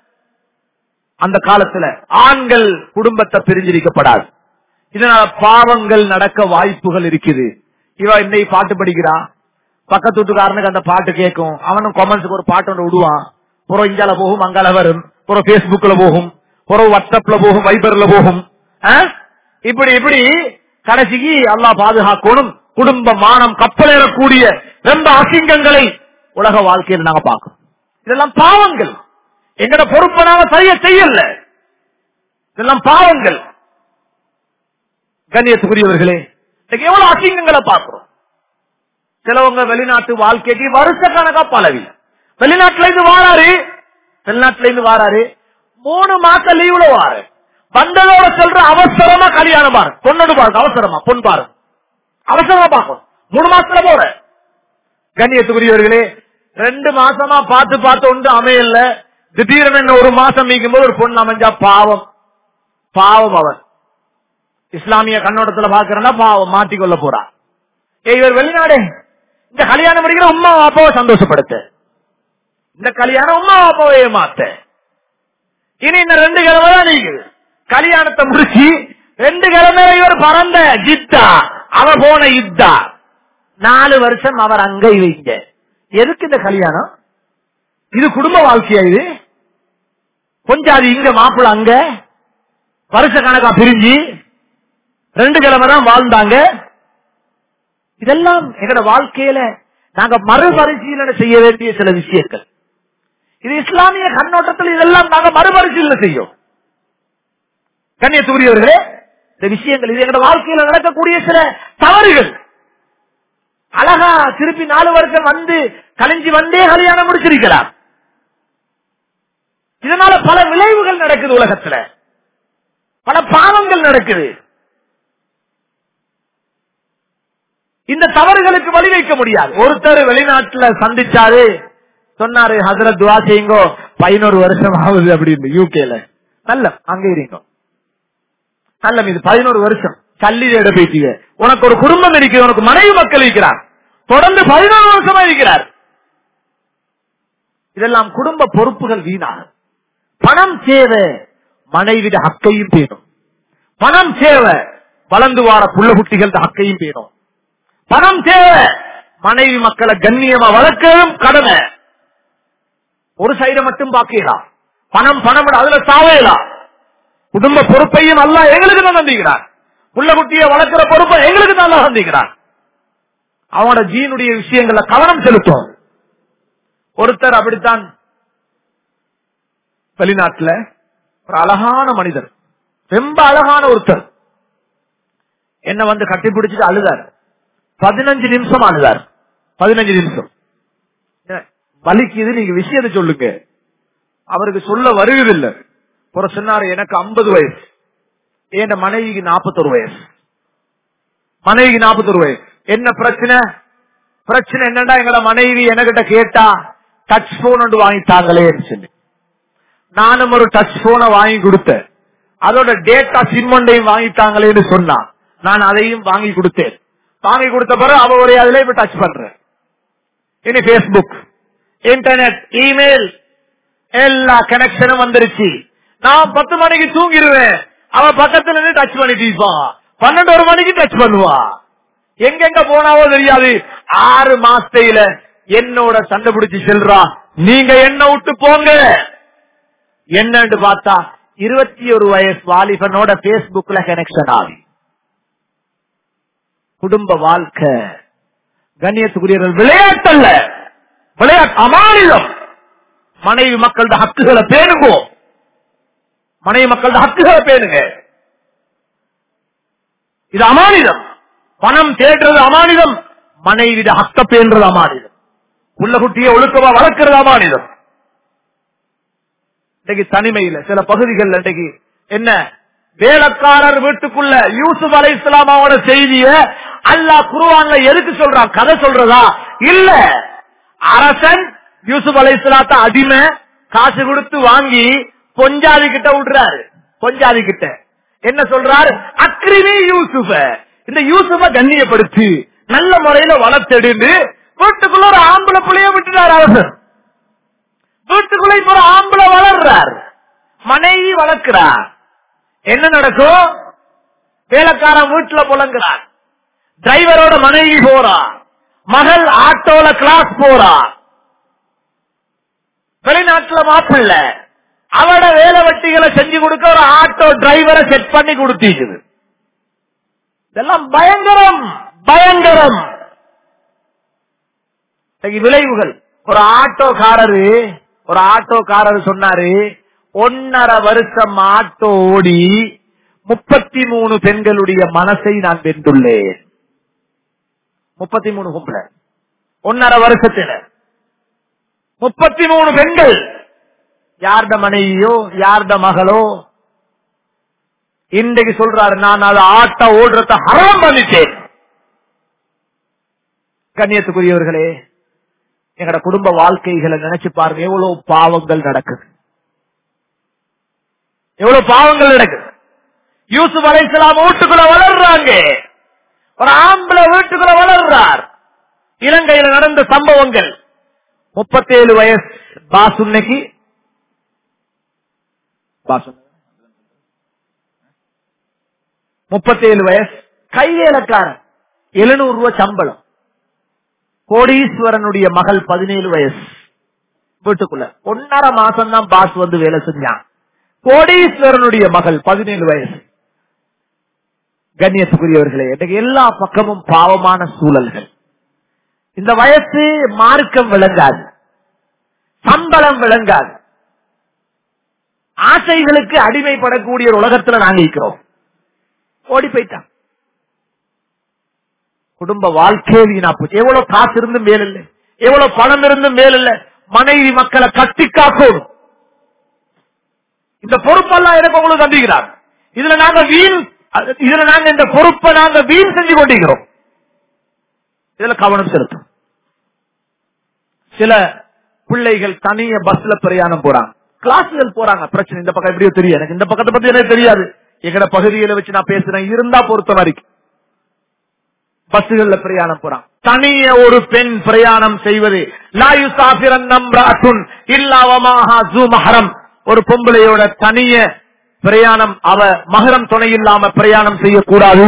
அந்த காலத்துல ஆண்கள் குடும்பத்தை பிரிஞ்சிருக்கப்படாது இதனால பாவங்கள் நடக்க வாய்ப்புகள் இருக்குது இவ இன்னைக்கு பாட்டு படிக்கிறா பக்கத்து வீட்டுக்காரனுக்கு அந்த பாட்டு கேட்கும் அவனும் கொமெண்ட்ஸுக்கு ஒரு பாட்டு ஒன்று விடுவான் புறம் இங்கால போகும் அங்கால வரும் புறம் பேஸ்புக்ல போகும் புறம் வாட்ஸ்அப்ல போகும் வைபர்ல போகும் ஆ? இப்படி இப்படி கடைசிக்கு அல்லாஹ் பாதுகாக்கணும் குடும்ப மானம் கப்பலேறக்கூடிய ரொம்ப அசிங்கங்களை உலக வாழ்க்கையில் நாங்க பார்க்கணும் இதெல்லாம் பாவங்கள் எங்கட பொறுப்பை நாங்க சரியா செய்யல இதெல்லாம் பாவங்கள் கண்ணியத்துக்குரியவர்களே இன்னைக்கு எவ்வளவு அசிங்கங்களை பார்க்கிறோம் சிலவங்க வெளிநாட்டு வாழ்க்கைக்கு வருஷ கணக்கா பழவி வெளிநாட்டுல இருந்து வாராரு வெளிநாட்டுல இருந்து வாராரு மூணு மாசம் லீவுல வாரு வந்ததோட சொல்ற அவசரமா கல்யாணம் பாரு பொண்ணோடு பாருங்க அவசரமா பொன் பாரு அவசரமா பார்க்கணும் மூணு மாசத்துல போற கண்ணியத்துக்குரியவர்களே ரெண்டு மாசமா பார்த்து பார்த்து ஒன்று அமையல திடீர்னு என்ன ஒரு மாசம் மீக்கும் போது ஒரு பொண்ணு அமைஞ்சா பாவம் பாவம் அவன் இஸ்லாமிய கண்ணோட்டத்துல பாக்குறேன்னா பாவம் மாட்டிக்கொள்ள போறா ஏய் இவர் வெளிநாடு இந்த கல்யாணம் முடிக்கிற உமா அப்பாவை சந்தோஷப்படுத்த இந்த கல்யாணம் உமா அப்பாவை ஏமாத்த இனி இந்த ரெண்டு கிழமை தான் நீக்குது கல்யாணத்தை முடிச்சு ரெண்டு கிழமை இவர் பறந்த ஜித்தா அவ போன யுத்தா நாலு வருஷம் அவர் அங்க வைங்க எதுக்கு இந்த கல்யாணம் இது குடும்ப வாழ்க்கையா இது கொஞ்சம் அது இங்க மாப்பிள்ள அங்க வருஷ கணக்கா பிரிஞ்சு ரெண்டு கிழமை தான் வாழ்ந்தாங்க இதெல்லாம் எங்களோட வாழ்க்கையில நாங்க மறுபரிசீலனை செய்ய வேண்டிய சில விஷயங்கள் இது இஸ்லாமிய கண்ணோட்டத்தில் இதெல்லாம் நாங்க மறுபரிசீலனை செய்யும் கண்ணியத்துக்குரியவர்களே இந்த விஷயங்கள் இது எங்களோட வாழ்க்கையில நடக்கக்கூடிய சில தவறுகள் அழகா திருப்பி நாலு வருஷம் வந்து கலைஞ்சி வந்தே கல்யாணம் முடிச்சிருக்கிறார் இதனால பல விளைவுகள் நடக்குது உலகத்துல பல பாவங்கள் நடக்குது இந்த தவறுகளுக்கு வழி வைக்க முடியாது ஒருத்தர் வெளிநாட்டுல சந்திச்சாரு சொன்னாரு ஹசரத் துவா செய்யுங்கோ பதினோரு வருஷம் ஆகுது அப்படின்னு யூகேல நல்ல அங்க இருங்க நல்ல இது பதினோரு வருஷம் சல்லி தேட போயிட்டீங்க உனக்கு ஒரு குடும்பம் இருக்கு உனக்கு மனைவி மக்கள் இருக்கிறார் தொடர்ந்து பதினோரு வருஷமா இருக்கிறார் இதெல்லாம் குடும்ப பொறுப்புகள் வீணாகும் பணம் தேவை மனைவிட ஹக்கையும் பேணும் பணம் தேவை வளர்ந்து வார புள்ள குட்டிகள் ஹக்கையும் பேணும் பணம் தேவை மனைவி மக்களை கண்ணியமா வளர்க்கவும் கடமை ஒரு சைட மட்டும் பாக்கலாம் பணம் பணம் அதுல சாவையலாம் குடும்ப பொறுப்பையும் அல்ல எங்களுக்கு தான் சந்திக்கிறார் புள்ள குட்டியை வளர்க்கிற பொறுப்பை எங்களுக்கு தான் அல்லாஹ் சந்திக்கிறார் அவனோட ஜீனுடைய விஷயங்கள்ல கவனம் செலுத்தும் ஒருத்தர் அப்படித்தான் வெளிநாட்டுல ஒரு அழகான மனிதர் ரொம்ப அழகான ஒருத்தர் என்ன வந்து கட்டிப்பிடிச்சிட்டு அழுதார் பதினஞ்சு நிமிஷம் அழுதார் பதினஞ்சு நிமிஷம் வலிக்குது நீங்க விஷயத்தை சொல்லுங்க அவருக்கு சொல்ல வருவதில்லை ஒரு சொன்னாரு எனக்கு ஐம்பது வயசு என் மனைவிக்கு நாற்பத்தொரு வயசு மனைவிக்கு நாற்பத்தொரு வயசு என்ன பிரச்சனை பிரச்சனை என்னடா எங்களோட மனைவி என்கிட்ட கேட்டா டச் போன் ஒன்று வாங்கிட்டாங்களேன்னு சொல்லி நானும் ஒரு டச் போனை வாங்கி கொடுத்தேன் அதோட டேட்டா சிம் ஒன்றையும் வாங்கிட்டாங்களேன்னு சொன்னா நான் அதையும் வாங்கி கொடுத்தேன் வாங்கி கொடுத்த பிறகு அவருடைய அதுல இப்ப டச் பண்றேன் இனி பேஸ்புக் இன்டர்நெட் இமெயில் எல்லா கனெக்ஷனும் வந்துருச்சு நான் பத்து மணிக்கு தூங்கிடுவேன் அவ பக்கத்துல இருந்து டச் பண்ணிட்டு இருப்பான் பன்னெண்டு ஒரு மணிக்கு டச் பண்ணுவா எங்கெங்க போனாவோ தெரியாது ஆறு மாசத்தையில என்னோட சண்டை பிடிச்சு செல்றா நீங்க என்ன விட்டு போங்க என்னன்னு பார்த்தா இருபத்தி ஒரு வயசு வாலிபனோட பேஸ்புக்ல கனெக்ஷன் ஆகி குடும்ப வாழ்க்கை கண்ணியத்துக்குரியவர்கள் விளையாட்டல்ல விளையாட்டு அமானிதம் மனைவி மக்களோட ஹக்குகளை பேணுங்கோ மனைவி மக்களோட ஹக்குகளை பேணுங்க இது அமானிதம் பணம் தேடுறது அமானிதம் மனைவிட ஹக்க பேன்றது அமானிதம் உள்ள குட்டியை ஒழுக்கமா வளர்க்கிறது அமானிதம் இன்னைக்கு தனிமையில சில பகுதிகள் இன்னைக்கு என்ன வேலைக்காரர் வீட்டுக்குள்ள யூசுப் அலை இஸ்லாமாவோட செய்திய அல்லாஹ் குருவான்ல எதுக்கு சொல்றான் கதை சொல்றதா இல்ல அரசன் யூசுப் அலை இஸ்லாத்த அடிமை காசு கொடுத்து வாங்கி பொஞ்சாதி கிட்ட விடுறாரு பொஞ்சாதி கிட்ட என்ன சொல்றாரு அக்ரிமி யூசுஃப இந்த யூசுஃப கண்ணியப்படுத்தி நல்ல முறையில வளர்த்தெடுந்து வீட்டுக்குள்ள ஒரு ஆம்பளை புள்ளைய விட்டுட்டார் அரசன் வீட்டுக்குள்ள இப்ப ஒரு ஆம்பளை வளர்றார் மனைவி வளர்க்கிறார் என்ன நடக்கும் வேலைக்காரன் வீட்டுல புலங்குறார் டிரைவரோட மனைவி போறா மகள் ஆட்டோல கிளாஸ் போறா வெளிநாட்டுல மாப்பிள்ள அவட வேலை வெட்டிகளை செஞ்சு கொடுக்க ஒரு ஆட்டோ டிரைவரை செட் பண்ணி கொடுத்தீங்குது இதெல்லாம் பயங்கரம் பயங்கரம் இன்னைக்கு விளைவுகள் ஒரு ஆட்டோக்காரரு ஒரு ஆட்டோக்காரர் சொன்னாரு ஒன்னரை வருஷம் ஆட்டோ ஓடி முப்பத்தி மூணு பெண்களுடைய மனசை நான் வென்றுள்ளேன் முப்பத்தி மூணு கும்பல ஒன்னரை வருஷத்துல முப்பத்தி மூணு பெண்கள் யார்ட மனைவியோ யார்ட மகளோ இன்றைக்கு சொல்றாரு நான் அதை ஆட்ட ஓடுறத ஹராம் பண்ணிட்டேன் கண்ணியத்துக்குரியவர்களே எங்கட குடும்ப வாழ்க்கைகளை நினைச்சு பாருங்க எவ்வளவு பாவங்கள் நடக்குது எவ்வளவு பாவங்கள் நடக்குது யூசுப் அலைசலாம் வீட்டுக்குள்ள வளர்றாங்க ஒரு ஆம்பளை வீட்டுக்குள்ள வளர்றார் இலங்கையில நடந்த சம்பவங்கள் முப்பத்தேழு வயசு பாசு இன்னைக்கு பாசு முப்பத்தேழு வயசு கைவேலக்காரன் எழுநூறு ரூபாய் சம்பளம் கோடீஸ்வரனுடைய மகள் பதினேழு வயசு வீட்டுக்குள்ள ஒன்னரை மாசம் தான் பாஸ் வந்து வேலை செஞ்சான் கோடீஸ்வரனுடைய மகள் பதினேழு வயசு கண்ணியத்துக்குரியவர்களே எனக்கு எல்லா பக்கமும் பாவமான சூழல்கள் இந்த வயசு மார்க்கம் விளங்காது சம்பளம் விளங்காது ஆசைகளுக்கு அடிமைப்படக்கூடிய ஒரு உலகத்துல நாங்க இருக்கிறோம் ஓடி போயிட்டான் குடும்ப வாழ்க்கையே வீணா போச்சு எவ்வளவு காசு இருந்தும் மேல் இல்லை எவ்வளவு பணம் இருந்தும் மேல் இல்லை மனைவி மக்களை கட்டி காக்கணும் இந்த பொறுப்பெல்லாம் எனக்கு உங்களுக்கு தந்திக்கிறார் இதுல நாங்க வீண் இதுல நாங்க இந்த பொறுப்பை நாங்க வீண் செஞ்சு கொண்டிருக்கிறோம் இதுல கவனம் செலுத்தும் சில பிள்ளைகள் தனிய பஸ்ல பிரயாணம் போறாங்க கிளாஸ்கள் போறாங்க பிரச்சனை இந்த பக்கம் எப்படியோ தெரியும் எனக்கு இந்த பக்கத்தை பத்தி எனக்கு தெரியாது எங்கட பகுதியில வச்சு நான் பேசுறேன் இருந்தா பொறுத்த வரைக்கும் பஸ்ஸுகள்ல பிரயாணம் போறான் தனிய ஒரு பெண் பிரயாணம் செய்வது லாயு சாபிரன் நம்ராட்டுன் இல்லாவமாக ஜூ மஹரம் ஒரு பொம்பளையோட தனிய பிரயாணம் அவ மகரம் துணை இல்லாம பிரயாணம் செய்யக்கூடாது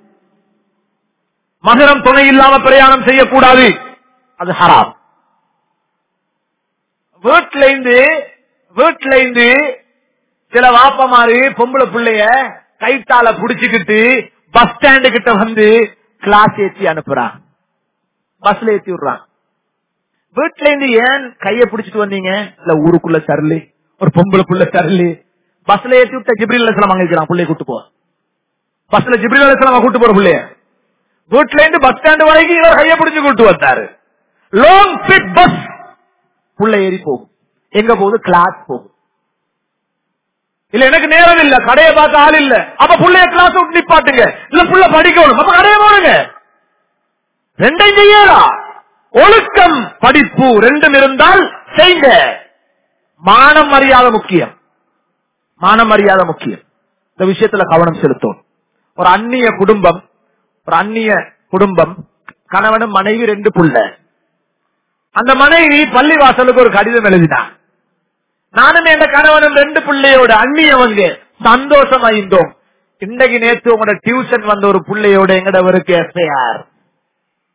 மகரம் துணை இல்லாம பிரயாணம் செய்யக்கூடாது அது ஹராம் வீட்டுல இருந்து வீட்டுல இருந்து சில வாப்பமாரு பொம்பளை பிள்ளைய கைத்தால புடிச்சுக்கிட்டு பஸ் ஸ்டாண்டு கிட்ட வந்து கிளாஸ் ஏத்தி அனுப்புறான் பஸ்ல ஏத்தி விடுறான் வீட்டுல இருந்து ஏன் கைய பிடிச்சிட்டு வந்தீங்க இல்ல ஊருக்குள்ள சரலு ஒரு பொம்பளை புள்ள சரலு பஸ்ல ஏத்தி விட்ட ஜிப்ரில் அலிஸ்லாம் வாங்கிக்கிறான் பிள்ளைய கூட்டு போ பஸ்ல ஜிப்ரில் அலிஸ்லாம் கூட்டு போற பிள்ளைய வீட்டுல இருந்து பஸ் ஸ்டாண்டு வரைக்கும் இவர் கைய பிடிச்சு கூட்டு வந்தாரு லாங் ஃபிட் பஸ் புள்ள ஏறி போகும் எங்க போகுது கிளாஸ் போகும் இல்ல எனக்கு நேரம் இல்ல கடையை பார்க்க ஆள் இல்ல அப்ப புள்ளைய கிளாஸ் விட்டு நிப்பாட்டுங்க இல்ல புள்ள படிக்கணும் அப்ப கடையை போடுங்க ரெண்டையும் செய்யலாம் ஒழுக்கம் படிப்பு ரெண்டும் இருந்தால் செய்யுங்க மானம் மரியாதை முக்கியம் மானம் மரியாதை முக்கியம் இந்த விஷயத்துல கவனம் செலுத்தும் ஒரு அந்நிய குடும்பம் ஒரு அந்நிய குடும்பம் கணவனும் மனைவி ரெண்டு புள்ள அந்த மனைவி பள்ளிவாசலுக்கு ஒரு கடிதம் எழுதினான் நானும் என் கணவனும் ரெண்டு பிள்ளையோட அந்நியவங்க சந்தோஷமா இருந்தோம் இன்னைக்கு நேற்று உங்களோட டியூஷன் வந்த ஒரு பிள்ளையோட எங்கடவருக்கு எஃப்ஐஆர்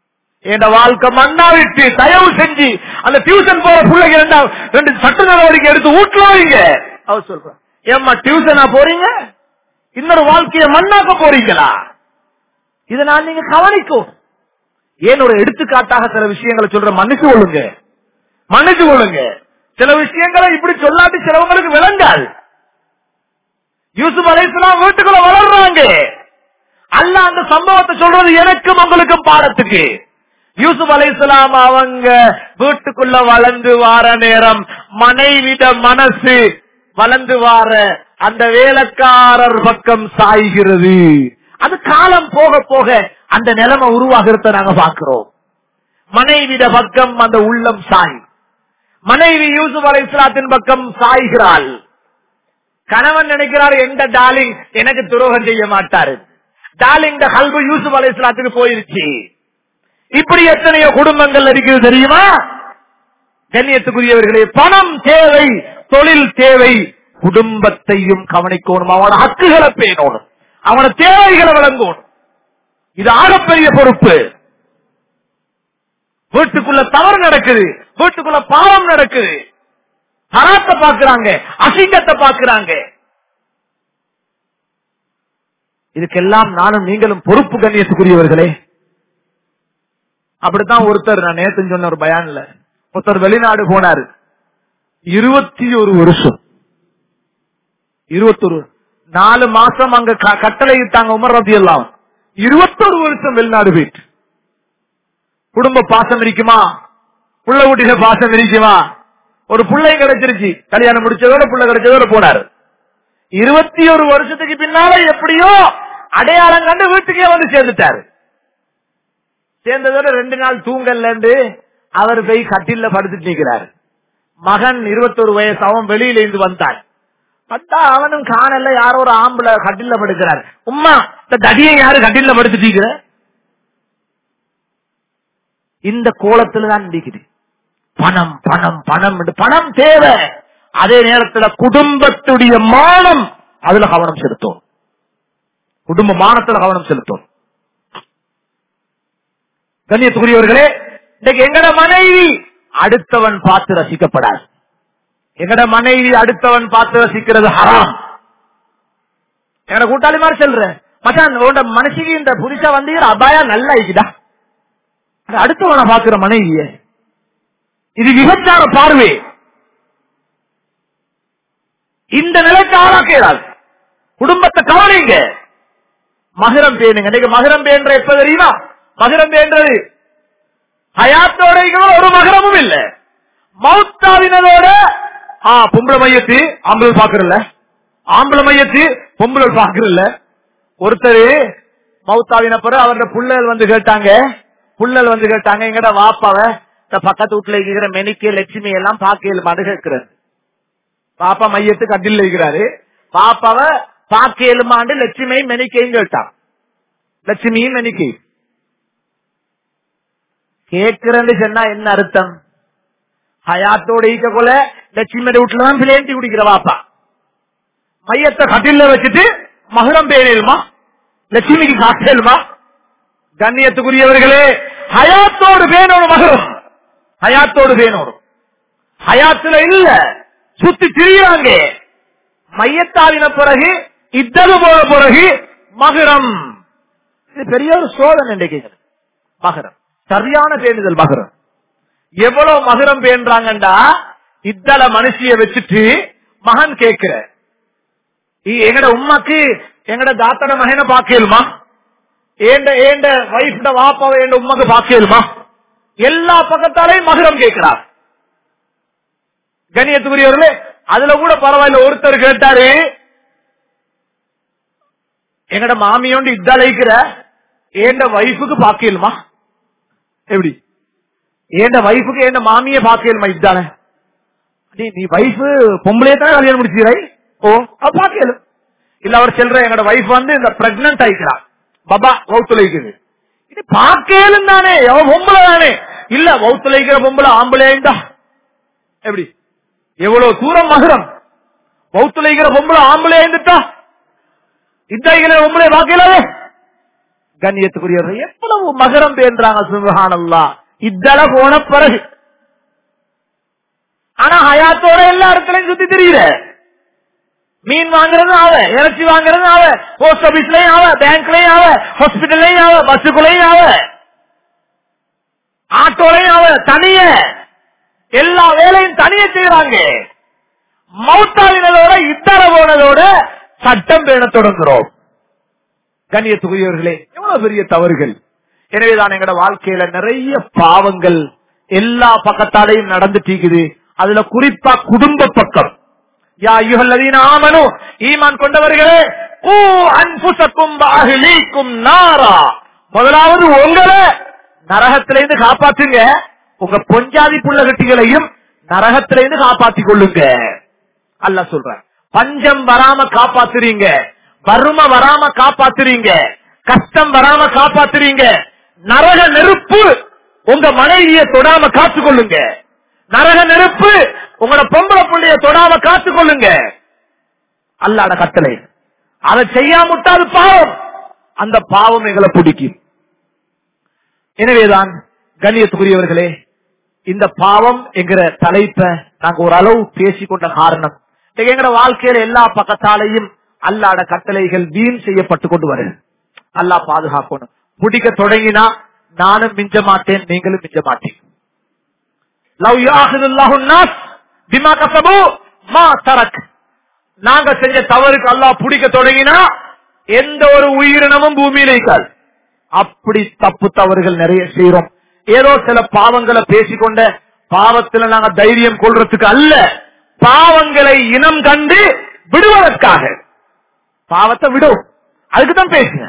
என் வாழ்க்கை மண்ணா விட்டு தயவு செஞ்சு அந்த டியூஷன் போற பிள்ளைங்க ரெண்டா ரெண்டு சட்ட நடவடிக்கை எடுத்து வீட்டுல வைங்க அவர் சொல்றேன் ஏம்மா டியூஷனா போறீங்க இன்னொரு வாழ்க்கைய மண்ணாக்க போறீங்களா இதை நான் நீங்க கவனிக்கும் ஏன் ஒரு எடுத்துக்காட்டாக சில விஷயங்களை சொல்ற மன்னிச்சு கொள்ளுங்க மன்னிச்சு கொள்ளுங்க சில விஷயங்களை இப்படி சொல்லாட்டி சிலவங்களுக்கு விளங்காது யூசுப் அலைசலாம் வீட்டுக்குள்ள வளர்றாங்க அல்ல அந்த சம்பவத்தை சொல்றது எனக்கும் உங்களுக்கும் பாடத்துக்கு யூசுப் அலைசலாம் அவங்க வீட்டுக்குள்ள வளர்ந்து வார நேரம் மனைவிட மனசு வளர்ந்து வார அந்த வேலைக்காரர் பக்கம் சாய்கிறது அது காலம் போக போக அந்த நிலைமை உருவாகிறத நாங்க பாக்குறோம் மனைவிட பக்கம் அந்த உள்ளம் சாய் மனைவி யூசுப் அலைசலாத்தின் பக்கம் சாய்கிறாள் கணவன் நினைக்கிறார் எந்த டார்லிங் எனக்கு துரோகம் செய்ய மாட்டாரு டார்லிங் கல்பு யூசுப் அலைசலாத்துக்கு போயிருச்சு இப்படி எத்தனையோ குடும்பங்கள் இருக்குது தெரியுமா கண்ணியத்துக்குரியவர்களே பணம் தேவை தொழில் தேவை குடும்பத்தையும் கவனிக்கணும் அவனோட ஹக்குகளை பேணணும் அவனோட தேவைகளை வழங்கணும் இது ஆகப்பெரிய பொறுப்பு வீட்டுக்குள்ள தவறு நடக்குது வீட்டுக்குள்ள பாவம் நடக்குது ஹராத்த பாக்குறாங்க அசிங்கத்தை பாக்குறாங்க இதுக்கெல்லாம் நானும் நீங்களும் பொறுப்பு கண்ணியத்துக்குரியவர்களே அப்படித்தான் ஒருத்தர் நான் நேத்து சொன்ன ஒரு பயான்ல ஒருத்தர் வெளிநாடு போனாரு இருபத்தி ஒரு வருஷம் இருபத்தொரு நாலு மாசம் அங்க க- கட்டளை இட்டாங்க உமர் ரதி எல்லாம் இருபத்தொரு வருஷம் வெளிநாடு போயிட்டு குடும்ப பாசம் இருக்குமா புள்ள ஊட்டில பாசம் இருக்குமா ஒரு பிள்ளை கிடைச்சிருச்சு கல்யாணம் முடிச்சதோட புள்ள கிடைச்சதோட போனாரு இருபத்தி ஒரு வருஷத்துக்கு பின்னால எப்படியோ அடையாளம் கண்டு வீட்டுக்கே வந்து சேர்ந்துட்டாரு சேர்ந்ததோட ரெண்டு நாள் தூங்கலன்னு அவர் போய் கட்டில படுத்துட்டு நிக்கிறாரு மகன் இருபத்தொரு வயசு அவன் வெளியில இருந்து வந்தான் பார்த்தா அவனும் காணல யாரோ ஒரு ஆம்பளை கட்டில படுக்கிறார் உம்மா இந்த தடியை யாரு கட்டில படுத்துட்டீங்க இந்த கோலத்துல தான் நிக்குது பணம் பணம் பணம் என்று பணம் தேவை அதே நேரத்துல குடும்பத்துடைய மானம் அதுல கவனம் செலுத்தும் குடும்ப மானத்துல கவனம் செலுத்தும் கண்ணியத்துக்குரியவர்களே இன்னைக்கு எங்கட மனைவி அடுத்தவன் பார்த்து ரசிக்கப்படாது எங்கட மனைவி அடுத்தவன் பார்த்து ரசிக்கிறது ஹராம் எங்கட கூட்டாளி மாதிரி சொல்றேன் மச்சான் உன்னோட மனசுக்கு இந்த புருஷ வந்து அபாயா நல்லா இருக்குதா அது அடுத்தவனை பாக்குற மனைவிய இது விபச்சார பார்வை இந்த நிலைக்கு ஆளாக்கிறாள் குடும்பத்தை கவனிங்க மகரம் பேணுங்க இன்னைக்கு மகரம் பேன்ற எப்ப தெரியுமா மகரம் பேன்றது ஹயாத்தோட இருக்கிற ஒரு மகரமும் இல்ல மௌத்தாவினதோட ஆ பொம்பளை மையத்து ஆம்பளை பாக்குறல ஆம்பளை மையத்து பொம்பளை பாக்குறல ஒருத்தர் மௌத்தாவின பிறகு அவரோட புள்ளல் வந்து கேட்டாங்க புள்ளல் வந்து கேட்டாங்க எங்கட வாப்பாவ இந்த பக்கத்து வீட்டுல இருக்கிற மெனிக்கு லட்சுமி எல்லாம் பாக்கையில் மடு கேட்கிறது பாப்பா மையத்து கட்டில் இருக்கிறாரு பாப்பாவ பாக்கையிலுமாண்டு லட்சுமி மெனிக்கையும் கேட்டான் லட்சுமியும் மெனிக்கை கேட்கிறேன்னு சொன்னா என்ன அர்த்தம் ஹயாத்தோட ஈக்க கொல லட்சுமி வீட்டுல தான் பிளேண்டி குடிக்கிற வாப்பா மையத்தை கட்டில வச்சுட்டு மகுடம் பேரேலுமா லட்சுமிக்கு காட்டேலுமா கண்ணியத்துக்குரியவர்களே ஹயாத்தோடு வேணும் மகரம் ஹயாத்தோடு வேணும் ஹயாத்துல இல்ல சுத்தி திரியாங்க மையத்தாவின பிறகு இத்தது போன பிறகு மகரம் இது பெரிய ஒரு சோதனை இன்றைக்கு மகரம் சரியான பேணுதல் மகரம் எவ்வளவு மகரம் பேன்றாங்கண்டா இத்தல மனுஷிய வச்சுட்டு மகன் கேட்கிற இ- எங்கட உம்மாக்கு எங்கட தாத்தட மகனை பாக்கலுமா ஏண்ட ஏண்ட வைஃப்ட வாப்பாவை ஏண்ட உம்மாக்கு பாக்கலுமா எல்லா பக்கத்தாலையும் மகரம் கேட்கிறார் கணியத்துக்குரியவர்களே அதுல கூட பரவாயில்ல ஒருத்தர் கேட்டாரு எங்கட மாமியோண்டு இதால இருக்கிற ஏண்ட வைஃபுக்கு பாக்கலுமா எப்படி ஏண்ட வைஃபுக்கு ஏண்ட மாமிய பாக்கலுமா இதால நீ நீ வைஃப் பொம்பளையே தான் கல்யாணம் முடிச்சுக்கிறாய் ஓ அவ பாக்கல இல்ல அவர் சொல்ற எங்கட வைஃப் வந்து இந்த பிரெக்னன்ட் ஆயிக்கிறா பாபா வௌத்துலைக்குது இது பாக்கலும் தானே அவ பொம்பளை தானே இல்ல வௌத்துலைக்கிற பொம்பளை ஆம்பளைண்டா எப்படி எவ்வளவு தூரம் மகுரம் வௌத்துலைக்கிற பொம்பளை ஆம்பளை இருந்துட்டா இத்தாய்கிற பொம்பளை பாக்கலாவே கண்ணியத்துக்குரியவர்கள் எவ்வளவு மகரம் பேன்றாங்க சுபஹானல்லா இத்தள போன பிறகு ஆனா ஹயாத்தோட எல்லா இடத்துலயும் சுத்தி தெரியுற மீன் வாங்குறது ஆவ இறைச்சி வாங்குறது ஆவ போஸ்ட் ஆபீஸ்லயும் ஆவ பேங்க்லயும் ஆவ ஹாஸ்பிட்டல்லையும் ஆவ பஸ்ஸுக்குள்ளயும் ஆவ ஆட்டோலையும் ஆவ தனிய எல்லா வேலையும் தனிய செய்யறாங்க மௌத்தாவினதோட இத்தர போனதோட சட்டம் பேண தொடங்குறோம் கண்ணியத்துக்குரியவர்களே எவ்வளவு பெரிய தவறுகள் எனவேதான் எங்கட வாழ்க்கையில நிறைய பாவங்கள் எல்லா பக்கத்தாலையும் நடந்துட்டு இருக்குது அதுல குறிப்பா குடும்ப பக்கம் யா யுகல்லதீன ஆமனு ஈமான் கொண்டவர்களே ஊ அன்புசக்கும் அஹ்லீக்கும் நாரா முதலாவது உங்களை நரகத்திலிருந்து காப்பாத்துங்க உங்க பொஞ்சாதி புள்ள கட்டிகளையும் நரகத்திலிருந்து காப்பாத்திக் கொள்ளுங்க அல்ல சொல்ற பஞ்சம் வராம காப்பாத்துறீங்க வறுமை வராம காப்பாத்துறீங்க கஷ்டம் வராம காப்பாத்துறீங்க நரக நெருப்பு உங்க மனைவிய தொடாம காத்துக்கொள்ளுங்க நரக நெருப்பு உங்களோட பொம்பளை புள்ளைய தொடாம காத்துக்கொள்ளுங்க அல்லாட கட்டளை அதை செய்யாமட்டாது பாவம் அந்த பாவம் எங்களை பிடிக்கும் எனவேதான் கண்ணியத்துக்குரியவர்களே இந்த பாவம் என்கிற தலைப்பை நாங்க ஓரளவு பேசிக்கொண்ட காரணம் இன்னைக்கு எங்கட வாழ்க்கையில எல்லா பக்கத்தாலையும் அல்லாட கட்டளைகள் வீண் செய்யப்பட்டு கொண்டு வருது அல்லாஹ் பாதுகாக்கணும் பிடிக்க தொடங்கினா நானும் மிஞ்ச மாட்டேன் நீங்களும் மிஞ்ச மாட்டேன் லவ் யாஹிதுல்லாஹு நாஸ் பிமா கஸபு மா தரக் நாங்க செஞ்ச தவறுக்கு அல்லாஹ் பிடிக்க தொடங்கினா எந்த ஒரு உயிரினமும் பூமியில இருக்காது அப்படி தப்பு தவறுகள் நிறைய செய்யறோம் ஏதோ சில பாவங்களை பேசிக்கொண்ட பாவத்துல நாங்க தைரியம் கொள்றதுக்கு அல்ல பாவங்களை இனம் கண்டு விடுவதற்காக பாவத்தை விடும் அதுக்கு தான் பேசுங்க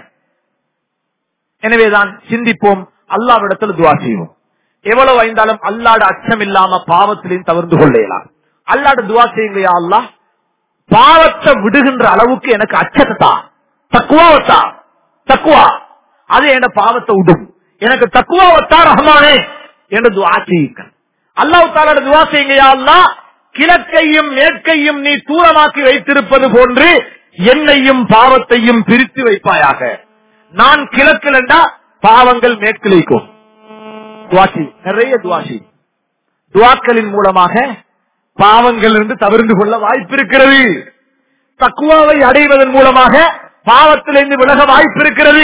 எனவேதான் சிந்திப்போம் அல்லாவிடத்தில் துவா செய்வோம் எவ்வளவு ஐந்தாலும் அல்லாட அச்சம் இல்லாம பாவத்திலையும் தவிர்த்து கொள்ளலாம் அல்லாட துவா செய்யுங்க யா அல்லாஹ் பாவத்தை விடுகின்ற அளவுக்கு எனக்கு அச்சத்தை தான் தக்குவாவத்தா தக்குவா அது என் பாவத்தை விடும் எனக்கு தக்குவாவத்தா ரஹ்மானே என்று துவா செய்யுங்க அல்லாஹ் தாலோட துவா செய்யுங்க யா அல்லாஹ் கிழக்கையும் மேற்கையும் நீ தூரமாக்கி வைத்திருப்பது போன்று என்னையும் பாவத்தையும் பிரித்து வைப்பாயாக நான் கிழக்கிலண்டா பாவங்கள் மேற்கிழைக்கும் துவாசி நிறைய துவாசி துவாக்களின் மூலமாக பாவங்கள் இருந்து தவிர்த்து கொள்ள வாய்ப்பு இருக்கிறது தக்குவாவை அடைவதன் மூலமாக பாவத்திலிருந்து விலக வாய்ப்பு இருக்கிறது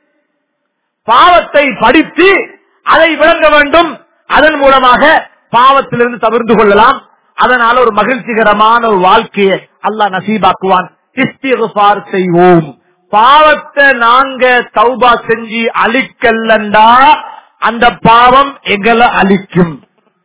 பாவத்தை படித்து அதை விளங்க வேண்டும் அதன் மூலமாக பாவத்திலிருந்து தவிர்த்து கொள்ளலாம் அதனால ஒரு மகிழ்ச்சிகரமான ஒரு வாழ்க்கையை அல்லாஹ் நசீபாக்குவான் இஸ்திகுபார் செய்வோம் பாவத்தை நாங்க தௌபா செஞ்சு அழிக்கல்லண்டா அந்த பாவம் எங்களை அழிக்கும்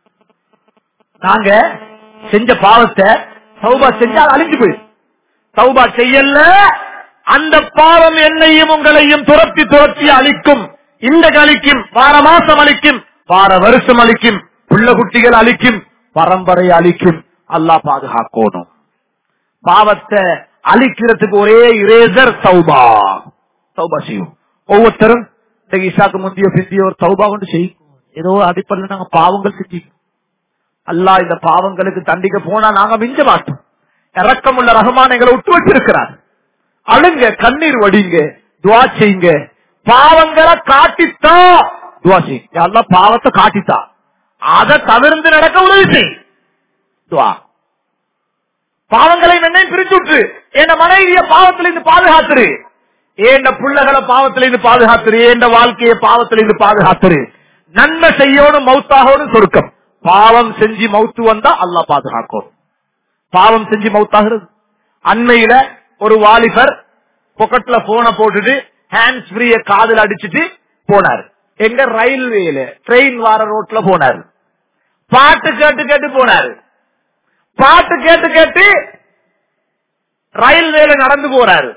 நாங்க செஞ்ச பாவத்தை தௌபா செஞ்சா அது அழிஞ்சு போயிடும் தௌபா செய்யல அந்த பாவம் என்னையும் உங்களையும் துரத்தி துரத்தி அழிக்கும் இந்த அழிக்கும் வார மாசம் அழிக்கும் வார வருஷம் அழிக்கும் புள்ள குட்டிகள் அழிக்கும் பரம்பரை அழிக்கும் அல்லாஹ் பாதுகாக்கணும் பாவத்தை அழிக்கிறதுக்கு ஒரே இரேசர் தௌபா தௌபா செய்யும் ஒவ்வொருத்தரும் இந்த இசாக்கு முந்தியோ பிந்தியோ ஒரு தௌபா கொண்டு செய்யும் ஏதோ அடிப்படையில் நாங்க பாவங்கள் செஞ்சு அல்லாஹ் இந்த பாவங்களுக்கு தண்டிக்க போனா நாங்க மிஞ்ச மாட்டோம் இறக்கமுள்ள ரஹமான் எங்களை விட்டு வச்சிருக்கிறார் அழுங்க கண்ணீர் வடிங்க துவா செய்யுங்க பாவங்களை காட்டித்தா துவா செய்யுங்க யாரெல்லாம் பாவத்தை காட்டித்தா அதை தவிர்த்து நடக்க உதவி செய் துவா பாவங்களை என்னையும் பிரிச்சு விட்டு என் மனைவிய பாவத்திலிருந்து பாதுகாத்துரு ஏண்ட புள்ளகளை பாவத்திலிருந்து பாதுகாத்துரு ஏண்ட வாழ்க்கையை பாவத்திலிருந்து பாதுகாத்துரு நன்மை செய்யணும் மௌத்தாகணும் சொருக்கம் பாவம் செஞ்சு மௌத்து வந்தா அல்லா பாதுகாக்கும் பாவம் செஞ்சு மௌத்தாகிறது அண்மையில ஒரு வாலிபர் பொக்கெட்ல போன போட்டுட்டு ஹேண்ட்ஸ் ஃப்ரீய காதுல அடிச்சிட்டு போனார் எங்க ரயில்வேல ட்ரெயின் வார ரோட்ல போனார் பாட்டு கேட்டு கேட்டு போனாரு பாட்டு கேட்டு கேட்டு ரயில்வேல நடந்து போறாரு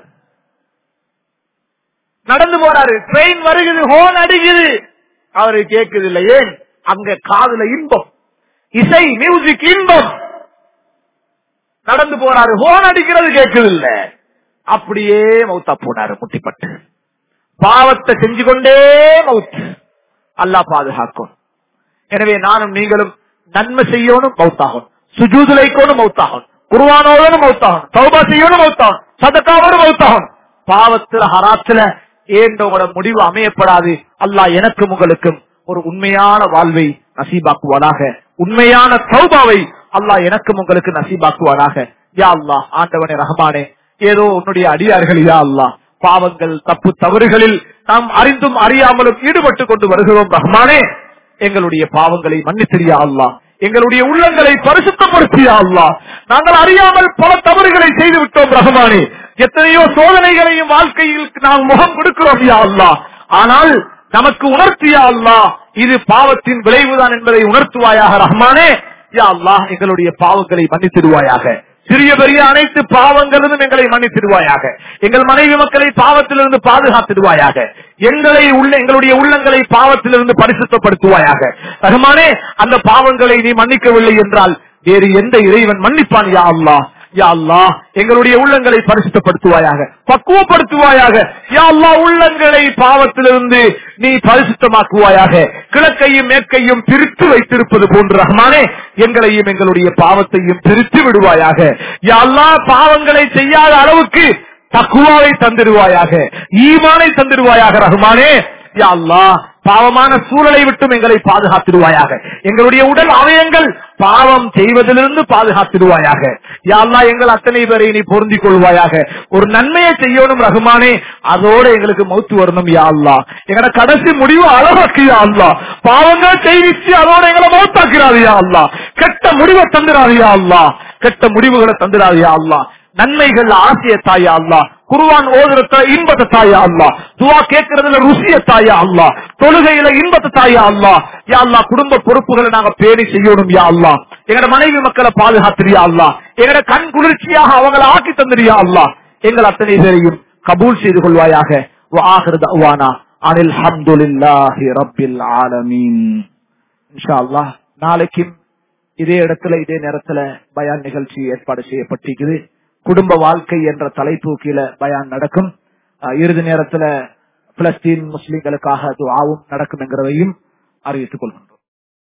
நடந்து போறாரு ட்ரெயின் வருகுது ஹோன் அடிக்குது அவரு கேக்குது இல்ல ஏன் அங்க காதுல இன்பம் இசை மியூசிக் இன்பம் நடந்து போறாரு ஹோன் அடிக்கிறது கேக்குது இல்ல அப்படியே மௌத்தா போனாரு முட்டிப்பட்டு பாவத்தை செஞ்சு கொண்டே மவுத்து அல்லாஹ் பாதுகாக்கும் எனவே நானும் நீங்களும் நன்மை செய்யணும் மௌத்தாகும் சுஜூதுலைக்கோனும் மௌத்தாகும் குருவானோடும் மௌத்தாகும் சௌபா செய்யணும் மௌத்தாகும் சதக்காவோடு மௌத்தாகும் பாவத்துல ஹராத்துல ஏன்ற உங்களோட முடிவு அமையப்படாது அல்லாஹ் எனக்கும் உங்களுக்கும் ஒரு உண்மையான வாழ்வை நசீபாக்குவானாக உண்மையான சௌபாவை அல்லாஹ் எனக்கும் உங்களுக்கு நசீபாக்குவானாக யா அல்லாஹ் ஆண்டவனே ரஹமானே ஏதோ உன்னுடைய அடியார்கள் யா அல்லாஹ் பாவங்கள் தப்பு தவறுகளில் நாம் அறிந்தும் அறியாமலும் ஈடுபட்டு கொண்டு வருகிறோம் ரஹ்மானே எங்களுடைய பாவங்களை மன்னித்திரியா அல்லாஹ் எங்களுடைய உள்ளங்களை பரிசுத்தப்படுத்தியா அல்லாஹ் நாங்கள் அறியாமல் பல தவறுகளை செய்து விட்டோம் ரஹ்மானே எத்தனையோ சோதனைகளையும் வாழ்க்கையில் நாம் முகம் கொடுக்கிறோம் யா அல்லாஹ் ஆனால் நமக்கு உணர்த்தியா அல்லாஹ் இது பாவத்தின் விளைவுதான் என்பதை உணர்த்துவாயாக ரஹ்மானே யா அல்லாஹ் எங்களுடைய பாவங்களை மன்னித்திடுவாயாக சிறிய பெரிய அனைத்து பாவங்களிலும் எங்களை மன்னித்திடுவாயாக எங்கள் மனைவி மக்களை பாவத்திலிருந்து பாதுகாத்திடுவாயாக எங்களை உள்ள எங்களுடைய உள்ளங்களை பாவத்திலிருந்து பரிசுத்தப்படுத்துவாயாக ரஹ்மானே அந்த பாவங்களை நீ மன்னிக்கவில்லை என்றால் வேறு எந்த இறைவன் மன்னிப்பான் யா அல்லாஹ் யா அல்லாஹ் எங்களுடைய உள்ளங்களை பரிசுத்தப்படுத்துவாயாக பக்குவப்படுத்துவாயாக யா அல்லாஹ் உள்ளங்களை பாவத்திலிருந்து நீ பரிசுத்தமாக்குவாயாக கிழக்கையும் மேற்கையும் பிரித்து வைத்திருப்பது போன்று ரஹ்மானே எங்களையும் எங்களுடைய பாவத்தையும் பிரித்து விடுவாயாக யா அல்லாஹ் பாவங்களை செய்யாத அளவுக்கு தக்குவாவை தந்திடுவாயாக ஈமானை தந்திடுவாயாக ரஹ்மானே யா அல்லாஹ் பாவமான சூழலை விட்டும் எங்களை பாதுகாத்திடுவாயாக எங்களுடைய உடல் அவயங்கள் பாவம் செய்வதிலிருந்து பாதுகாத்திடுவாயாக யா அல்லாஹ் எங்கள் அத்தனை பேரை நீ பொருந்திக் கொள்வாயாக ஒரு நன்மையை செய்யணும் ரகுமானே அதோட எங்களுக்கு மௌத்து வரணும் யா அல்லாஹ் எங்களோட கடைசி முடிவு அழகாக்கு யா அல்லாஹ் பாவங்கள் செய்விச்சு அதோட எங்களை மௌத்தாக்கிறாது யா அல்லாஹ் கெட்ட முடிவை தந்துடாது யா அல்லாஹ் கெட்ட முடிவுகளை தந்துடாது யா அல்லாஹ் நன்மைகள் ஆசைய தாயா அல்லா குருவான் ஓதுறத இன்பத்தை தாயா அல்லா துவா கேட்கறதுல ருசிய தாயா அல்லா தொழுகையில இன்பத்தை தாயா அல்லா யா அல்லா குடும்ப பொறுப்புகளை நாங்க பேணி செய்யணும் யா அல்லா எங்கட மனைவி மக்களை பாதுகாத்திரியா அல்லா எங்கட கண் குளிர்ச்சியாக அவங்களை ஆக்கி தந்திரியா அல்லா எங்கள் அத்தனை பேரையும் கபூல் செய்து கொள்வாயாக வாஹிரு தஅவானா அனில் ஹம்துலில்லாஹி ரப்பில் ஆலமீன் இன்ஷா அல்லாஹ் நாளைக்கும் இதே இடத்துல இதே நேரத்துல பயான் நிகழ்ச்சி ஏற்பாடு செய்யப்பட்டிருக்குது குடும்ப வாழ்க்கை என்ற தலைப்பு கீழே பயான் நடக்கும் அஹ் இறுதி நேரத்துல பிலஸ்தீன் முஸ்லிம்களுக்காக துஆவும் நடக்கும் என்கிறதையும் அறிவித்துக் கொள்கின்றோம்